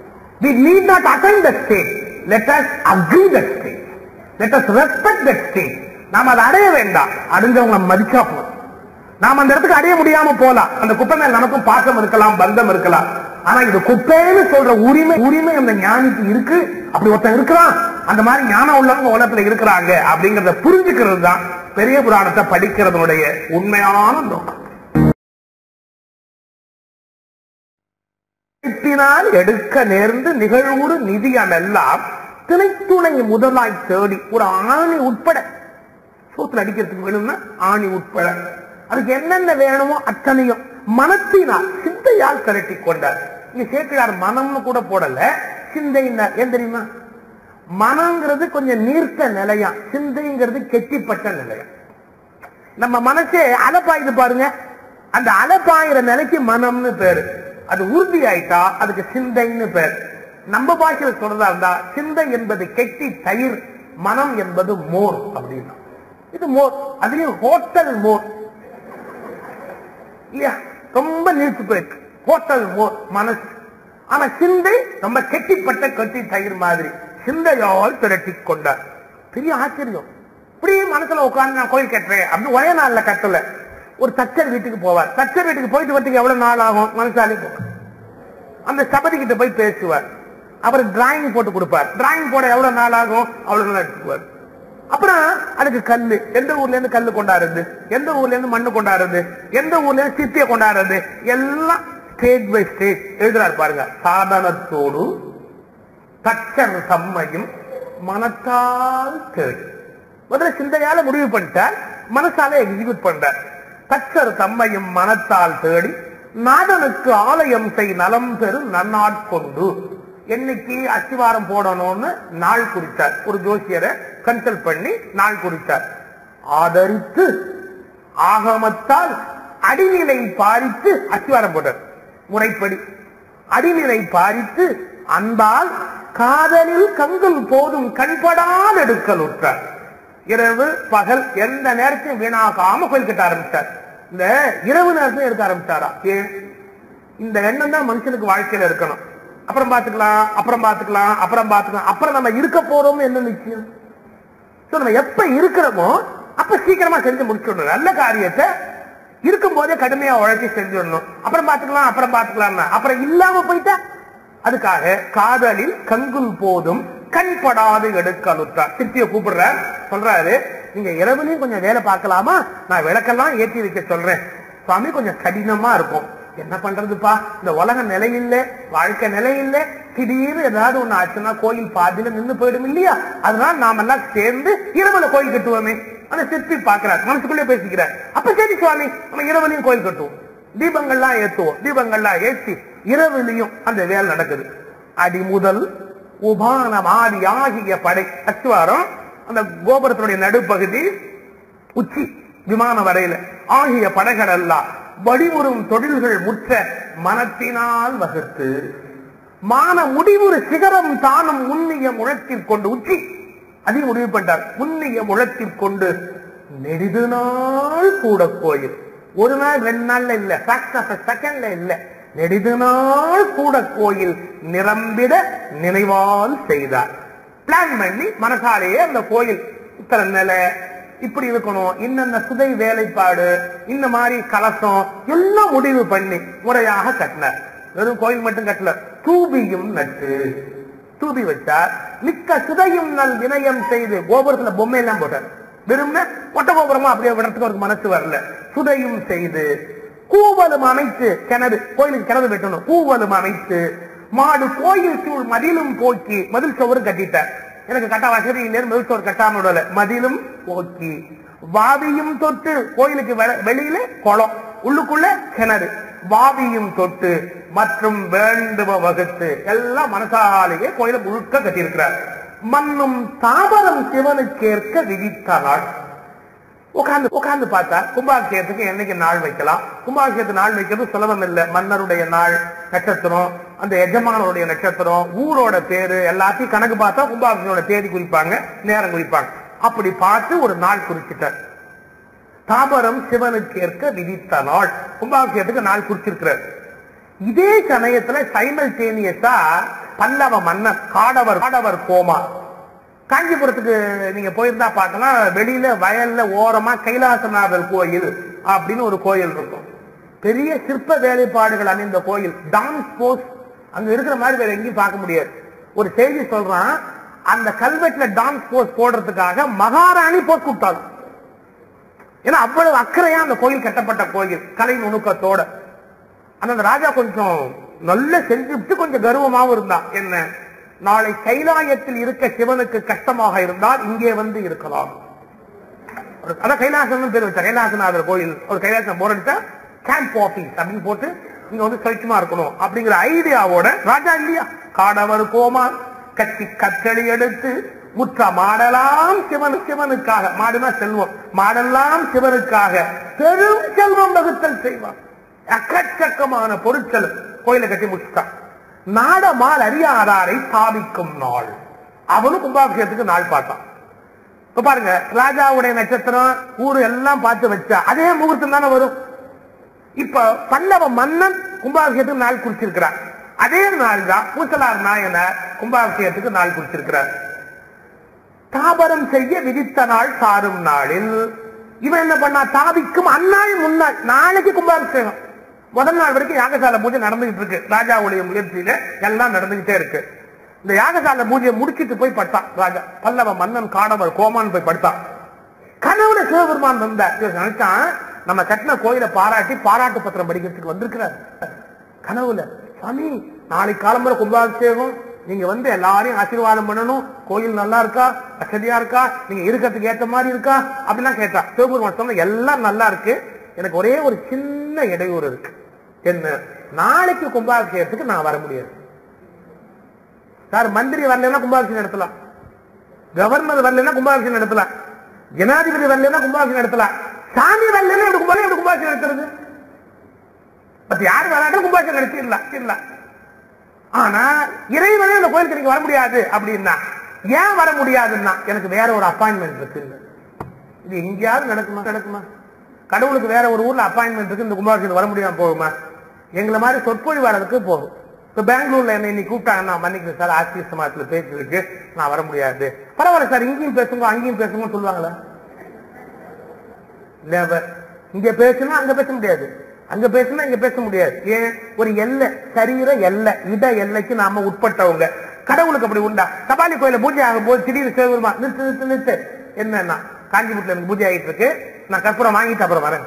We need not attain that stage. Let us agree that stage. Let us respect that stage. நாம் அதை அடைய வேண்டாம் அடைஞ்சவங்க மதிச்சா போதும் நாம் அந்த இடத்துக்கு அடைய முடியாம போலாம் அந்த குப்பை மேல் நமக்கும் பாசம் இருக்கலாம் பந்தம் இருக்கலாம் ஆனா இது குப்பைன்னு சொல்ற உரிமை உரிமை அந்த ஞானிக்கு இருக்கு அப்படி ஒருத்தன் இருக்கிறான் அந்த மாதிரி ஞானம் உள்ளவங்க உலகத்துல இருக்கிறாங்க அப்படிங்கறத புரிஞ்சுக்கிறது தான் பெரிய புராணத்தை படிக்கிறதுனுடைய உண்மையான நோக்கம் தினால் எடுக்க நேர்ந்து நிகழ்வுறு நிதியமெல்லாம் திணைத்துணை முதலாய் தேடி ஒரு ஆணி உட்பட சூத்துல அடிக்கிறதுக்கு வேணும்னா ஆணி உட்பட அதுக்கு என்னென்ன வேணுமோ அத்தனையும் மனத்தினால் சிந்தையால் திரட்டி கொண்டார் இங்க சேர்க்கிறார் மனம்னு கூட போடல சிந்தையினார் ஏன் தெரியுமா மனங்கிறது கொஞ்சம் நீர்த்த நிலையா சிந்தைங்கிறது கெட்டிப்பட்ட நிலையா நம்ம மனசே அலப்பாயுது பாருங்க அந்த அலப்பாயிர நிலைக்கு மனம்னு பேரு அது உறுதி ஆயிட்டா அதுக்கு சிந்தைன்னு பேர் நம்ம பாஷையில் சொல்றதா இருந்தா சிந்தை என்பது கெட்டி தயிர் மனம் என்பது மோர் அப்படின்னா இது மோர் அதுலயும் ஹோட்டல் மோர் இல்லையா ரொம்ப நீர்த்து போயிருக்கு ஹோட்டல் மோர் மனசு ஆனா சிந்தை ரொம்ப கெட்டிப்பட்ட கட்டி தயிர் மாதிரி சிந்தையால் திரட்டி கொண்டார் பெரிய ஆச்சரியம் இப்படியே மனசுல உட்கார்ந்து நான் கோயில் கட்டுறேன் அப்படின்னு ஒரே நாள்ல கட்டல ஒரு தச்சர் வீட்டுக்கு போவார் தச்சர் வீட்டுக்கு போயிட்டு வரதுக்கு எவ்வளவு நாள் ஆகும் மனசாலே போவார் அந்த சபதி கிட்ட போய் பேசுவார் அவர் டிராயிங் போட்டு கொடுப்பார் டிராயிங் போட எவ்வளவு நாள் ஆகும் அவ்வளவு நாள் எடுத்துக்குவார் அப்புறம் அதுக்கு கல்லு எந்த ஊர்ல இருந்து கல்லு கொண்டாடுறது எந்த ஊர்ல இருந்து மண்ணு கொண்டாடுறது எந்த ஊர்ல இருந்து சிப்பிய கொண்டாடுறது எல்லாம் ஸ்டேட் பை ஸ்டேட் எழுதுறாரு பாருங்க சாதனத்தோடு தச்சர் சம்மையும் மனத்தால் தேடு முதல்ல சிந்தையால முடிவு பண்ணிட்டார் மனசால எக்ஸிக்யூட் பண்றார் தச்சர் தம்மையும் மனத்தால் தேடி நாதனுக்கு ஆலயம் செய் நலம் பெறும் நன்னாட்கொண்டு என்னைக்கு அஸ்திவாரம் போடணும்னு நாள் குறித்தார் ஒரு ஜோசியரை கன்சல்ட் பண்ணி நாள் குறித்தார் ஆதரித்து ஆகமத்தால் அடிநிலை பாரித்து அஸ்திவாரம் போட்டார் முறைப்படி அடிநிலை பாரித்து அன்பால் காதலில் கங்குல் போதும் கண்படால் எடுக்கல் உற்றார் இரவு பகல் எந்த நேரத்தையும் வீணாகாம கோயில் கட்ட ஆரம்பிச்சார் இந்த இரவு நேரத்தையும் எடுக்க ஆரம்பிச்சாரா ஏன் இந்த எண்ணம் தான் மனுஷனுக்கு வாழ்க்கையில இருக்கணும் அப்புறம் பாத்துக்கலாம் அப்புறம் பாத்துக்கலாம் அப்புறம் பாத்துக்கலாம் அப்புறம் நம்ம இருக்க போறோம் என்ன நிச்சயம் So, நம்ம எப்ப இருக்கிறோமோ அப்ப சீக்கிரமா செஞ்சு முடிச்சுடணும் நல்ல காரியத்தை இருக்கும் போதே கடுமையா உழைச்சி செஞ்சிடணும் அப்புறம் பாத்துக்கலாம் அப்புறம் பாத்துக்கலாம் அப்புறம் இல்லாம போயிட்டா அதுக்காக காதலில் கங்குல் போதும் கண்படாது எடுக்கலுத்தார் திருப்பிய கூப்பிடுற சொல்றாரு நீங்க இரவுலயும் கொஞ்சம் வேலை பார்க்கலாமா நான் விளக்கெல்லாம் ஏற்றி வைக்க சொல்றேன் சுவாமி கொஞ்சம் கடினமா இருக்கும் என்ன பண்றதுப்பா இந்த உலக நிலையில்ல வாழ்க்கை நிலையில்ல திடீர்னு ஏதாவது ஒண்ணு ஆச்சுன்னா கோயில் பாதியில நின்னு போயிடும் இல்லையா அதனால நாம எல்லாம் சேர்ந்து இரவுல கோயில் கட்டுவோமே அந்த சிற்பி பாக்குறாரு மனசுக்குள்ளே பேசிக்கிறார் அப்ப சரி சுவாமி நம்ம இரவுலையும் கோயில் கட்டுவோம் தீபங்கள்லாம் ஏத்துவோம் தீபங்கள்லாம் ஏற்றி இரவுலையும் அந்த வேலை நடக்குது அடி முதல் உபானமாதி ஆகிய படை அச்சுவாரம் அந்த கோபுரத்தினுடைய நடுப்பகுதி உச்சி விமான வரையில ஆகிய படைகள் எல்லாம் வடிவுறும் தொழில்கள் முற்ற மனத்தினால் வகுத்து மான முடிவுறு சிகரம் தானும் முன்னிய முழக்கில் கொண்டு உச்சி அதையும் முடிவு பண்ணிட்டார் முன்னிய முழக்கில் கொண்டு நெடிது நாள் கூட கோயில் ஒரு நாள் ரெண்டு நாள்ல இல்ல செகண்ட்ல இல்ல நெடிது நாள் கூட கோயில் நிரம்பிட நினைவால் செய்தார் பிளான் பண்ணி மனசாலேயே அந்த கோயில் இத்தனை நிலை இப்படி இருக்கணும் இன்னென்ன சுதை வேலைப்பாடு இந்த மாதிரி கலசம் எல்லாம் முடிவு பண்ணி முறையாக கட்டினார் வெறும் கோயில் மட்டும் கட்டல தூபியும் நட்டு தூபி வச்சார் மிக்க சுதையும் நல் வினயம் செய்து கோபுரத்துல பொம்மை எல்லாம் போட்டார் வெறும்னா ஒட்ட கோபுரமா அப்படியே விடறதுக்கு அவருக்கு மனசு வரல சுதையும் செய்து கூவலும் அமைத்து கிணறு கோயிலுக்கு கிணறு வெட்டணும் கூவலும் அமைத்து மாடு கோயில் சூழ் மதிலும் போக்கி மதில் சுவரும் கட்டிட்டார் எனக்கு கட்ட வசதி இல்லைன்னு மதில் சுவர் கட்டாம விடல மதிலும் போக்கி வாவியும் தொட்டு கோயிலுக்கு வெ- வெளியில குளம் உள்ளுக்குள்ள கிணறு வாவியும் தொட்டு மற்றும் வேண்டுவ வகுத்து எல்லாம் மனசாலேயே கோயிலை முழுக்க கட்டியிருக்கிறார் மண்ணும் தாபரம் சிவனுக்கேற்க விதித்த நாள் உட்கார்ந்து உட்கார்ந்து பார்த்தா கும்பாபிஷேகத்துக்கு என்னைக்கு நாள் வைக்கலாம் கும்பாபிஷேகத்துக்கு நாள் வைக்கிறது சுலபம் இல்லை மன்னருடைய நாள் நட்சத்திரம் அந்த எஜமானருடைய நட்சத்திரம் ஊரோட பேரு எல்லாத்தையும் கணக்கு பார்த்தா கும்பாபிஷேகோட தேதி குறிப்பாங்க நேரம் குறிப்பாங்க அப்படி பார்த்து ஒரு நாள் குறிச்சிட்டார் தாபரம் சிவனுக்கு ஏற்க விதித்த நாள் கும்பாபிஷேகத்துக்கு நாள் குறிச்சிருக்கிறார் இதே சமயத்துல சைமல்டேனியஸா பல்லவ மன்னர் காடவர் காடவர் கோமா காஞ்சிபுரத்துக்கு நீங்க போயிருந்தா பார்த்தோம்னா வெளியில வயல்ல ஓரமா கைலாசநாதர் கோயில் அப்படின்னு ஒரு கோயில் இருக்கும் பெரிய சிற்ப வேலைப்பாடுகள் அமைந்த கோயில் டான்ஸ் போஸ் அங்க இருக்கிற மாதிரி வேற எங்கேயும் பார்க்க முடியாது ஒரு செய்தி சொல்றான் அந்த கல்வெட்டுல டான்ஸ் போஸ் போடுறதுக்காக மகாராணி போஸ் கூப்பிட்டாங்க ஏன்னா அவ்வளவு அக்கறையா அந்த கோயில் கட்டப்பட்ட கோயில் கலை நுணுக்கத்தோட ஆனா அந்த ராஜா கொஞ்சம் நல்ல செஞ்சுட்டு கொஞ்சம் கர்வமாவும் இருந்தான் என்ன நாளை கைலாயத்தில் இருக்க சிவனுக்கு கஷ்டமாக இருந்தால் இங்கே வந்து இருக்கலாம் அதான் கைலாசம் பேர் வச்சா கைலாசநாதர் கோயில் ஒரு கைலாசம் போர் அடிச்சா கேம்ப் ஆபீஸ் அப்படின்னு போட்டு இங்க வந்து சௌக்கியமா இருக்கணும் அப்படிங்கிற ஐடியாவோட ராஜா இல்லையா காடவர் கோமான் கட்டி கற்றளி எடுத்து முற்ற மாடலாம் சிவன் சிவனுக்காக மாடுனா செல்வம் மாடெல்லாம் சிவனுக்காக பெரும் செல்வம் வகுத்தல் செய்வான் எக்கச்சக்கமான பொருட்கள் கோயிலை கட்டி முடிச்சுட்டான் நாடமால் அறியாதாரை சாதிக்கும் நாள் அவனும் கும்பாபிஷேகத்துக்கு நாள் பார்த்தான் இப்ப பாருங்க ராஜாவுடைய நட்சத்திரம் ஊரு எல்லாம் பார்த்து வச்சா அதே முகூர்த்தம் தானே வரும் இப்ப பல்லவ மன்னன் கும்பாபிஷேகத்துக்கு நாள் குறிச்சிருக்கிறார் அதே நாள் தான் பூசலார் நாயனார் கும்பாபிஷேகத்துக்கு நாள் குறிச்சிருக்கிறார் தாபரம் செய்ய விதித்த நாள் சாரும் நாளில் இவன் என்ன பண்ணா தாவிக்கும் அந்நாள் முன்னாள் நாளைக்கு கும்பாபிஷேகம் முதல் நாள் வரைக்கும் யாகசாலை பூஜை நடந்துகிட்டு இருக்கு ராஜாவுடைய முயற்சியில எல்லாம் நடந்துகிட்டே இருக்கு இந்த யாகசாலை பூஜையை முடிச்சிட்டு போய் படுத்தான் ராஜா பல்லவ மன்னன் காடவர் கோமான் போய் படுத்தான் கனவுல சிவபெருமான் வந்தார் இவர் நினைச்சான் நம்ம கட்டின கோயிலை பாராட்டி பாராட்டு பத்திரம் படிக்கிறதுக்கு வந்திருக்கிறார் கனவுல சாமி நாளைக்கு காலம்பர கும்பாபிஷேகம் நீங்க வந்து எல்லாரையும் ஆசீர்வாதம் பண்ணணும் கோயில் நல்லா இருக்கா வசதியா இருக்கா நீங்க இருக்கிறதுக்கு ஏத்த மாதிரி இருக்கா அப்படிலாம் கேட்டா சிவபெருமான் சொன்ன எல்லாம் நல்லா இருக்கு எனக்கு ஒரே ஒரு சின்ன இடையூறு இருக்கு என்ன நாளைக்கு கும்பாபிஷேகத்துக்கு நான் வர முடியாது சார் மந்திரி வரலன்னா கும்பாபிஷேகம் நடத்தலாம் கவர்னர் வரலன்னா கும்பாபிஷேகம் நடத்தலாம் ஜனாதிபதி வரலன்னா கும்பாபிஷேகம் நடத்தலாம் சாமி வரலன்னா எப்படி கும்பாபிஷேகம் எப்படி கும்பாபிஷேகம் நடத்துறது பட் யார் வராட்டும் கும்பாபிஷேகம் நடத்திடலாம் இல்ல ஆனா இறைவனே இந்த கோயிலுக்கு நீங்க வர முடியாது அப்படின்னா ஏன் வர முடியாதுன்னா எனக்கு வேற ஒரு அப்பாயின்மெண்ட் இருக்கு இது எங்கேயாவது நடக்குமா நடக்குமா கடவுளுக்கு வேற ஒரு ஊர்ல அப்பாயின்மெண்ட் இருக்கு இந்த கும்பாபிஷேகம் வர முடியாம போகுமா எங்களை மாதிரி சொற்பொழிவாளருக்கு போகும் இப்ப பெங்களூர்ல என்ன இன்னைக்கு கூப்பிட்டாங்க நான் மன்னிக்கிறேன் சார் ஆசிரிய சமாஜத்துல பேச்சு இருக்கு நான் வர முடியாது பரவாயில்ல சார் இங்கேயும் பேசுங்க அங்கேயும் பேசுங்க சொல்லுவாங்களா Never. இங்க பேசணும் அங்க பேச முடியாது அங்க பேசணும் இங்க பேச முடியாது ஏன் ஒரு எல்லை சரீர எல்லை இட எல்லைக்கு நாம உட்பட்டவங்க கடவுளுக்கு அப்படி உண்டா கபாலி கோயில பூஜை ஆகும் போது திடீர்னு சிவபெருமா நிறுத்து நிறுத்து நிறுத்து என்னன்னா காஞ்சிபுரத்துல எனக்கு பூஜை ஆகிட்டு இருக்கு நான் கற்பூரம் வாங்கிட்டு அப்புறம் வரேன்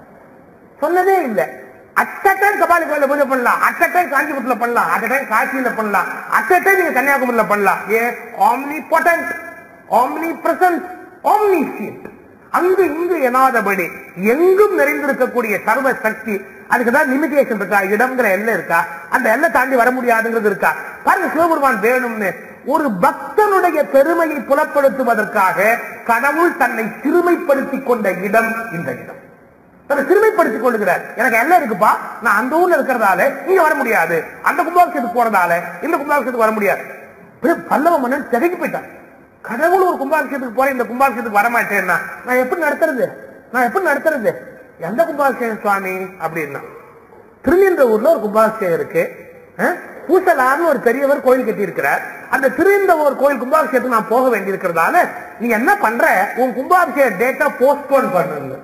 சொன்னதே இல்ல அட் டைம் கபாலி கோயில பூஜை பண்ணலாம் அட் டைம் காஞ்சிபுரத்துல பண்ணலாம் அட் டைம் காசியில பண்ணலாம் அட் டைம் நீங்க கன்னியாகுமரியில பண்ணலாம் ஏன் omni potent omni present omni அங்கு இங்கு எனாதபடி எங்கும் நிறைந்திருக்கக்கூடிய சர்வ சக்தி அதுக்கு தான் லிமிடேஷன் இருக்கா இடம்ங்கிற எல்லை இருக்கா அந்த எல்லை தாண்டி வர முடியாதுங்கிறது இருக்கா பாருங்க சிவபெருமான் வேணும்னு ஒரு பக்தனுடைய பெருமையை புலப்படுத்துவதற்காக கடவுள் தன்னை சிறுமைப்படுத்திக் கொண்ட இடம் இந்த இடம் தன்னை சிறுமைப்படுத்திக் கொள்ளுகிறார் எனக்கு எல்லாம் இருக்குப்பா நான் அந்த ஊர்ல இருக்கிறதால இங்க வர முடியாது அந்த கும்பாபிஷேகத்துக்கு போறதால இந்த கும்பாபிஷேகத்துக்கு வர முடியாது அப்படியே பல்லவ மன்னன் திகைக்கு போயிட்டான் கடவுள் ஒரு கும்பாபிஷேகத்துக்கு போற இந்த கும்பாபிஷேகத்துக்கு வர மாட்டேன்னா நான் எப்படி நடத்துறது நான் எப்படி நடத்துறது எந்த கும்பாபிஷேகம் சுவாமி அப்படின்னா திருநின்ற ஊர்ல ஒரு கும்பாபிஷேகம் இருக்கு அஹ், பூசலார்னு ஒரு பெரியவர் கோயில் கட்டி இருக்கிறார் அந்த திருந்த ஒரு கோயில் கும்பாபிஷேகத்துக்கு நான் போக வேண்டியிருக்கிறதால நீ என்ன பண்ற உன் கும்பாபிஷேக டேட்டா போஸ்ட்போன் பண்ணுங்க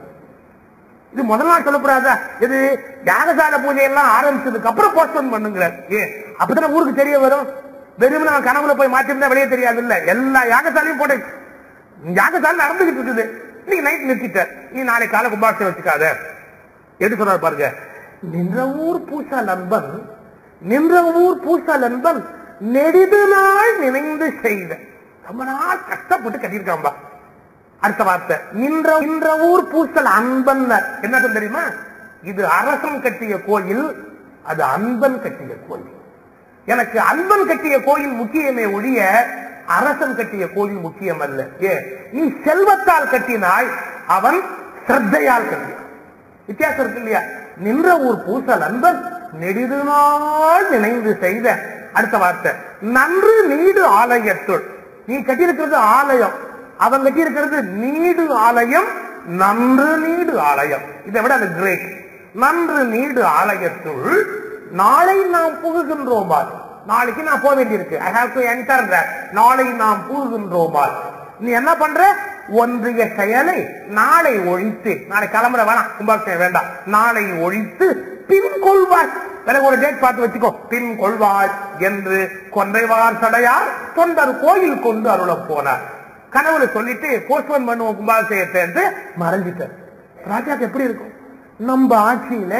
இது முதல் நாள் சொல்லக்கூடாதா இது யாகசால பூஜை எல்லாம் ஆரம்பிச்சதுக்கு அப்புறம் போஸ்ட்போன் பண்ணுங்கிறார் ஏ அப்பதானே ஊருக்கு தெரிய வரும் வெறும் நான் கனவுல போய் மாத்திருந்தா வெளியே தெரியாது இல்ல எல்லா யாகசாலையும் போட்டு யாகசாலை நடந்துகிட்டு இருக்குது நீங்க நைட் நிறுத்திட்ட நீ நாளை காலை கும்பாபிஷேகம் வச்சுக்காத எப்படி சொல்றாரு பாருங்க நின்ற ஊர் பூசா நண்பன் நின்ற ஊர் பூசா நண்பன் நெடிது நாள் நினைந்து செய்த ரொம்ப நாள் கஷ்டப்பட்டு கட்டியிருக்காம்பா அடுத்த வார்த்தை நின்ற நின்ற ஊர் பூசல் அன்பன் என்ன சொல்ல தெரியுமா இது அரசன் கட்டிய கோயில் அது அன்பன் கட்டிய கோயில் எனக்கு அன்பன் கட்டிய கோயில் முக்கியமே ஒழிய அரசன் கட்டிய கோயில் முக்கியம் அல்ல ஏ நீ செல்வத்தால் கட்டினாய் அவன் சிரத்தையால் கட்டினான் வித்தியாசம் இருக்கு இல்லையா நின்ற ஊர் பூசல் அன்பன் நெடிது நாள் நினைந்து செய்த அடுத்த வார்த்தை நன்று நீடு ஆலயத்துள் நீ கட்டியிருக்கிறது ஆலயம் அவன் கட்டியிருக்கிறது நீடு ஆலயம் நன்று நீடு ஆலயம் இதை விட அது கிரேட் நன்று நீடு ஆலயத்துள் நாளை நாம் புகுகின்றோமால் நாளைக்கு நான் போக வேண்டியிருக்கு ஐ ஹாவ் டு என்டர் நாளை நாம் புகுகின்றோமால் நீ என்ன பண்ற ஒன்றிய செயலை நாளை ஒழித்து நாளை கிளம்புற வேணாம் கும்பாபிஷேகம் வேண்டாம் நாளை ஒழித்து பின் கொள்வாய் பிறகு ஒரு டேட் பார்த்து வச்சுக்கோ பின் கொள்வாய் என்று கொன்றைவார் சடையார் தொண்டர் கோயில் கொண்டு அருள போனார் கனவுல சொல்லிட்டு போஸ்ட்போன் பண்ணுவோம் கும்பாபிஷேகத்தை என்று மறைஞ்சிட்டார் ராஜாக்கு எப்படி இருக்கும் நம்ம ஆட்சியில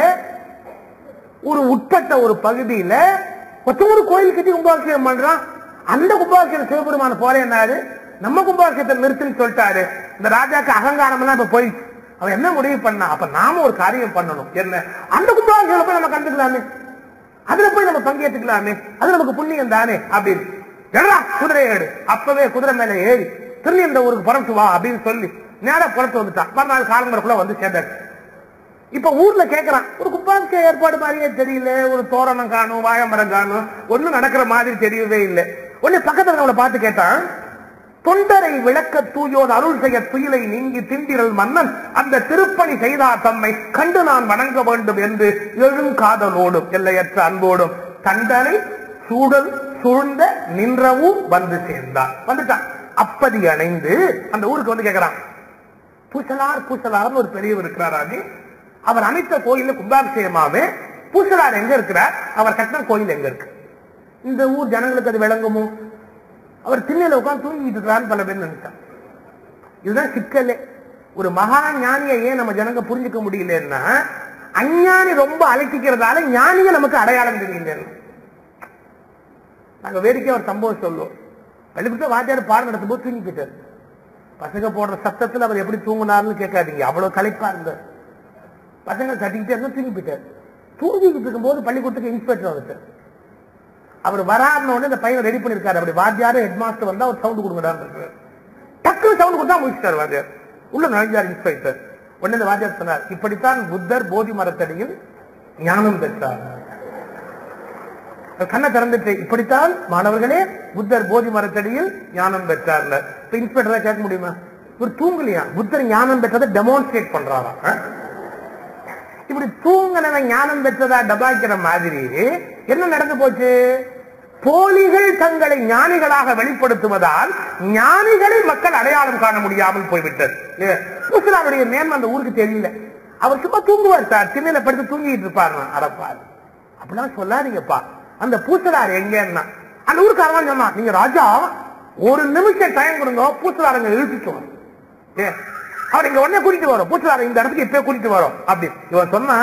ஒரு உட்பட்ட ஒரு பகுதியில ஒத்த ஒரு கோயில் கட்டி கும்பாபிஷேகம் பண்றான் அந்த கும்பாபிஷேகம் சிவபெருமான போல என்னாரு நம்ம கும்பாபிஷேகத்தை நிறுத்துன்னு சொல்லிட்டாரு இந்த ராஜாக்கு அகங்காரம் எல்லாம் இப்ப போயிடுச்சு அவன் என்ன முடிவு பண்ணா அப்ப நாம ஒரு காரியம் பண்ணணும் என்ன அந்த கும்பாபிஷேகம் போய் நம்ம கண்டுக்கலாமே அதுல போய் நம்ம பங்கேற்றுக்கலாமே அது நமக்கு புண்ணியம் தானே அப்படின்னு எடா குதிரை ஏடு அப்பவே குதிரை மேல ஏறி திருநீந்த ஊருக்கு புறப்பட்டு வா அப்படின்னு சொல்லி நேரா புறத்து வந்துட்டான் மறுநாள் காலம்பரக்குள்ள வந்து சேர்ந்தாச்சு இப்ப ஊர்ல கேக்குறான் ஒரு கும்பாபிஷேக ஏற்பாடு மாதிரியே தெரியல ஒரு தோரணம் காணும் வாழைமரம் காணும் ஒண்ணும் நடக்கிற மாதிரி தெரியவே இல்லை உடனே பக்கத்துல அவனை பார்த்து கேட்டான் தொண்டரை விளக்க தூயோர் அருள் செய்ய துயிலை நீங்கி திண்டிரல் மன்னன் அந்த திருப்பணி செய்தார் தம்மை கண்டு நான் வணங்க வேண்டும் என்று எழுங்காதலோடும் எல்லையற்ற அன்போடும் தண்டனை சூழல் சூழ்ந்த நின்றவும் வந்து சேர்ந்தான் வந்துட்டான் அப்பதி அணைந்து அந்த ஊருக்கு வந்து கேக்குறான் பூசலார் பூசலார்னு ஒரு பெரியவர் இருக்கிறாராமே அவர் அமைத்த கோயில்ல கும்பாபிஷேகமாவே பூசலார் எங்க இருக்கிறார் அவர் கட்டின கோயில் எங்க இருக்கு இந்த ஊர் ஜனங்களுக்கு அது விளங்குமோ அவர் திண்ணையில உட்கார்ந்து தூங்கிட்டு இருக்கிறான்னு பல பேர் நினைச்சான் இதுதான் சிக்கலே ஒரு மகா ஞானியை ஏன் நம்ம ஜனங்க புரிஞ்சுக்க முடியலன்னா அஞ்ஞானி ரொம்ப அலட்டிக்கிறதால ஞானிய நமக்கு அடையாளம் தெரியல நாங்க வேடிக்கை ஒரு சம்பவம் சொல்லுவோம் பள்ளிக்கூட வாத்தியார் பாடம் நடத்தும் போது தூங்கி போயிட்டாரு பசங்க போடுற சத்தத்துல அவர் எப்படி தூங்குனார்னு கேட்காதீங்க அவ்வளவு களைப்பா இருந்தார் பசங்க கட்டிக்கிட்டே இருந்தா தூங்கி போயிட்டார் தூங்கிக்கிட்டு இருக்கும்போது பள்ளிக்கூடத்துக்கு இன்ஸ்பெக்டர் வந்துட்டார் அவர் வராருன உடனே இந்த பையனை ரெடி பண்ணிருக்காரு அப்படி வாத்தியாரு ஹெட் மாஸ்டர் வந்தா ஒரு சவுண்ட் கொடுங்கடான்னு டக்குனு சவுண்ட் கொடுத்தா முடிச்சிட்டார் வாத்தியார் உள்ள நுழைஞ்சார் இன்ஸ்பெக்டர் உடனே இந்த வாத்தியார் சொன்னார் இப்படித்தான் புத்தர் போதி மரத்தடியில் ஞானம் பெற்றார் கண்ணை திறந்துட்டு இப்படித்தான் மாணவர்களே புத்தர் போதி மரத்தடியில் ஞானம் பெற்றார் இப்ப இன்ஸ்பெக்டர் கேட்க முடியுமா இவர் தூங்கலையா புத்தர் ஞானம் பெற்றதை டெமான்ஸ்ட்ரேட் பண்றாராம் ஆ? இப்படி தூங்கினவன் ஞானம் பெற்றதா டபாய்க்கிற மாதிரி என்ன நடந்து போச்சு போலிகள் தங்களை ஞானிகளாக வெளிப்படுத்துவதால் ஞானிகளை மக்கள் அடையாளம் காண முடியாமல் போய்விட்டது ஏ, முஸ்லாமுடைய மேன்மை அந்த ஊருக்கு தெரியல அவர் சும்மா தூங்குவார் சார் திண்ணையில படுத்து தூங்கிட்டு இருப்பார் அடப்பார் அப்படிலாம் சொல்லாதீங்கப்பா அந்த பூசலார் எங்கன்னா அந்த ஊருக்காரன் சொன்னான் நீங்க ராஜா ஒரு நிமிஷம் டைம் கொடுங்க பூசலாரங்க இழுத்துக்குவோம் ஏ, அவர் இங்க உடனே கூட்டிட்டு வரோம் பூச்சலாரை இந்த இடத்துக்கு இப்பயே கூட்டிட்டு வரோம் அப்படி இவன் சொன்னா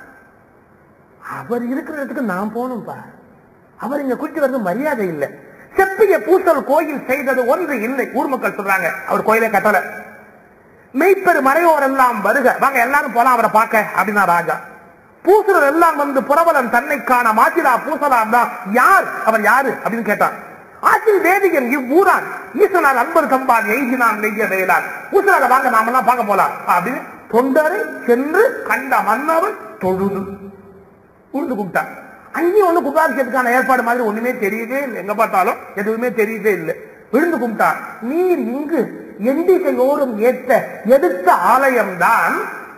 அவர் இருக்கிற இடத்துக்கு நான் போகணும்பா அவர் இங்க கூட்டிட்டு வர்றது மரியாதை இல்லை செப்பிய பூசல் கோயில் செய்தது ஒன்று இல்லை ஊர் மக்கள் சொல்றாங்க அவர் கோயிலே கட்டல மெய்ப்பெரு மறையோர் எல்லாம் வருக வாங்க எல்லாரும் போலாம் அவரை பார்க்க அப்படின்னா ராஜா பூசலர் எல்லாம் வந்து புறவலன் தன்னை காண மாத்திரா பூசலார் தான் யார் அவர் யாரு அப்படின்னு கேட்டான் ஆற்றில் வேதியன் இவ்வூரான் ஈசனால் அன்பர் கம்பான் எய்தினான் நெய்ய வேளான் பூசலார வாங்க நாமெல்லாம் பார்க்க போலாம் அப்படின்னு தொண்டரை சென்று கண்ட மன்னவன் தொழுது உருண்டு கும்பிட்டான் அங்கேயும் ஒண்ணு கும்பாபிஷேகத்துக்கான ஏற்பாடு மாதிரி ஒண்ணுமே தெரியவே இல்லை எங்க பார்த்தாலும் எதுவுமே தெரியவே இல்லை விழுந்து கும்பிட்டான் நீர் இங்கு எண்டிசையோரும் ஏத்த எடுத்த ஆலயம்தான்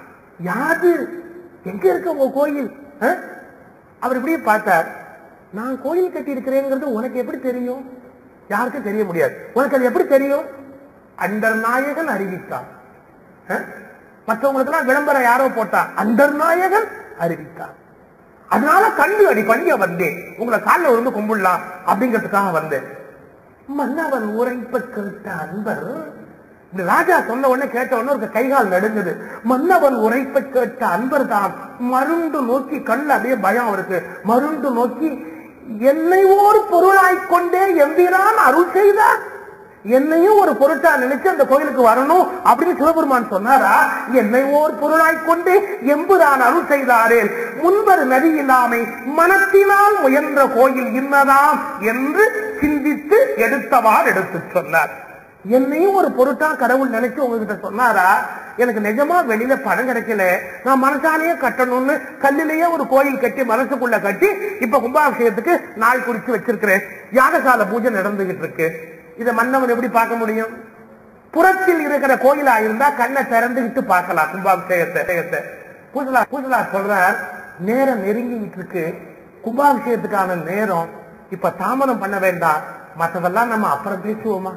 யாது எங்க இருக்க உங்க கோயில் ஆ? அவர் இப்படியே பார்த்தார் நான் கோயில் கட்டி இருக்கிறேங்கிறது உனக்கு எப்படி தெரியும் யாருக்கும் தெரிய முடியாது உனக்கு அது எப்படி தெரியும் அண்டர் நாயகன் அறிவித்தான் ஆ? மற்றவங்களுக்கு எல்லாம் விளம்பரம் யாரோ போட்டா அண்டர் நாயகன் அறிவித்தான் அதனால கண்டு அடி பண்ணிய வந்தேன் உங்களை காலில் விழுந்து கும்பிடலாம் அப்படிங்கிறதுக்காக வந்தேன் மன்னவன் உரைப்ப கேட்ட அன்பர் இப்படி ராஜா சொன்ன உடனே கேட்ட உடனே ஒரு கைகால் நடுங்குது மன்னவன் உரைப்ப கேட்ட அன்பர் தான் மருண்டு நோக்கி கண்ணில் அப்படியே பயம் அவருக்கு மருண்டு நோக்கி என்னை ஓர் பொருளாய்க் கொண்டே எம்பிரான் அருள் செய்தார் என்னையும் ஒரு பொருட்டா நினைச்சு அந்த கோயிலுக்கு வரணும் அப்படின்னு சிவபெருமான் சொன்னாரா என்னை ஓர் பொருளாய்க் கொண்டு எம்புரான் அருள் செய்தாரே முன்பர் நதி இல்லாமை மனத்தினால் முயன்ற கோயில் இன்னதாம் என்று சிந்தித்து எடுத்தவாறு எடுத்து சொன்னார் என்னையும் ஒரு பொருட்டா கடவுள் நினைச்சு உங்ககிட்ட சொன்னாரா எனக்கு நிஜமா வெளியில பணம் கிடைக்கல நான் மனசாலேயே கட்டணும்னு கல்லிலேயே ஒரு கோயில் கட்டி மனசுக்குள்ள கட்டி இப்ப கும்பாபிஷேகத்துக்கு நாள் குறிச்சு வச்சிருக்கிறேன் யாகசால பூஜை நடந்துகிட்டு இருக்கு இத மன்னவன் எப்படி பார்க்க முடியும் புறத்தில் இருக்கிற கோயிலா இருந்தா கண்ணை திறந்துகிட்டு பார்க்கலாம் கும்பாபிஷேகத்தை பூசலா பூசலா சொல்றார் நேரம் நெருங்கிட்டு இருக்கு கும்பாபிஷேகத்துக்கான நேரம் இப்ப தாமதம் பண்ண வேண்டாம் மற்றதெல்லாம் நம்ம அப்புறம் பேசுவோமா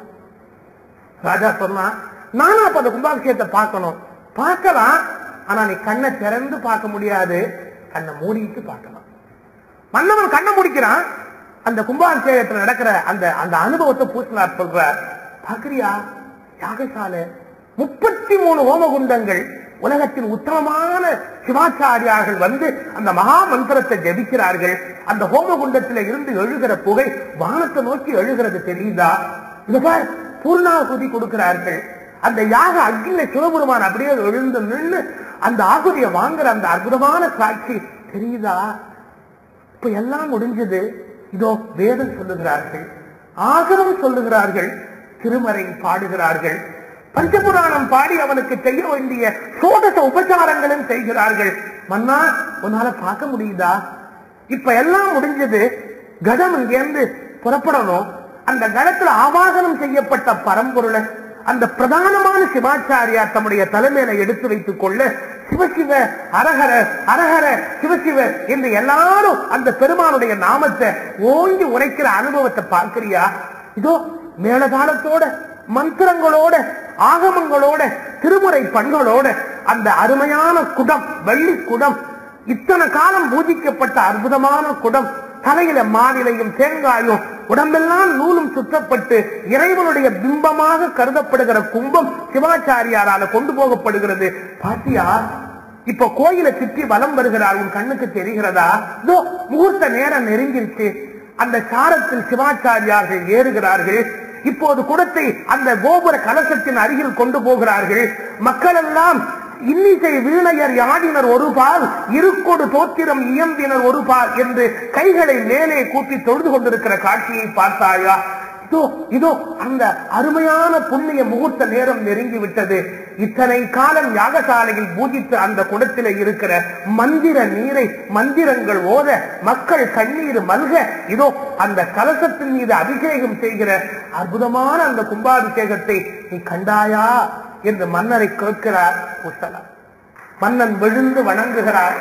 ராஜா சொன்னா நானும் அப்ப அந்த கும்பாபிஷேகத்தை பார்க்கணும் பார்க்கலாம் ஆனா நீ கண்ணை திறந்து பார்க்க முடியாது கண்ணை மூடிட்டு பார்க்கலாம் மன்னவன் கண்ணை முடிக்கிறான் அந்த கும்பாபிஷேகத்துல நடக்கிற அந்த அந்த அனுபவத்தை பூசலார் சொல்றார் பாக்குறியா யாகசாலை முப்பத்தி மூணு ஹோமகுண்டங்கள் உலகத்தின் உத்தமமான சிவாச்சாரியார்கள் வந்து அந்த மகா மந்திரத்தை ஜெபிக்கிறார்கள் அந்த ஹோமகுண்டத்துல இருந்து எழுகிற புகை வானத்தை நோக்கி எழுகிறது தெரியுதா இது பார் பூர்ணாகுதி கொடுக்கிறார்கள் அந்த யாக அக்னில சிவபெருமான் அப்படியே எழுந்து நின்று அந்த ஆகுதியை வாங்குற அந்த அற்புதமான காட்சி தெரியுதா இப்ப எல்லாம் முடிஞ்சது இதோ வேதம் சொல்லுகிறார்கள் ஆகமம் சொல்லுகிறார்கள் திருமறை பாடுகிறார்கள் பஞ்சபுராணம் பாடி அவனுக்கு செய்ய வேண்டிய சோடச உபச்சாரங்களும் செய்கிறார்கள் மன்னா உன்னால பார்க்க முடியுதா இப்ப எல்லாம் முடிஞ்சது கடம் இங்கேருந்து புறப்படணும் அந்த கடத்துல ஆவாகனம் செய்யப்பட்ட பரம்பொருளை அந்த பிரதானமான சிவாச்சாரியார் தம்முடைய தலைமையில எடுத்து வைத்துக் கொள்ள சிவசிவ அரஹர அரஹர சிவசிவ என்று எல்லாரும் அந்த பெருமானுடைய நாமத்தை ஓங்கி உரைக்கிற அனுபவத்தை பார்க்கிறியா இதோ மேலதாளத்தோட மந்திரங்களோட ஆகமங்களோட திருமுறை பண்களோட அந்த அருமையான குடம் வெள்ளி குடம் இத்தனை காலம் பூஜிக்கப்பட்ட அற்புதமான குடம் தலையில மாவிலையும் தேங்காயும் உடம்பெல்லாம் நூலும் சுத்தப்பட்டு இறைவனுடைய பிம்பமாக கருதப்படுகிற கும்பம் சிவாச்சாரியாரால கொண்டு போகப்படுகிறது பாத்தியா இப்ப கோயிலை சுற்றி வலம் வருகிறார் உன் கண்ணுக்கு தெரிகிறதா இதோ முகூர்த்த நேரம் நெருங்கிருச்சு அந்த சாரத்தில் சிவாச்சாரியார்கள் ஏறுகிறார்கள் இப்போது குடத்தை அந்த கோபுர கலசத்தின் அருகில் கொண்டு போகிறார்கள் மக்கள் எல்லாம் இன்னிசை வீணையர் யாடினர் ஒரு பால் இருக்கொடு தோத்திரம் இயம்பினர் ஒரு பால் என்று கைகளை மேலே கூப்பி தொழுது கொண்டிருக்கிற காட்சியை பார்த்தாயா இதோ இதோ அந்த அருமையான புண்ணிய முகூர்த்த நேரம் நெருங்கி விட்டது இத்தனை காலம் யாகசாலையில் பூஜித்த அந்த குடத்தில இருக்கிற மந்திர நீரை மந்திரங்கள் ஓத மக்கள் கண்ணீர் மல்க இதோ அந்த கலசத்தின் மீது அபிஷேகம் செய்கிற அற்புதமான அந்த கும்பாபிஷேகத்தை நீ கண்டாயா என்று மன்னரை கேட்கிறார் குசலா மன்னன் விழுந்து வணங்குகிறார்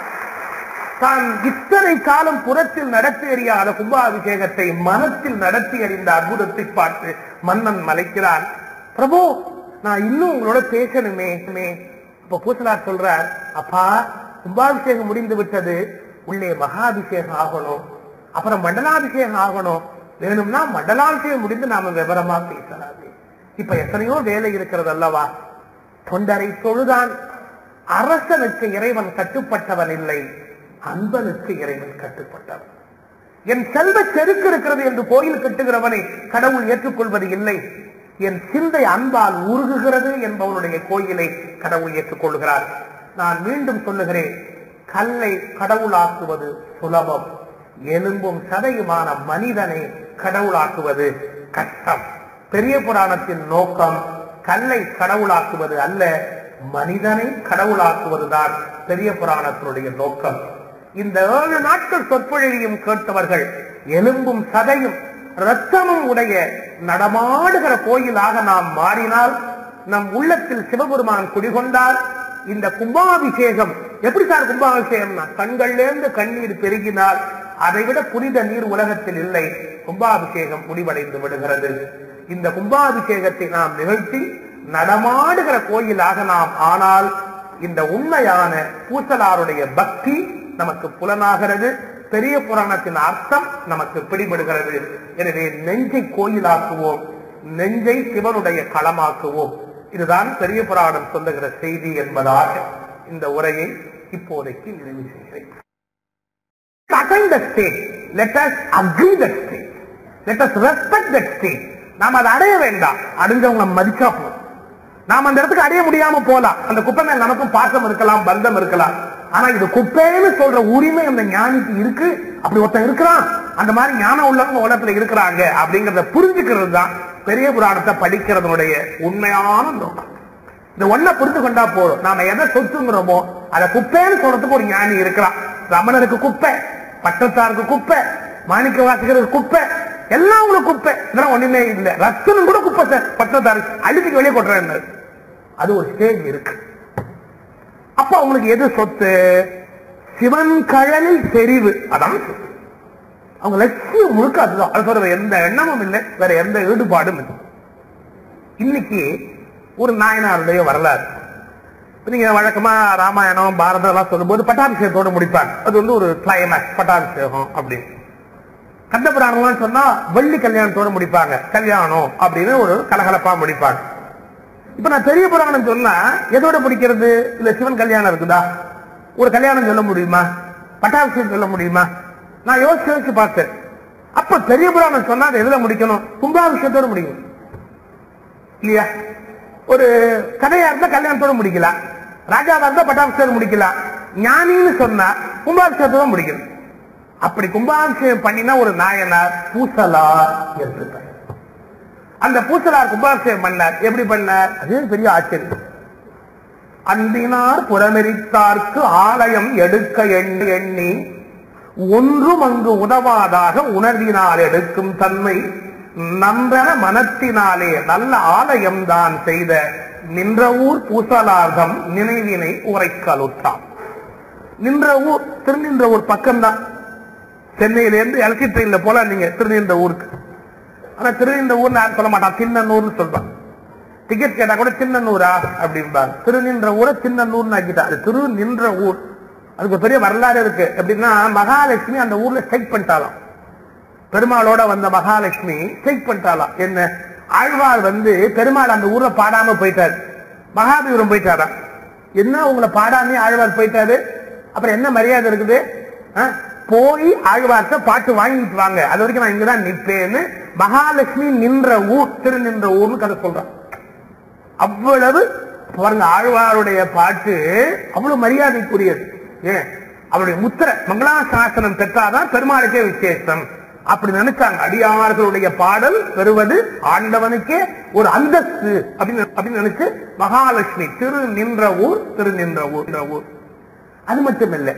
தான் இத்தனை காலம் புறத்தில் நடத்தி எறியாத கும்பாபிஷேகத்தை மனத்தில் நடத்தி அறிந்த அற்புதத்தை பார்த்து மன்னன் மலைக்கிறான் பிரபு நான் இன்னும் உங்களோட பேசணுமே மே. இப்ப பூசலார் சொல்றார் அப்பா கும்பாபிஷேகம் முடிந்து விட்டது உள்ளே மகாபிஷேகம் ஆகணும் அப்புறம் மண்டலாபிஷேகம் ஆகணும் வேணும்னா மண்டலாபிஷேகம் முடிந்து நாம விவரமா பேசலாமே இப்ப எத்தனையோ வேலை இருக்கிறது அல்லவா தொண்டரை தொழுதான் அரசனுக்கு இறைவன் கட்டுப்பட்டவன் இல்லை அன்பனுக்கு இறைவன் கட்டுப்பட்டவன் என் செல்வ செருக்கு இருக்கிறது என்று கோயில் கட்டுகிறவனை கடவுள் ஏற்றுக்கொள்வது இல்லை என் சிந்தை அன்பால் உருகுகிறது என்பவனுடைய கோயிலை கடவுள் ஏற்றுக்கொள்கிறார் நான் மீண்டும் சொல்லுகிறேன் கல்லை கடவுளாக்குவது சுலபம் எலும்பும் சதையுமான மனிதனை கடவுளாக்குவது கஷ்டம் பெரிய புராணத்தின் நோக்கம் கல்லை கடவுளாக்குவது அல்ல மனிதனை கடவுளாக்குவதுதான் பெரிய புராணத்தினுடைய நோக்கம் இந்த ஏழு நாட்கள் சொற்பொழிவையும் கேட்டவர்கள் எலும்பும் சதையும் ரத்தமும் உடைய நடமாடுகிற கோயிலாக நாம் மாறினால் நம் உள்ளத்தில் சிவபெருமான் குடிகொண்டால் இந்த கும்பாபிஷேகம் எப்படி சார் கும்பாபிஷேகம்னா கண்கள்லேருந்து கண்ணீர் பெருகினால் அதைவிட புனித நீர் உலகத்தில் இல்லை கும்பாபிஷேகம் முடிவடைந்து விடுகிறது இந்த கும்பாபிஷேகத்தை நாம் நிகழ்த்தி நடமாடுகிற கோயிலாக நாம் ஆனால் இந்த உண்மையான பூசலாருடைய பக்தி நமக்கு புலனாகிறது பெரிய புராணத்தின் அர்த்தம் நமக்கு பிடிபடுகிறது எனவே நெஞ்சை கோயிலாக்குவோம் நெஞ்சை சிவனுடைய களமாக்குவோம் இதுதான் பெரிய புராணம் சொல்லுகிற செய்தி என்பதாக இந்த உரையை இப்போதைக்கு நிறைவு செய்கிறேன் attain the state. Let us agree that state. Let us respect that state. நாம் அதை அடைய வேண்டாம் அடைஞ்சவங்களை மதிச்சா போதும் நாம் அந்த இடத்துக்கு அடைய முடியாம போலாம் அந்த குப்பை மேல் நமக்கும் பாசம் இருக்கலாம் பந்தம் இருக்கலாம் ஆனா இது குப்பைன்னு சொல்ற உரிமை அந்த ஞானிக்கு இருக்கு அப்படி ஒருத்தன் இருக்கிறான் அந்த மாதிரி ஞானம் உள்ளவங்க உலகத்துல இருக்கிறாங்க அப்படிங்கறத புரிஞ்சுக்கிறது தான் பெரிய புராணத்தை படிக்கிறதனுடைய உண்மையான நோக்கம் இந்த ஒன்ன புரிந்து கொண்டா போதும் நாம எதை சொத்துங்கிறோமோ அதை குப்பைன்னு சொல்றதுக்கு ஒரு ஞானி இருக்கிறான் ரமணருக்கு குப்பை பட்டத்தாருக்கு குப்பை மாணிக்க வாசிக்கிறதுக்கு குப்பை எல்லாம் உங்களுக்கு குப்பை இதெல்லாம் ஒண்ணுமே இல்லை ரத்தனும் கூட குப்பை சார் பட்டத்தாரு அழுத்திக்கு வெளியே கொட்டுறேன் அது ஒரு ஸ்டேஜ் இருக்கு அப்ப அவங்களுக்கு எது சொத்து சிவன் கழலில் தெரிவு அதான் சொத்து அவங்க லட்சியம் முழுக்க அதுதான் அது சொல்ற எந்த எண்ணமும் இல்லை வேற எந்த ஈடுபாடும் இல்லை இன்னைக்கு ஒரு நாயனாருடைய வரலாறு இப்ப நீங்க வழக்கமா ராமாயணம் பாரதம் எல்லாம் சொல்லும்போது பட்டாபிஷேகத்தோட முடிப்பாங்க அது வந்து ஒரு கிளைமேக்ஸ் பட்டாபிஷேகம் அப்படின்னு கந்த புராணம்லாம் சொன்னா வெள்ளி கல்யாணத்தோட முடிப்பாங்க கல்யாணம் அப்படின்னு ஒரு கலகலப்பா முடிப்பாங்க இப்ப நான் பெரிய புராணம் சொன்னா எதோட முடிக்கிறது இல்ல சிவன் கல்யாணம் இருக்குதா ஒரு கல்யாணம் சொல்ல முடியுமா பட்டாபிஷேகம் சொல்ல முடியுமா நான் யோசிச்சு யோசிச்சு பார்த்தேன் அப்ப பெரிய புராணம் சொன்னா அது எதுல முடிக்கணும் கும்பாபிஷேகத்தோட முடியும் இல்லையா ஒரு கதையா இருந்தா கல்யாணத்தோட முடிக்கலாம் ராஜாவா இருந்தா பட்டாபிஷேகம் முடிக்கலாம் ஞானின்னு சொன்னா கும்பாபிஷேகத்தோட முடிக்கணும் அப்படி கும்பாபிஷேகம் பண்ணினா ஒரு நாயனார் பூசலார் என்று பெயர். அந்த பூசலார் கும்பாபிஷேகம் பண்ணார் எப்படி பண்ணார் அது பெரிய ஆச்சரியம் அன்பினார் புறமெரித்தார்க்கு ஆலயம் எடுக்க எண்ணி எண்ணி ஒன்றும் அங்கு உதவாதாக உணர்வினால் எடுக்கும் தன்மை நன்றன மனத்தினாலே நல்ல ஆலயம் தான் செய்த நின்ற ஊர் பூசலார்தம் நினைவினை உரைக்கலுற்றான் நின்ற ஊர் திருநின்ற ஊர் பக்கம்தான் சென்னையிலேருந்து எலக்ட்ரிக் ட்ரெயின்ல போல நீங்க திருநின்ற ஊருக்கு ஆனா திருநின்ற ஊர் நான் சொல்ல மாட்டான் சின்னன்னூர்னு சொல்றான் டிக்கெட் கேட்டா கூட சின்னன்னூரா அப்படிம்பாங்க திருநின்ற ஊரை சின்னன்னூர்னு ஆக்கிட்டா அது திரு நின்ற ஊர் அதுக்கு பெரிய வரலாறு இருக்கு எப்படின்னா மகாலட்சுமி அந்த ஊர்ல ஸ்ட்ரைக் பண்ணிட்டாலாம் பெருமாளோட வந்த மகாலட்சுமி ஸ்ட்ரைக் பண்ணிட்டாலாம் என்ன ஆழ்வார் வந்து பெருமாள் அந்த ஊர்ல பாடாம போயிட்டாரு மகாபீரம் போயிட்டாரா என்ன உங்களை பாடாமே ஆழ்வார் போயிட்டாரு அப்புறம் என்ன மரியாதை இருக்குது ஆ? போய் ஆழ்வார்ட்ட பாட்டு வாங்கிட்டு வாங்க அது வரைக்கும் நான் இங்கதான் நிற்பேன்னு மகாலட்சுமி நின்ற ஊர் திரு நின்ற ஊர்னு கதை சொல்றான் அவ்வளவு பாருங்க ஆழ்வாருடைய பாட்டு அவ்வளவு மரியாதைக்குரியது ஏன் அவருடைய முத்திரை மங்களாசாசனம் பெற்றாதான் பெருமாளுக்கே விசேஷம் அப்படி நினைச்சாங்க அடியார்களுடைய பாடல் பெறுவது ஆண்டவனுக்கே ஒரு அந்தஸ்து அப்படின்னு அப்படின்னு நினைச்சு மகாலட்சுமி திரு நின்ற ஊர் திரு நின்ற ஊர் நின்ற ஊர் அது மட்டும் இல்லை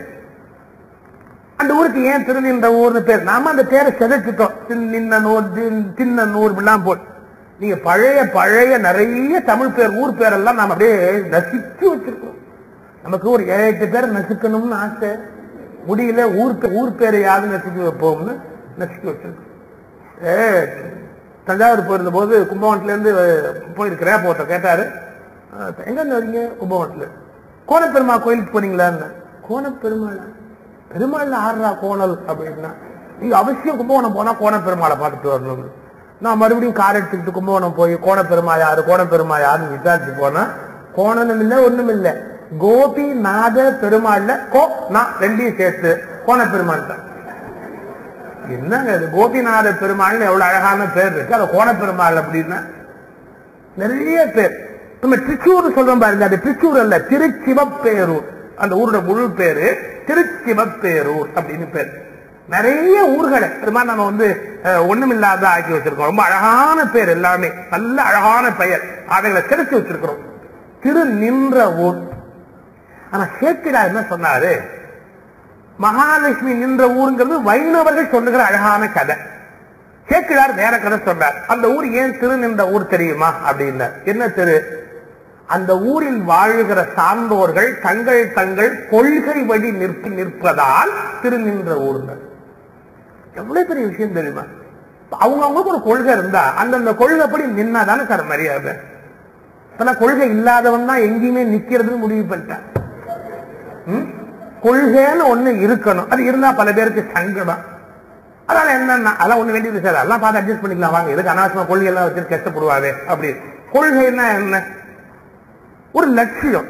அந்த ஊருக்கு ஏன் திருநின்ற ஊர்னு பேர் நாம அந்த பேரை சிதைச்சிட்டோம் தின்னின்னூர் தின்னூர் இப்படிலாம் போட்டு நீங்க பழைய பழைய நிறைய தமிழ் பேர் ஊர் பேரெல்லாம் நாம அப்படியே நசிச்சு வச்சிருக்கோம் நமக்கு ஒரு ஏழு எட்டு பேர் நசுக்கணும்னு ஆசை முடியல ஊர் பே- ஊர் பேரை யாரும் நசுக்கி வைப்போம்னு நசுக்கி வச்சிருக்கோம் ஏ தஞ்சாவூர் போயிருந்த போது கும்பகோணத்துல இருந்து போயிருக்கிறேன் அப்போ ஒருத்தர் கேட்டாரு "அஹ், எங்க இருந்து வரீங்க கும்பகோணத்துல கோணப்பெருமா கோயிலுக்கு போனீங்களான்னு கோணப்பெருமாளா பெருமாள்ல ஆடுறா கோணல் அப்படின்னா நீங்க அவசியம் கும்பகோணம் போனா கோணப்பெருமாளை பார்த்துட்டு வரணும் நான் மறுபடியும் கார் எடுத்துக்கிட்டு கும்பகோணம் போய் கோணப்பெருமா யாரு கோணப்பெருமா யாருன்னு விசாரிச்சு போனா கோணனும் இல்ல ஒண்ணும் இல்ல கோபி நாத பெருமாள்ல கோ நான் ரெண்டையும் சேர்த்து கோணப்பெருமாள் தான் என்னங்க இது கோபிநாத பெருமாள்னு எவ்வளவு அழகான பேர் இருக்கு அது கோணப்பெருமாள் அப்படின்னா நிறைய பேர் நம்ம திருச்சூர் சொல்றோம் பாருங்க அது திருச்சூர் அல்ல திருச்சிவப்பேரூர் அந்த ஊரோட முழு பேரு திருச்சிவப்பேரூர் அப்படின்னு பேர் நிறைய ஊர்களை அது மாதிரி நம்ம வந்து அஹ், ஒண்ணுமில்லாத ஆக்கி வச்சிருக்கோம் ரொம்ப அழகான பேர் எல்லாமே நல்ல அழகான பெயர் அவைகளை சிறச்சு வச்சிருக்கிறோம் திரு நின்ற ஊர் ஆனா சேத்திரா என்ன சொன்னாரு மகாலட்சுமி நின்ற ஊருங்கிறது வைணவர்கள் சொல்லுகிற அழகான கதை சேக்கிழார் வேற கதை சொல்றார் அந்த ஊர் ஏன் திரு நின்ற ஊர் தெரியுமா அப்படின்னார் என்ன திரு அந்த ஊரில் வாழுகிற சான்றோர்கள் தங்கள் தங்கள் கொள்கை வழி நிற்ப நிற்பதால் திரு நின்ற ஊர்னர் எவ்வளவு பெரிய விஷயம் தெரியுமா அவங்க அவங்களுக்கு ஒரு கொள்கை இருந்தா அந்தந்த கொள்கைப்படி நின்னாதானே சார் மரியாதை இப்ப கொள்கை இல்லாதவன் தான் எங்கேயுமே நிக்கிறதுன்னு முடிவு பண்ணிட்டேன் ம்? கொள்கைன்னு ஒண்ணு இருக்கணும் அது இருந்தா பல பேருக்கு சங்கடம் அதனால என்னன்னா அதெல்லாம் ஒண்ணு வேண்டியது சார் அதெல்லாம் பார்த்து அட்ஜஸ்ட் பண்ணிக்கலாம் வாங்க எதுக்கு அனாவசியமா கொள்கை எல்லாம் வச்சு கஷ்டப்படுவாரு அப்படி கொள்கைன்னா என்ன ஒரு லட்சியம்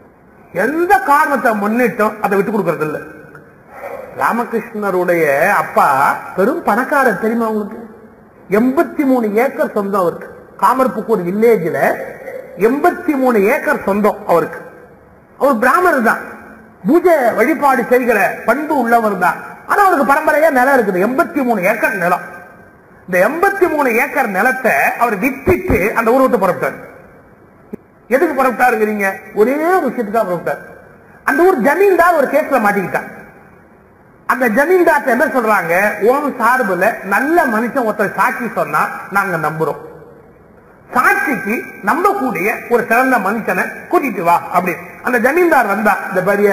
எந்த காரணத்தை முன்னிட்டும் அதை விட்டு கொடுக்கறது இல்ல ராமகிருஷ்ணருடைய அப்பா பெரும் பணக்காரர் தெரியுமா உங்களுக்கு எண்பத்தி மூணு ஏக்கர் சொந்தம் அவருக்கு காமர்புக்கூர் வில்லேஜ்ல எண்பத்தி மூணு ஏக்கர் சொந்தம் அவருக்கு அவர் பிராமணர் தான் பூஜை வழிபாடு செய்கிற பண்பு உள்ளவர் தான் ஆனா அவருக்கு பரம்பரையா நிலம் இருக்குது எண்பத்தி மூணு ஏக்கர் நிலம் இந்த எண்பத்தி மூணு ஏக்கர் நிலத்தை அவர் வித்துட்டு அந்த ஊரை விட்டு புறப்பட்டார் எதுக்கு புறப்பட்டாருங்கிறீங்க ஒரே ஒரு விஷயத்துக்காக புறப்பட்டார் அந்த ஊர் ஜமீன்தார் ஒரு கேஸ்ல மாட்டிக்கிட்டான் அந்த ஜமீன்தார் என்ன சொல்றாங்க உன் சார்புல நல்ல மனுஷன் ஒருத்தர் சாட்சி சொன்னா நாங்க நம்புறோம் சாட்சிக்கு நம்பக்கூடிய ஒரு சிறந்த மனுஷனை கூட்டிட்டு வா அப்படி அந்த ஜமீன்தார் வந்தா இந்த பரிய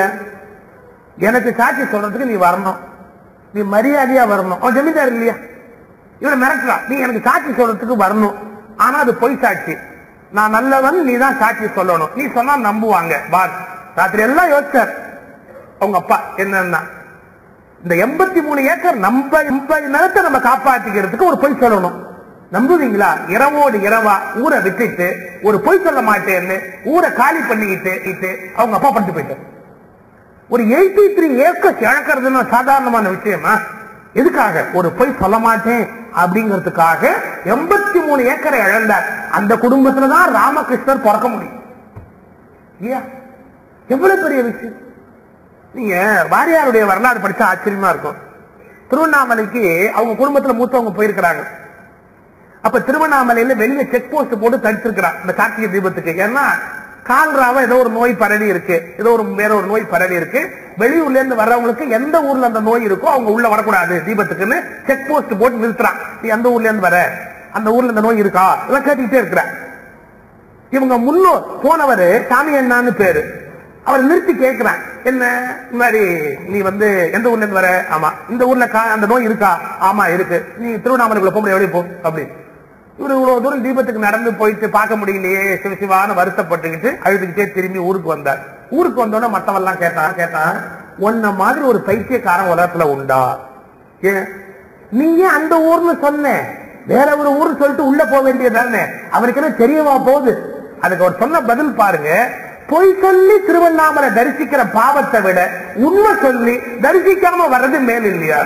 எனக்கு சாட்சி சொல்றதுக்கு நீ வரணும் நீ மரியாதையா வரணும் அவன் ஜமீன்தார் இல்லையா இவனை மிரட்டுறான் நீ எனக்கு சாட்சி சொல்றதுக்கு வரணும் ஆனா அது பொய் சாட்சி நான் நல்லவன் நீ தான் சாட்சி சொல்லணும் நீ சொன்னா நம்புவாங்க பார் ராத்திரி எல்லாம் யோசிச்சார் அவங்க அப்பா என்னன்னா இந்த எண்பத்தி மூணு ஏக்கர் நம்ம எண்பது நிலத்தை நம்ம காப்பாத்திக்கிறதுக்கு ஒரு பொய் சொல்லணும் நம்புவீங்களா இரவோடு இரவா ஊரை விட்டுட்டு ஒரு பொய் சொல்ல மாட்டேன்னு ஊரை காலி பண்ணிக்கிட்டு இட்டு அவங்க அப்பா பண்ணிட்டு போயிட்டார் ஒரு எயிட்டி த்ரீ ஏக்கர்ஸ் இழக்கிறதுன்னு சாதாரணமான விஷயமா எதுக்காக ஒரு பொய் சொல்ல மாட்டேன் அப்படிங்கிறதுக்காக எண்பத்தி மூணு ஏக்கரை இழந்தார் அந்த குடும்பத்துல தான் ராமகிருஷ்ணர் பிறக்க முடியும் இல்லையா எவ்வளவு பெரிய விஷயம் நீங்க வாரியாருடைய வரலாறு படிச்சா ஆச்சரியமா இருக்கும் திருவண்ணாமலைக்கு அவங்க குடும்பத்துல மூத்தவங்க போயிருக்கிறாங்க அப்ப திருவண்ணாமலையில வெளிய செக் போஸ்ட் போட்டு தடுத்திருக்கிறான் இந்த கார்த்திகை தீபத்துக்கு ஏன்னா கால்ராவ ஏதோ ஒரு நோய் பரவி இருக்கு ஏதோ ஒரு வேற ஒரு நோய் பரவி இருக்கு வெளியூர்ல இருந்து வர்றவங்களுக்கு எந்த ஊர்ல அந்த நோய் இருக்கோ அவங்க உள்ள வரக்கூடாது தீபத்துக்குன்னு செக் போஸ்ட் போட்டு நிறுத்துறான் நீ எந்த ஊர்ல இருந்து வர அந்த ஊர்ல இந்த நோய் இருக்கா இதெல்லாம் கேட்டுக்கிட்டே இருக்கிற இவங்க முன்னோர் போனவர் சாமி அண்ணான்னு பேரு அவர் நிறுத்தி கேட்கிறான் என்ன இந்த மாதிரி நீ வந்து எந்த ஊர்ல இருந்து வர ஆமா இந்த ஊர்ல கா- அந்த நோய் இருக்கா ஆமா இருக்கு நீ திருவண்ணாமலைக்குள்ள போக முடியாது போ அப்படி இவரு இவ்வளவு தூரம் தீபத்துக்கு நடந்து போயிட்டு பார்க்க முடியலையே சிவசிவான்னு வருத்தப்பட்டுக்கிட்டு அழுதுகிட்டே திரும்பி ஊருக்கு வந்தார் ஊருக்கு வந்தோடனே மத்தவெல்லாம் கேட்டான் கேட்டான் உன்ன மாதிரி ஒரு பைத்தியக்காரன் உலகத்துல உண்டா ஏன் நீ ஏன் அந்த ஊர்னு சொன்ன வேற ஒரு ஊர் சொல்லிட்டு உள்ள போக வேண்டியதானே அவருக்கு என்ன தெரியவா போகுது அதுக்கு அவர் சொன்ன பதில் பாருங்க பொய் சொல்லி திருவண்ணாமலை தரிசிக்கிற பாவத்தை விட உண்மை சொல்லி தரிசிக்காம வர்றது மேல் இல்லையா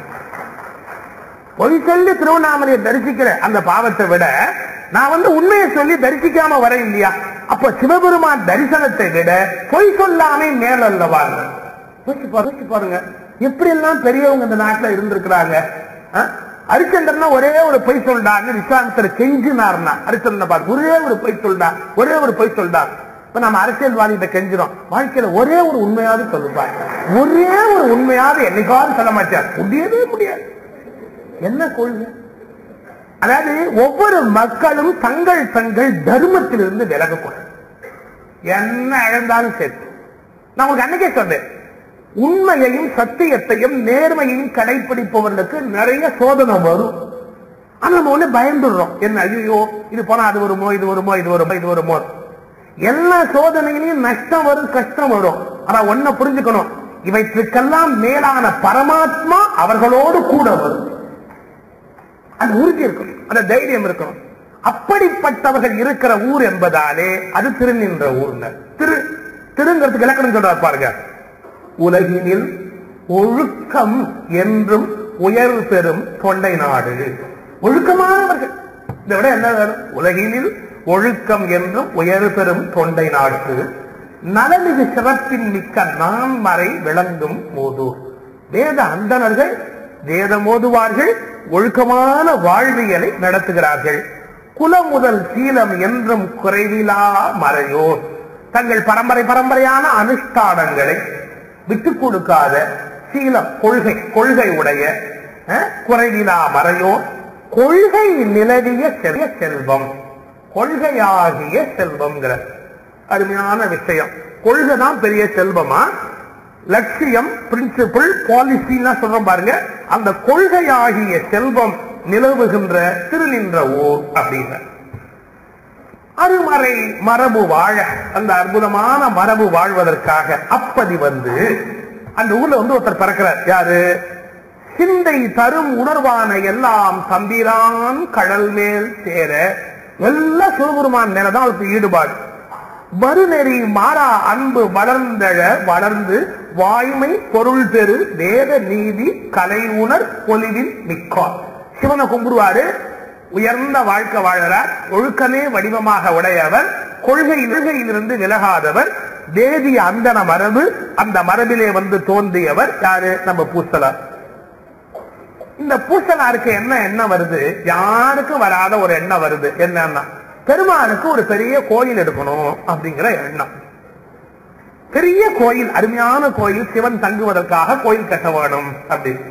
பொய் சொல்லி திருவண்ணாமலையை தரிசிக்கிற அந்த பாவத்தை விட நான் வந்து உண்மையை சொல்லி தரிசிக்காம வர இல்லையா அப்ப சிவபெருமான் தரிசனத்தை விட பொய் சொல்லாமே மேல் அல்லவா யோசிச்சு பாரு- யோசிச்சு பாருங்க எப்படி எல்லாம் பெரியவங்க இந்த நாட்டுல இருந்திருக்கிறாங்க ஆ? ஹரிச்சந்திரனா ஒரே ஒரு பொய் சொல்றாங்க விஸ்வாமித்தர் கெஞ்சினார்னா ஹரிச்சந்திரனை பார்த்து ஒரே ஒரு பொய் சொல்றா ஒரே ஒரு பொய் சொல்றா இப்ப நம்ம அரசியல்வாதிகிட்ட கெஞ்சிரும் வாழ்க்கையில ஒரே ஒரு உண்மையாவது சொல்லுப்பார் ஒரே ஒரு உண்மையாவது என்னைக்காவது சொல்ல மாட்டார் முடியவே முடியாது என்ன கொள்கை அதாவது ஒவ்வொரு மக்களும் தங்கள் தங்கள் தர்மத்திலிருந்து விலகக்கூடாது என்ன இழந்தாலும் சரி நான் உங்களுக்கு அன்னைக்கே சொன்னேன் உண்மையையும் சத்தியத்தையும் நேர்மையையும் கடைபிடிப்பவர்களுக்கு நிறைய சோதனை வரும் ஆனா நம்ம ஒண்ணு பயந்துடுறோம் என்ன ஐயோ இது போனா அது வருமோ இது வருமோ இது வருமோ இது வருமோ எல்லா சோதனையிலையும் நஷ்டம் வரும் கஷ்டம் வரும் ஆனா ஒன்ன புரிஞ்சுக்கணும் இவற்றுக்கெல்லாம் மேலான பரமாத்மா அவர்களோடு கூட வரும் அந்த உறுதி இருக்கணும் அந்த தைரியம் இருக்கணும் அப்படிப்பட்டவர்கள் இருக்கிற ஊர் என்பதாலே அது திருநின்ற ஊர்ல திரு திருங்கிறதுக்கு இலக்கணம் சொல்றார் பாருங்க உலகினில் ஒழுக்கம் என்றும் உயர் பெறும் தொண்டை நாடு ஒழுக்கமானவர்கள் இதை விட என்ன வேணும் உலகினில் ஒழுக்கம் என்றும் உயர் பெறும் தொண்டை நாடு நலமிகு சிறப்பின் மிக்க நான்மறை விளங்கும் மூதூர் வேத அந்தணர்கள் வேதம் ஓதுவார்கள் ஒழுக்கமான வாழ்வியலை நடத்துகிறார்கள் குலம் முதல் சீலம் என்றும் குறைவிலா மறையோர் தங்கள் பரம்பரை பரம்பரையான அனுஷ்டானங்களை விட்டுக் கொடுக்காத சீலம் கொள்கை கொள்கை உடைய அஹ், குறைவிலா மறையோர் கொள்கை நிலவிய செல்வ செல்வம் கொள்கையாகிய செல்வம்ங்கிற அருமையான விஷயம் கொள்கை தான் பெரிய செல்வமா லட்சியம் பிரின்சிபிள் பாலிசிலாம் சொல்றோம் பாருங்க அந்த கொள்கையாகிய செல்வம் நிலவுகின்ற திருநின்ற ஊர் அப்படின்னு அருமறை மரபு வாழ அந்த அற்புதமான மரபு வாழ்வதற்காக அப்பதி வந்து அந்த ஊர்ல வந்து ஒருத்தர் பிறக்கிறார் யாரு சிந்தை தரும் உணர்வான எல்லாம் தம்பிரான் கடல் மேல் சேர எல்லாம் சிவபெருமான் மேலதான் அவருக்கு ஈடுபாடு வருநெறி மாறா அன்பு வளர்ந்தழ வளர்ந்து வாய்மை பொருள் பெரு வேத நீதி கலை உணர் பொலிவில் மிக்கார் சிவனை கும்பிடுவாரு உயர்ந்த வாழ்க்கை வாழறார் ஒழுக்கமே வடிவமாக உடையவர் கொள்கை கொள்கையிலிருந்து விலகாதவர் வேதிய அந்தன மரபு அந்த மரபிலே வந்து தோன்றியவர் யாரு நம்ம பூசலார் இந்த பூசலாருக்கு என்ன எண்ணம் வருது யாருக்கும் வராத ஒரு எண்ணம் வருது என்னன்னா பெருமானுக்கு ஒரு பெரிய கோயில் எடுக்கணும் அப்படிங்கிற எண்ணம் பெரிய கோயில் அருமையான கோயில் சிவன் தங்குவதற்காக கோயில் கட்ட வேணும் அப்படின்னு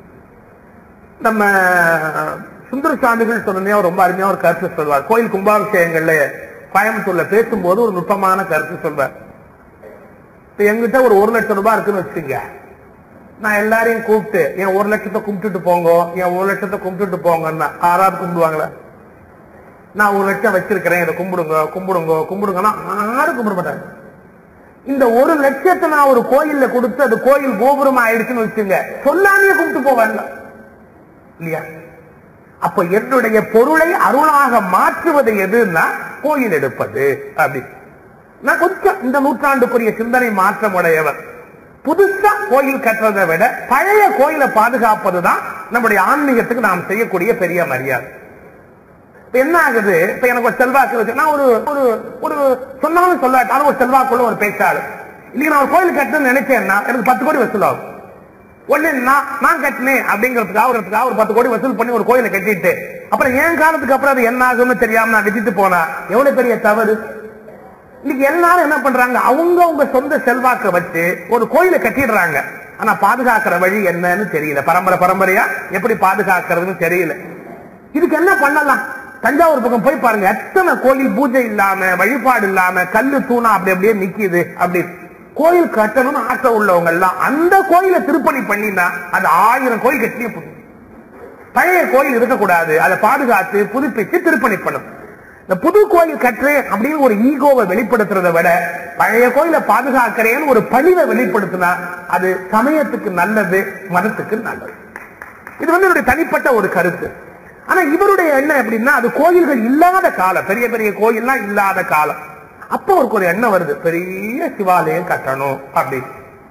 நம்ம சுந்தர சாமிகள் சொன்னே ரொம்ப அருமையா ஒரு கருத்து சொல்வார் கோயில் கும்பாபிஷேகங்கள்ல கோயம்புத்தூர்ல பேசும்போது ஒரு நுட்பமான கருத்து சொல்வார் இப்ப எங்கிட்ட ஒரு ஒரு லட்சம் ரூபாய் இருக்குன்னு வச்சுங்க நான் எல்லாரையும் கூப்பிட்டு என் ஒரு லட்சத்தை கும்பிட்டுட்டு போங்க என் ஒரு லட்சத்தை கும்பிட்டுட்டு போங்கன்னா ஆறாவது கும்பிடுவாங்களா நான் ஒரு லட்சம் வச்சிருக்கிறேன் இதை கும்பிடுங்க கும்பிடுங்க கும்பிடுங்கன்னா யாரும் கும்பிட மாட்டாங்க இந்த ஒரு லட்சத்தை நான் ஒரு கோயில்ல கொடுத்து அது கோயில் கோபுரம் ஆயிடுச்சுன்னு வச்சுங்க சொல்லாமே கும்பிட்டு போவாங்க இல்லையா அப்ப என்னுடைய பொருளை அருளாக மாற்றுவது எதுன்னா கோயில் எடுப்பது அப்படி நான் கொஞ்சம் இந்த நூற்றாண்டுக்குரிய சிந்தனை மாற்றம் உடையவர் புதுசா கோயில் கட்டுறதை விட பழைய கோயிலை பாதுகாப்பதுதான் நம்முடைய ஆன்மீகத்துக்கு நாம் செய்யக்கூடிய பெரிய மரியாதை இப்ப என்ன ஆகுது இப்ப எனக்கு ஒரு செல்வாக்கு இருக்கு நான் ஒரு ஒரு ஒரு சொன்னாலும் சொல்லாட்டாலும் ஒரு செல்வாக்குள்ள ஒரு பேச்சாளர் இன்னைக்கு நான் ஒரு கோயில் கட்டணும்னு நினைச்சேன்னா எனக்கு பத்து கோடி வசூல் ஆகும் ஒண்ணு நான் நான் கட்டினேன் அப்படிங்கிறதுக்காக ஒரு ஒரு பத்து கோடி வசூல் பண்ணி ஒரு கோயிலை கட்டிட்டு அப்புறம் என் காலத்துக்கு அப்புறம் அது என்ன ஆகும்னு தெரியாம நான் விட்டுட்டு போனா எவ்வளவு பெரிய தவறு இன்னைக்கு எல்லாரும் என்ன பண்றாங்க அவங்க உங்க சொந்த செல்வாக்க வச்சு ஒரு கோயிலை கட்டிடுறாங்க ஆனா பாதுகாக்கிற வழி என்னன்னு தெரியல பரம்பரை பரம்பரையா எப்படி பாதுகாக்கிறதுன்னு தெரியல இதுக்கு என்ன பண்ணலாம் தஞ்சாவூர் பக்கம் போய் பாருங்க எத்தனை கோயில் பூஜை இல்லாம வழிபாடு இல்லாம கல்லு தூணா அப்படி அப்படியே நிக்குது அப்படி கோயில் கட்டணும்னு ஆசை உள்ளவங்க எல்லாம் அந்த கோயிலை திருப்பணி பண்ணினா அது ஆயிரம் கோயில் கட்டியே புது பழைய கோயில் இருக்கக்கூடாது அதை பாதுகாத்து புதுப்பிச்சு திருப்பணி பண்ணும் இந்த புது கோயில் கட்டுறேன் அப்படின்னு ஒரு ஈகோவை வெளிப்படுத்துறதை விட பழைய கோயிலை பாதுகாக்கிறேன்னு ஒரு பணிவை வெளிப்படுத்தினா அது சமயத்துக்கு நல்லது மதத்துக்கு நல்லது இது வந்து என்னுடைய தனிப்பட்ட ஒரு கருத்து ஆனா இவருடைய எண்ணம் எப்படின்னா அது கோயில்கள் இல்லாத காலம் பெரிய பெரிய கோயில்லாம் இல்லாத காலம் அப்ப அவருக்கு ஒரு எண்ணம் வருது பெரிய சிவாலயம் கட்டணும் அப்படின்னு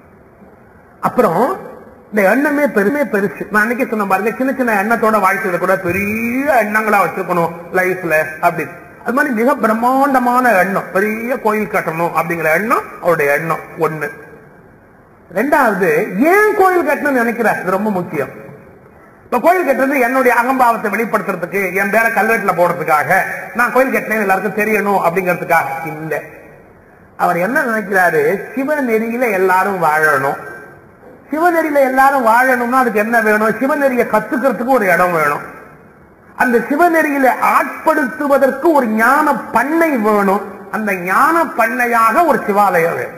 அப்புறம் இந்த எண்ணமே பெருமே பெருசு நான் அன்னைக்கு சொன்ன பாருங்க சின்ன சின்ன எண்ணத்தோட வாழ்க்கையில கூட பெரிய எண்ணங்களா வச்சிருக்கணும் லைஃப்ல அப்படி அது மாதிரி மிக பிரம்மாண்டமான எண்ணம் பெரிய கோயில் கட்டணும் அப்படிங்கிற எண்ணம் அவருடைய எண்ணம் ஒண்ணு ரெண்டாவது ஏன் கோயில் கட்டணும்னு நினைக்கிற இது ரொம்ப முக்கியம் இப்ப கோயில் கட்டுறது என்னுடைய அகம்பாவத்தை வெளிப்படுத்துறதுக்கு என் பேர கல்வெட்டுல போடுறதுக்காக நான் கோயில் கட்டினேன் எல்லாருக்கும் தெரியணும் அப்படிங்கிறதுக்காக இல்ல அவர் என்ன நினைக்கிறாரு சிவநெறியில எல்லாரும் வாழணும் சிவநெறியில எல்லாரும் வாழணும்னா அதுக்கு என்ன வேணும் சிவநெறியை கத்துக்கிறதுக்கு ஒரு இடம் வேணும் அந்த சிவநெறியில ஆட்படுத்துவதற்கு ஒரு ஞான பண்ணை வேணும் அந்த ஞான பண்ணையாக ஒரு சிவாலயம் வேணும்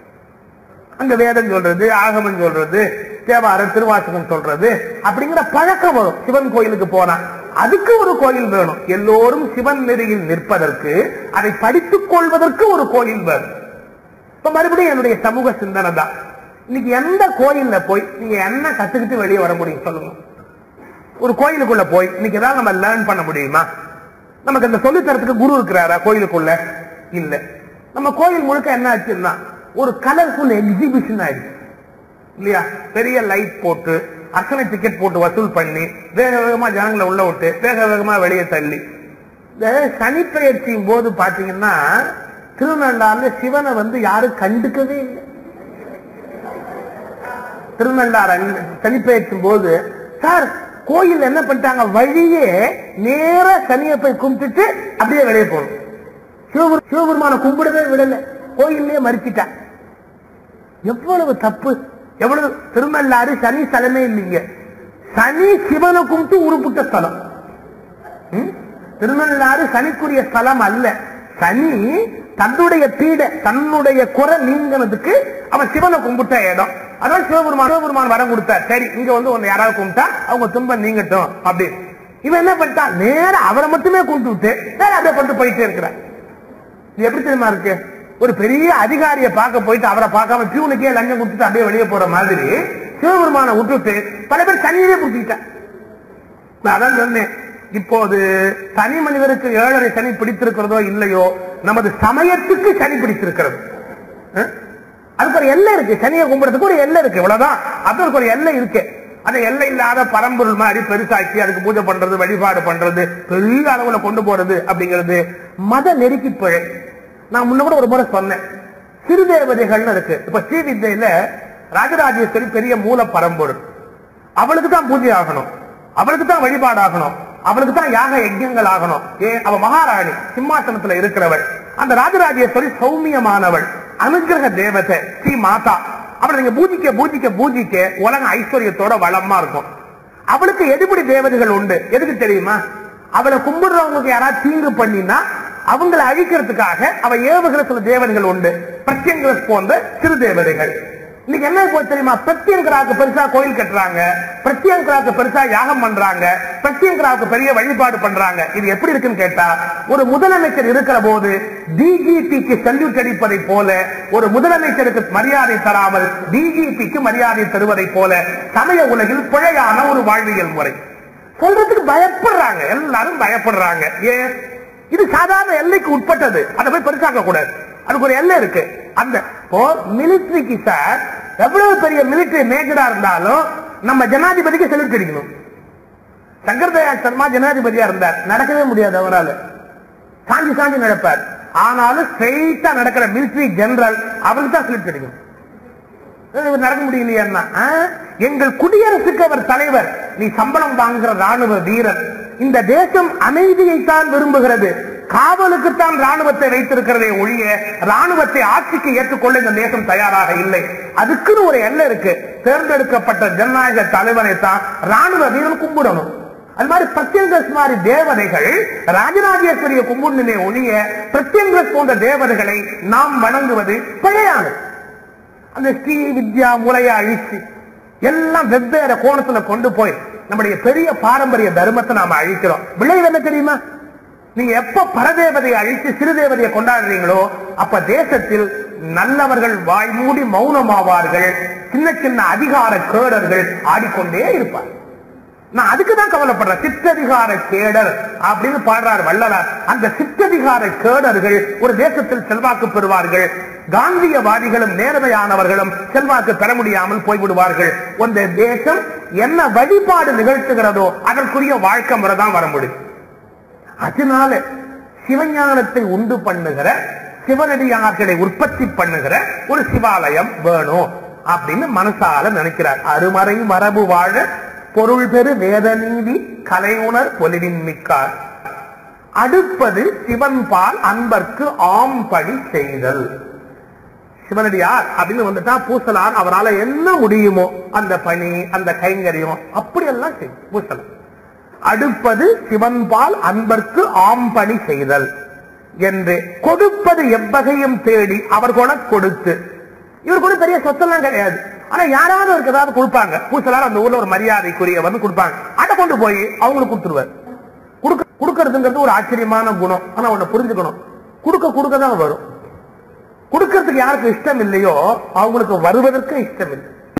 அங்க வேதம் சொல்றது ஆகமம் சொல்றது தேவாரம் திருவாசகம் சொல்றது அப்படிங்கிற பழக்கம் வரும் சிவன் கோயிலுக்கு போனா அதுக்கு ஒரு கோயில் வேணும் எல்லோரும் சிவன் நெறியில் நிற்பதற்கு அதை படித்துக் கொள்வதற்கு ஒரு கோயில் வேணும் இப்ப மறுபடியும் என்னுடைய சமூக சிந்தனை தான் இன்னைக்கு எந்த கோயில்ல போய் நீங்க என்ன கத்துக்கிட்டு வெளியே வர முடியும் சொல்லுங்க ஒரு கோயிலுக்குள்ள போய் இன்னைக்கு ஏதாவது நம்ம லேர்ன் பண்ண முடியுமா நமக்கு இந்த சொல்லித்தரத்துக்கு குரு இருக்கிறாரா கோயிலுக்குள்ள இல்ல நம்ம கோயில் முழுக்க என்ன ஆச்சுன்னா ஒரு கலர்ஃபுல் எக்ஸிபிஷன் ஆயிடுச்சு இல்லையா பெரிய லைட் போட்டு அர்ச்சனை டிக்கெட் போட்டு வசூல் பண்ணி வேக வேகமா ஜனங்களை உள்ள விட்டு வேக வேகமா வெளியே தள்ளி இந்த சனிப்பெயர்ச்சியின் போது பாத்தீங்கன்னா திருநள்ளாறுல சிவனை வந்து யாரும் கண்டுக்கவே இல்லை திருநள்ளாறு சனிப்பெயர்ச்சியும் போது சார் கோயில் என்ன பண்ணிட்டாங்க வழியே நேர சனியை போய் கும்பிட்டுட்டு அப்படியே வெளியே போகணும் சிவபெரு சிவபெருமான கும்பிடவே விடல கோயிலே மறிச்சிட்டான் எவ்வளவு தப்பு எவ்வளவு திருநள்ளாறு சனி ஸ்தலமே இல்லைங்க சனி சிவனை கும்பிட்டு உருப்பிட்ட ஸ்தலம் ம்? திருநள்ளாறு சனிக்குரிய ஸ்தலம் அல்ல சனி தன்னுடைய பீட தன்னுடைய குறை நீங்கினதுக்கு அவன் சிவனை கும்பிட்ட இடம் அதான் சிவபெருமான் சிவபெருமான் வரம் கொடுத்தார் சரி இங்க வந்து உன்னை யாராவது கும்பிட்டா அவங்க துன்பம் நீங்கட்டும் அப்படின்னு இவன் என்ன பண்ணிட்டான் நேரா அவரை மட்டுமே கும்பிட்டு விட்டு வேற அப்படியே கொண்டு போயிட்டே இருக்கிறான் இது எப்படி தெரியுமா இருக்கு ஒரு பெரிய அதிகாரியை பார்க்க போயிட்டு அவரை பார்க்காம பியூனுக்கே லஞ்சம் கொடுத்துட்டு அப்படியே வெளியே போற மாதிரி சிவபெருமானை விட்டுட்டு பல பேர் தனியே பிடிச்சிக்கிட்டான் நான் அதான் சொன்னேன் இப்போது தனி மனிதருக்கு ஏழரை சனி பிடித்திருக்கிறதோ இல்லையோ நமது சமயத்துக்கு சனி பிடித்திருக்கிறது அஹ்? அதுக்கு ஒரு எல்லை இருக்கு சனியை கும்பிடுறதுக்கு ஒரு எல்லை இருக்கு இவ்வளவுதான் அதற்கு ஒரு எல்லை இருக்கு அந்த எல்லை இல்லாத பரம்பொருள் மாதிரி பெருசாக்கி அதுக்கு பூஜை பண்றது வழிபாடு பண்றது பெரிய அளவுல கொண்டு போறது அப்படிங்கிறது மத நெருக்கி பிழை நான் முன்ன கூட ஒரு முறை சொன்னேன் சிறு தேவதைகள்னு இருக்கு இப்ப ஸ்ரீவித்யில ராஜராஜேஸ்வரி பெரிய மூல பரம்பொருள் அவளுக்கு தான் பூஜை ஆகணும் அவளுக்கு தான் வழிபாடு ஆகணும் அவளுக்கு தான் யாக யஜ்யங்கள் ஆகணும் ஏன் அவ மகாராணி சிம்மாசனத்துல இருக்கிறவள் அந்த ராஜராஜேஸ்வரி சௌமியமானவள் அனுகிரக தேவதை ஸ்ரீ மாதா அவளை நீங்க பூஜிக்க பூஜிக்க பூஜிக்க உலக ஐஸ்வர்யத்தோட வளமா இருக்கும் அவளுக்கு எதிர்படி தேவதைகள் உண்டு எதுக்கு தெரியுமா அவளை கும்பிடுறவங்களுக்கு யாராவது தீங்கு பண்ணினா அவங்களை அழிக்கிறதுக்காக அவ ஏவுகிற சில தேவதைகள் உண்டு பிரத்யங்கரஸ் போன்ற சிறு தேவதைகள் இன்னைக்கு என்ன போய் தெரியுமா பிரத்யங்கராவுக்கு பெருசா கோயில் கட்டுறாங்க பிரத்யங்கராவுக்கு பெருசா யாகம் பண்றாங்க பிரத்யங்கராவுக்கு பெரிய வழிபாடு பண்றாங்க இது எப்படி இருக்குன்னு கேட்டா ஒரு முதலமைச்சர் இருக்கிற போது டிஜிபிக்கு சல்யூட் அடிப்பதை போல ஒரு முதலமைச்சருக்கு மரியாதை தராமல் டிஜிபிக்கு மரியாதை தருவதை போல சமய உலகில் பிழையான ஒரு வாழ்வியல் முறை சொல்றதுக்கு பயப்படுறாங்க எல்லாரும் பயப்படுறாங்க ஏன் இது சாதாரண எல்லைக்கு உட்பட்டது அதை போய் பெருசாக்க கூடாது அதுக்கு ஒரு எல்லை இருக்கு அந்த இப்போ மிலிட்ரிக்கு சார் எவ்வளவு பெரிய மிலிட்டரி மேஜரா இருந்தாலும் நம்ம ஜனாதிபதிக்கு செலுத்தி அடிக்கணும் சங்கர் தயாள் சர்மா ஜனாதிபதியா இருந்தார் நடக்கவே முடியாது அவரால் சாஞ்சி சாஞ்சி நடப்பார் ஆனாலும் ஸ்ட்ரெயிட்டா நடக்கிற மிலிட்டரி ஜெனரல் அவருக்கு தான் செலுத்தி அடிக்கணும் இவர் நடக்க முடியலையா எங்கள் குடியரசுக்கு அவர் தலைவர் நீ சம்பளம் வாங்குற ராணுவ வீரர் இந்த தேசம் அமைதியைத்தான் விரும்புகிறது காவலுக்குத்தான் ராணுவத்தை வைத்திருக்கிறதே ஒழிய ராணுவத்தை ஆட்சிக்கு ஏற்றுக்கொள்ள இந்த தேசம் தயாராக இல்லை அதுக்குன்னு ஒரு எல்லை இருக்கு தேர்ந்தெடுக்கப்பட்ட ஜனநாயக தலைவரை தான் ராணுவ வீரன் கும்பிடணும் அது மாதிரி பிரத்யங்கஸ் மாதிரி தேவதைகள் ராஜராஜேஸ்வரிய கும்பிடணுமே ஒழிய பிரத்யங்கஸ் போன்ற தேவதைகளை நாம் வணங்குவது பிழையானது அந்த ஸ்ரீ வித்யா முறைய அழிச்சு எல்லாம் வெவ்வேறு கோணத்துல கொண்டு போய் நம்முடைய பெரிய பாரம்பரிய தர்மத்தை நாம அழிக்கிறோம் விளைவு என்ன தெரியுமா நீங்க எப்ப பரதேவதையை அழித்து சிறுதேவதையை கொண்டாடுறீங்களோ அப்ப தேசத்தில் நல்லவர்கள் வாய் மூடி மௌனமாவார்கள் சின்ன சின்ன அதிகார கேடர்கள் ஆடிக்கொண்டே இருப்பார் நான் அதுக்கு தான் கவலைப்படுறேன் சிற்றதிகார கேடர் அப்படின்னு பாடுறார் வள்ளலார் அந்த சிற்றதிகார கேடர்கள் ஒரு தேசத்தில் செல்வாக்கு பெறுவார்கள் காந்தியவாதிகளும் நேர்மையானவர்களும் செல்வாக்கு பெற முடியாமல் போய்விடுவார்கள் அந்த தேசம் என்ன வழிபாடு நிகழ்த்துகிறதோ அதற்குரிய வாழ்க்கை முறை தான் வர முடியும் அதனால சிவஞானத்தை உண்டு பண்ணுகிற சிவனடியார்களை உற்பத்தி பண்ணுகிற ஒரு சிவாலயம் வேணும் அப்படின்னு மனசால நினைக்கிறார் அருமறை மரபு வாழ பொருள் பெரு வேத நீதி கலையுணர் பொலிவின் மிக்கார் அடுப்பது சிவன் பால் அன்பர்க்கு ஆம்படி செய்தல் சிவனடியார் அப்படின்னு வந்துட்டா பூசலார் அவரால என்ன முடியுமோ அந்த பணி அந்த கைங்கரியம் அப்படியெல்லாம் செய்யும் பூசலாம் அடுப்பது சிவன்பால் அன்பர்க்கு ஆம்பணி செய்தல் என்று கொடுப்பது எவ்வகையும் தேடி அவர் கொட கொடுத்து இவர் கூட பெரிய சொத்தெல்லாம் கிடையாது ஆனா யாராவது அவருக்கு ஏதாவது கொடுப்பாங்க பூசலார் அந்த ஊர்ல ஒரு மரியாதைக்குரிய வந்து கொடுப்பாங்க அதை கொண்டு போய் அவங்களுக்கு கொடுத்துருவார் கொடுக்க கொடுக்கறதுங்கிறது ஒரு ஆச்சரியமான குணம் ஆனா உன்னை புரிஞ்சுக்கணும் கொடுக்க கொடுக்க தான் வரும் கொடுக்கறதுக்கு யாருக்கு இஷ்டம் இல்லையோ அவங்களுக்கு வருவதற்கு இஷ்டம் இல்லை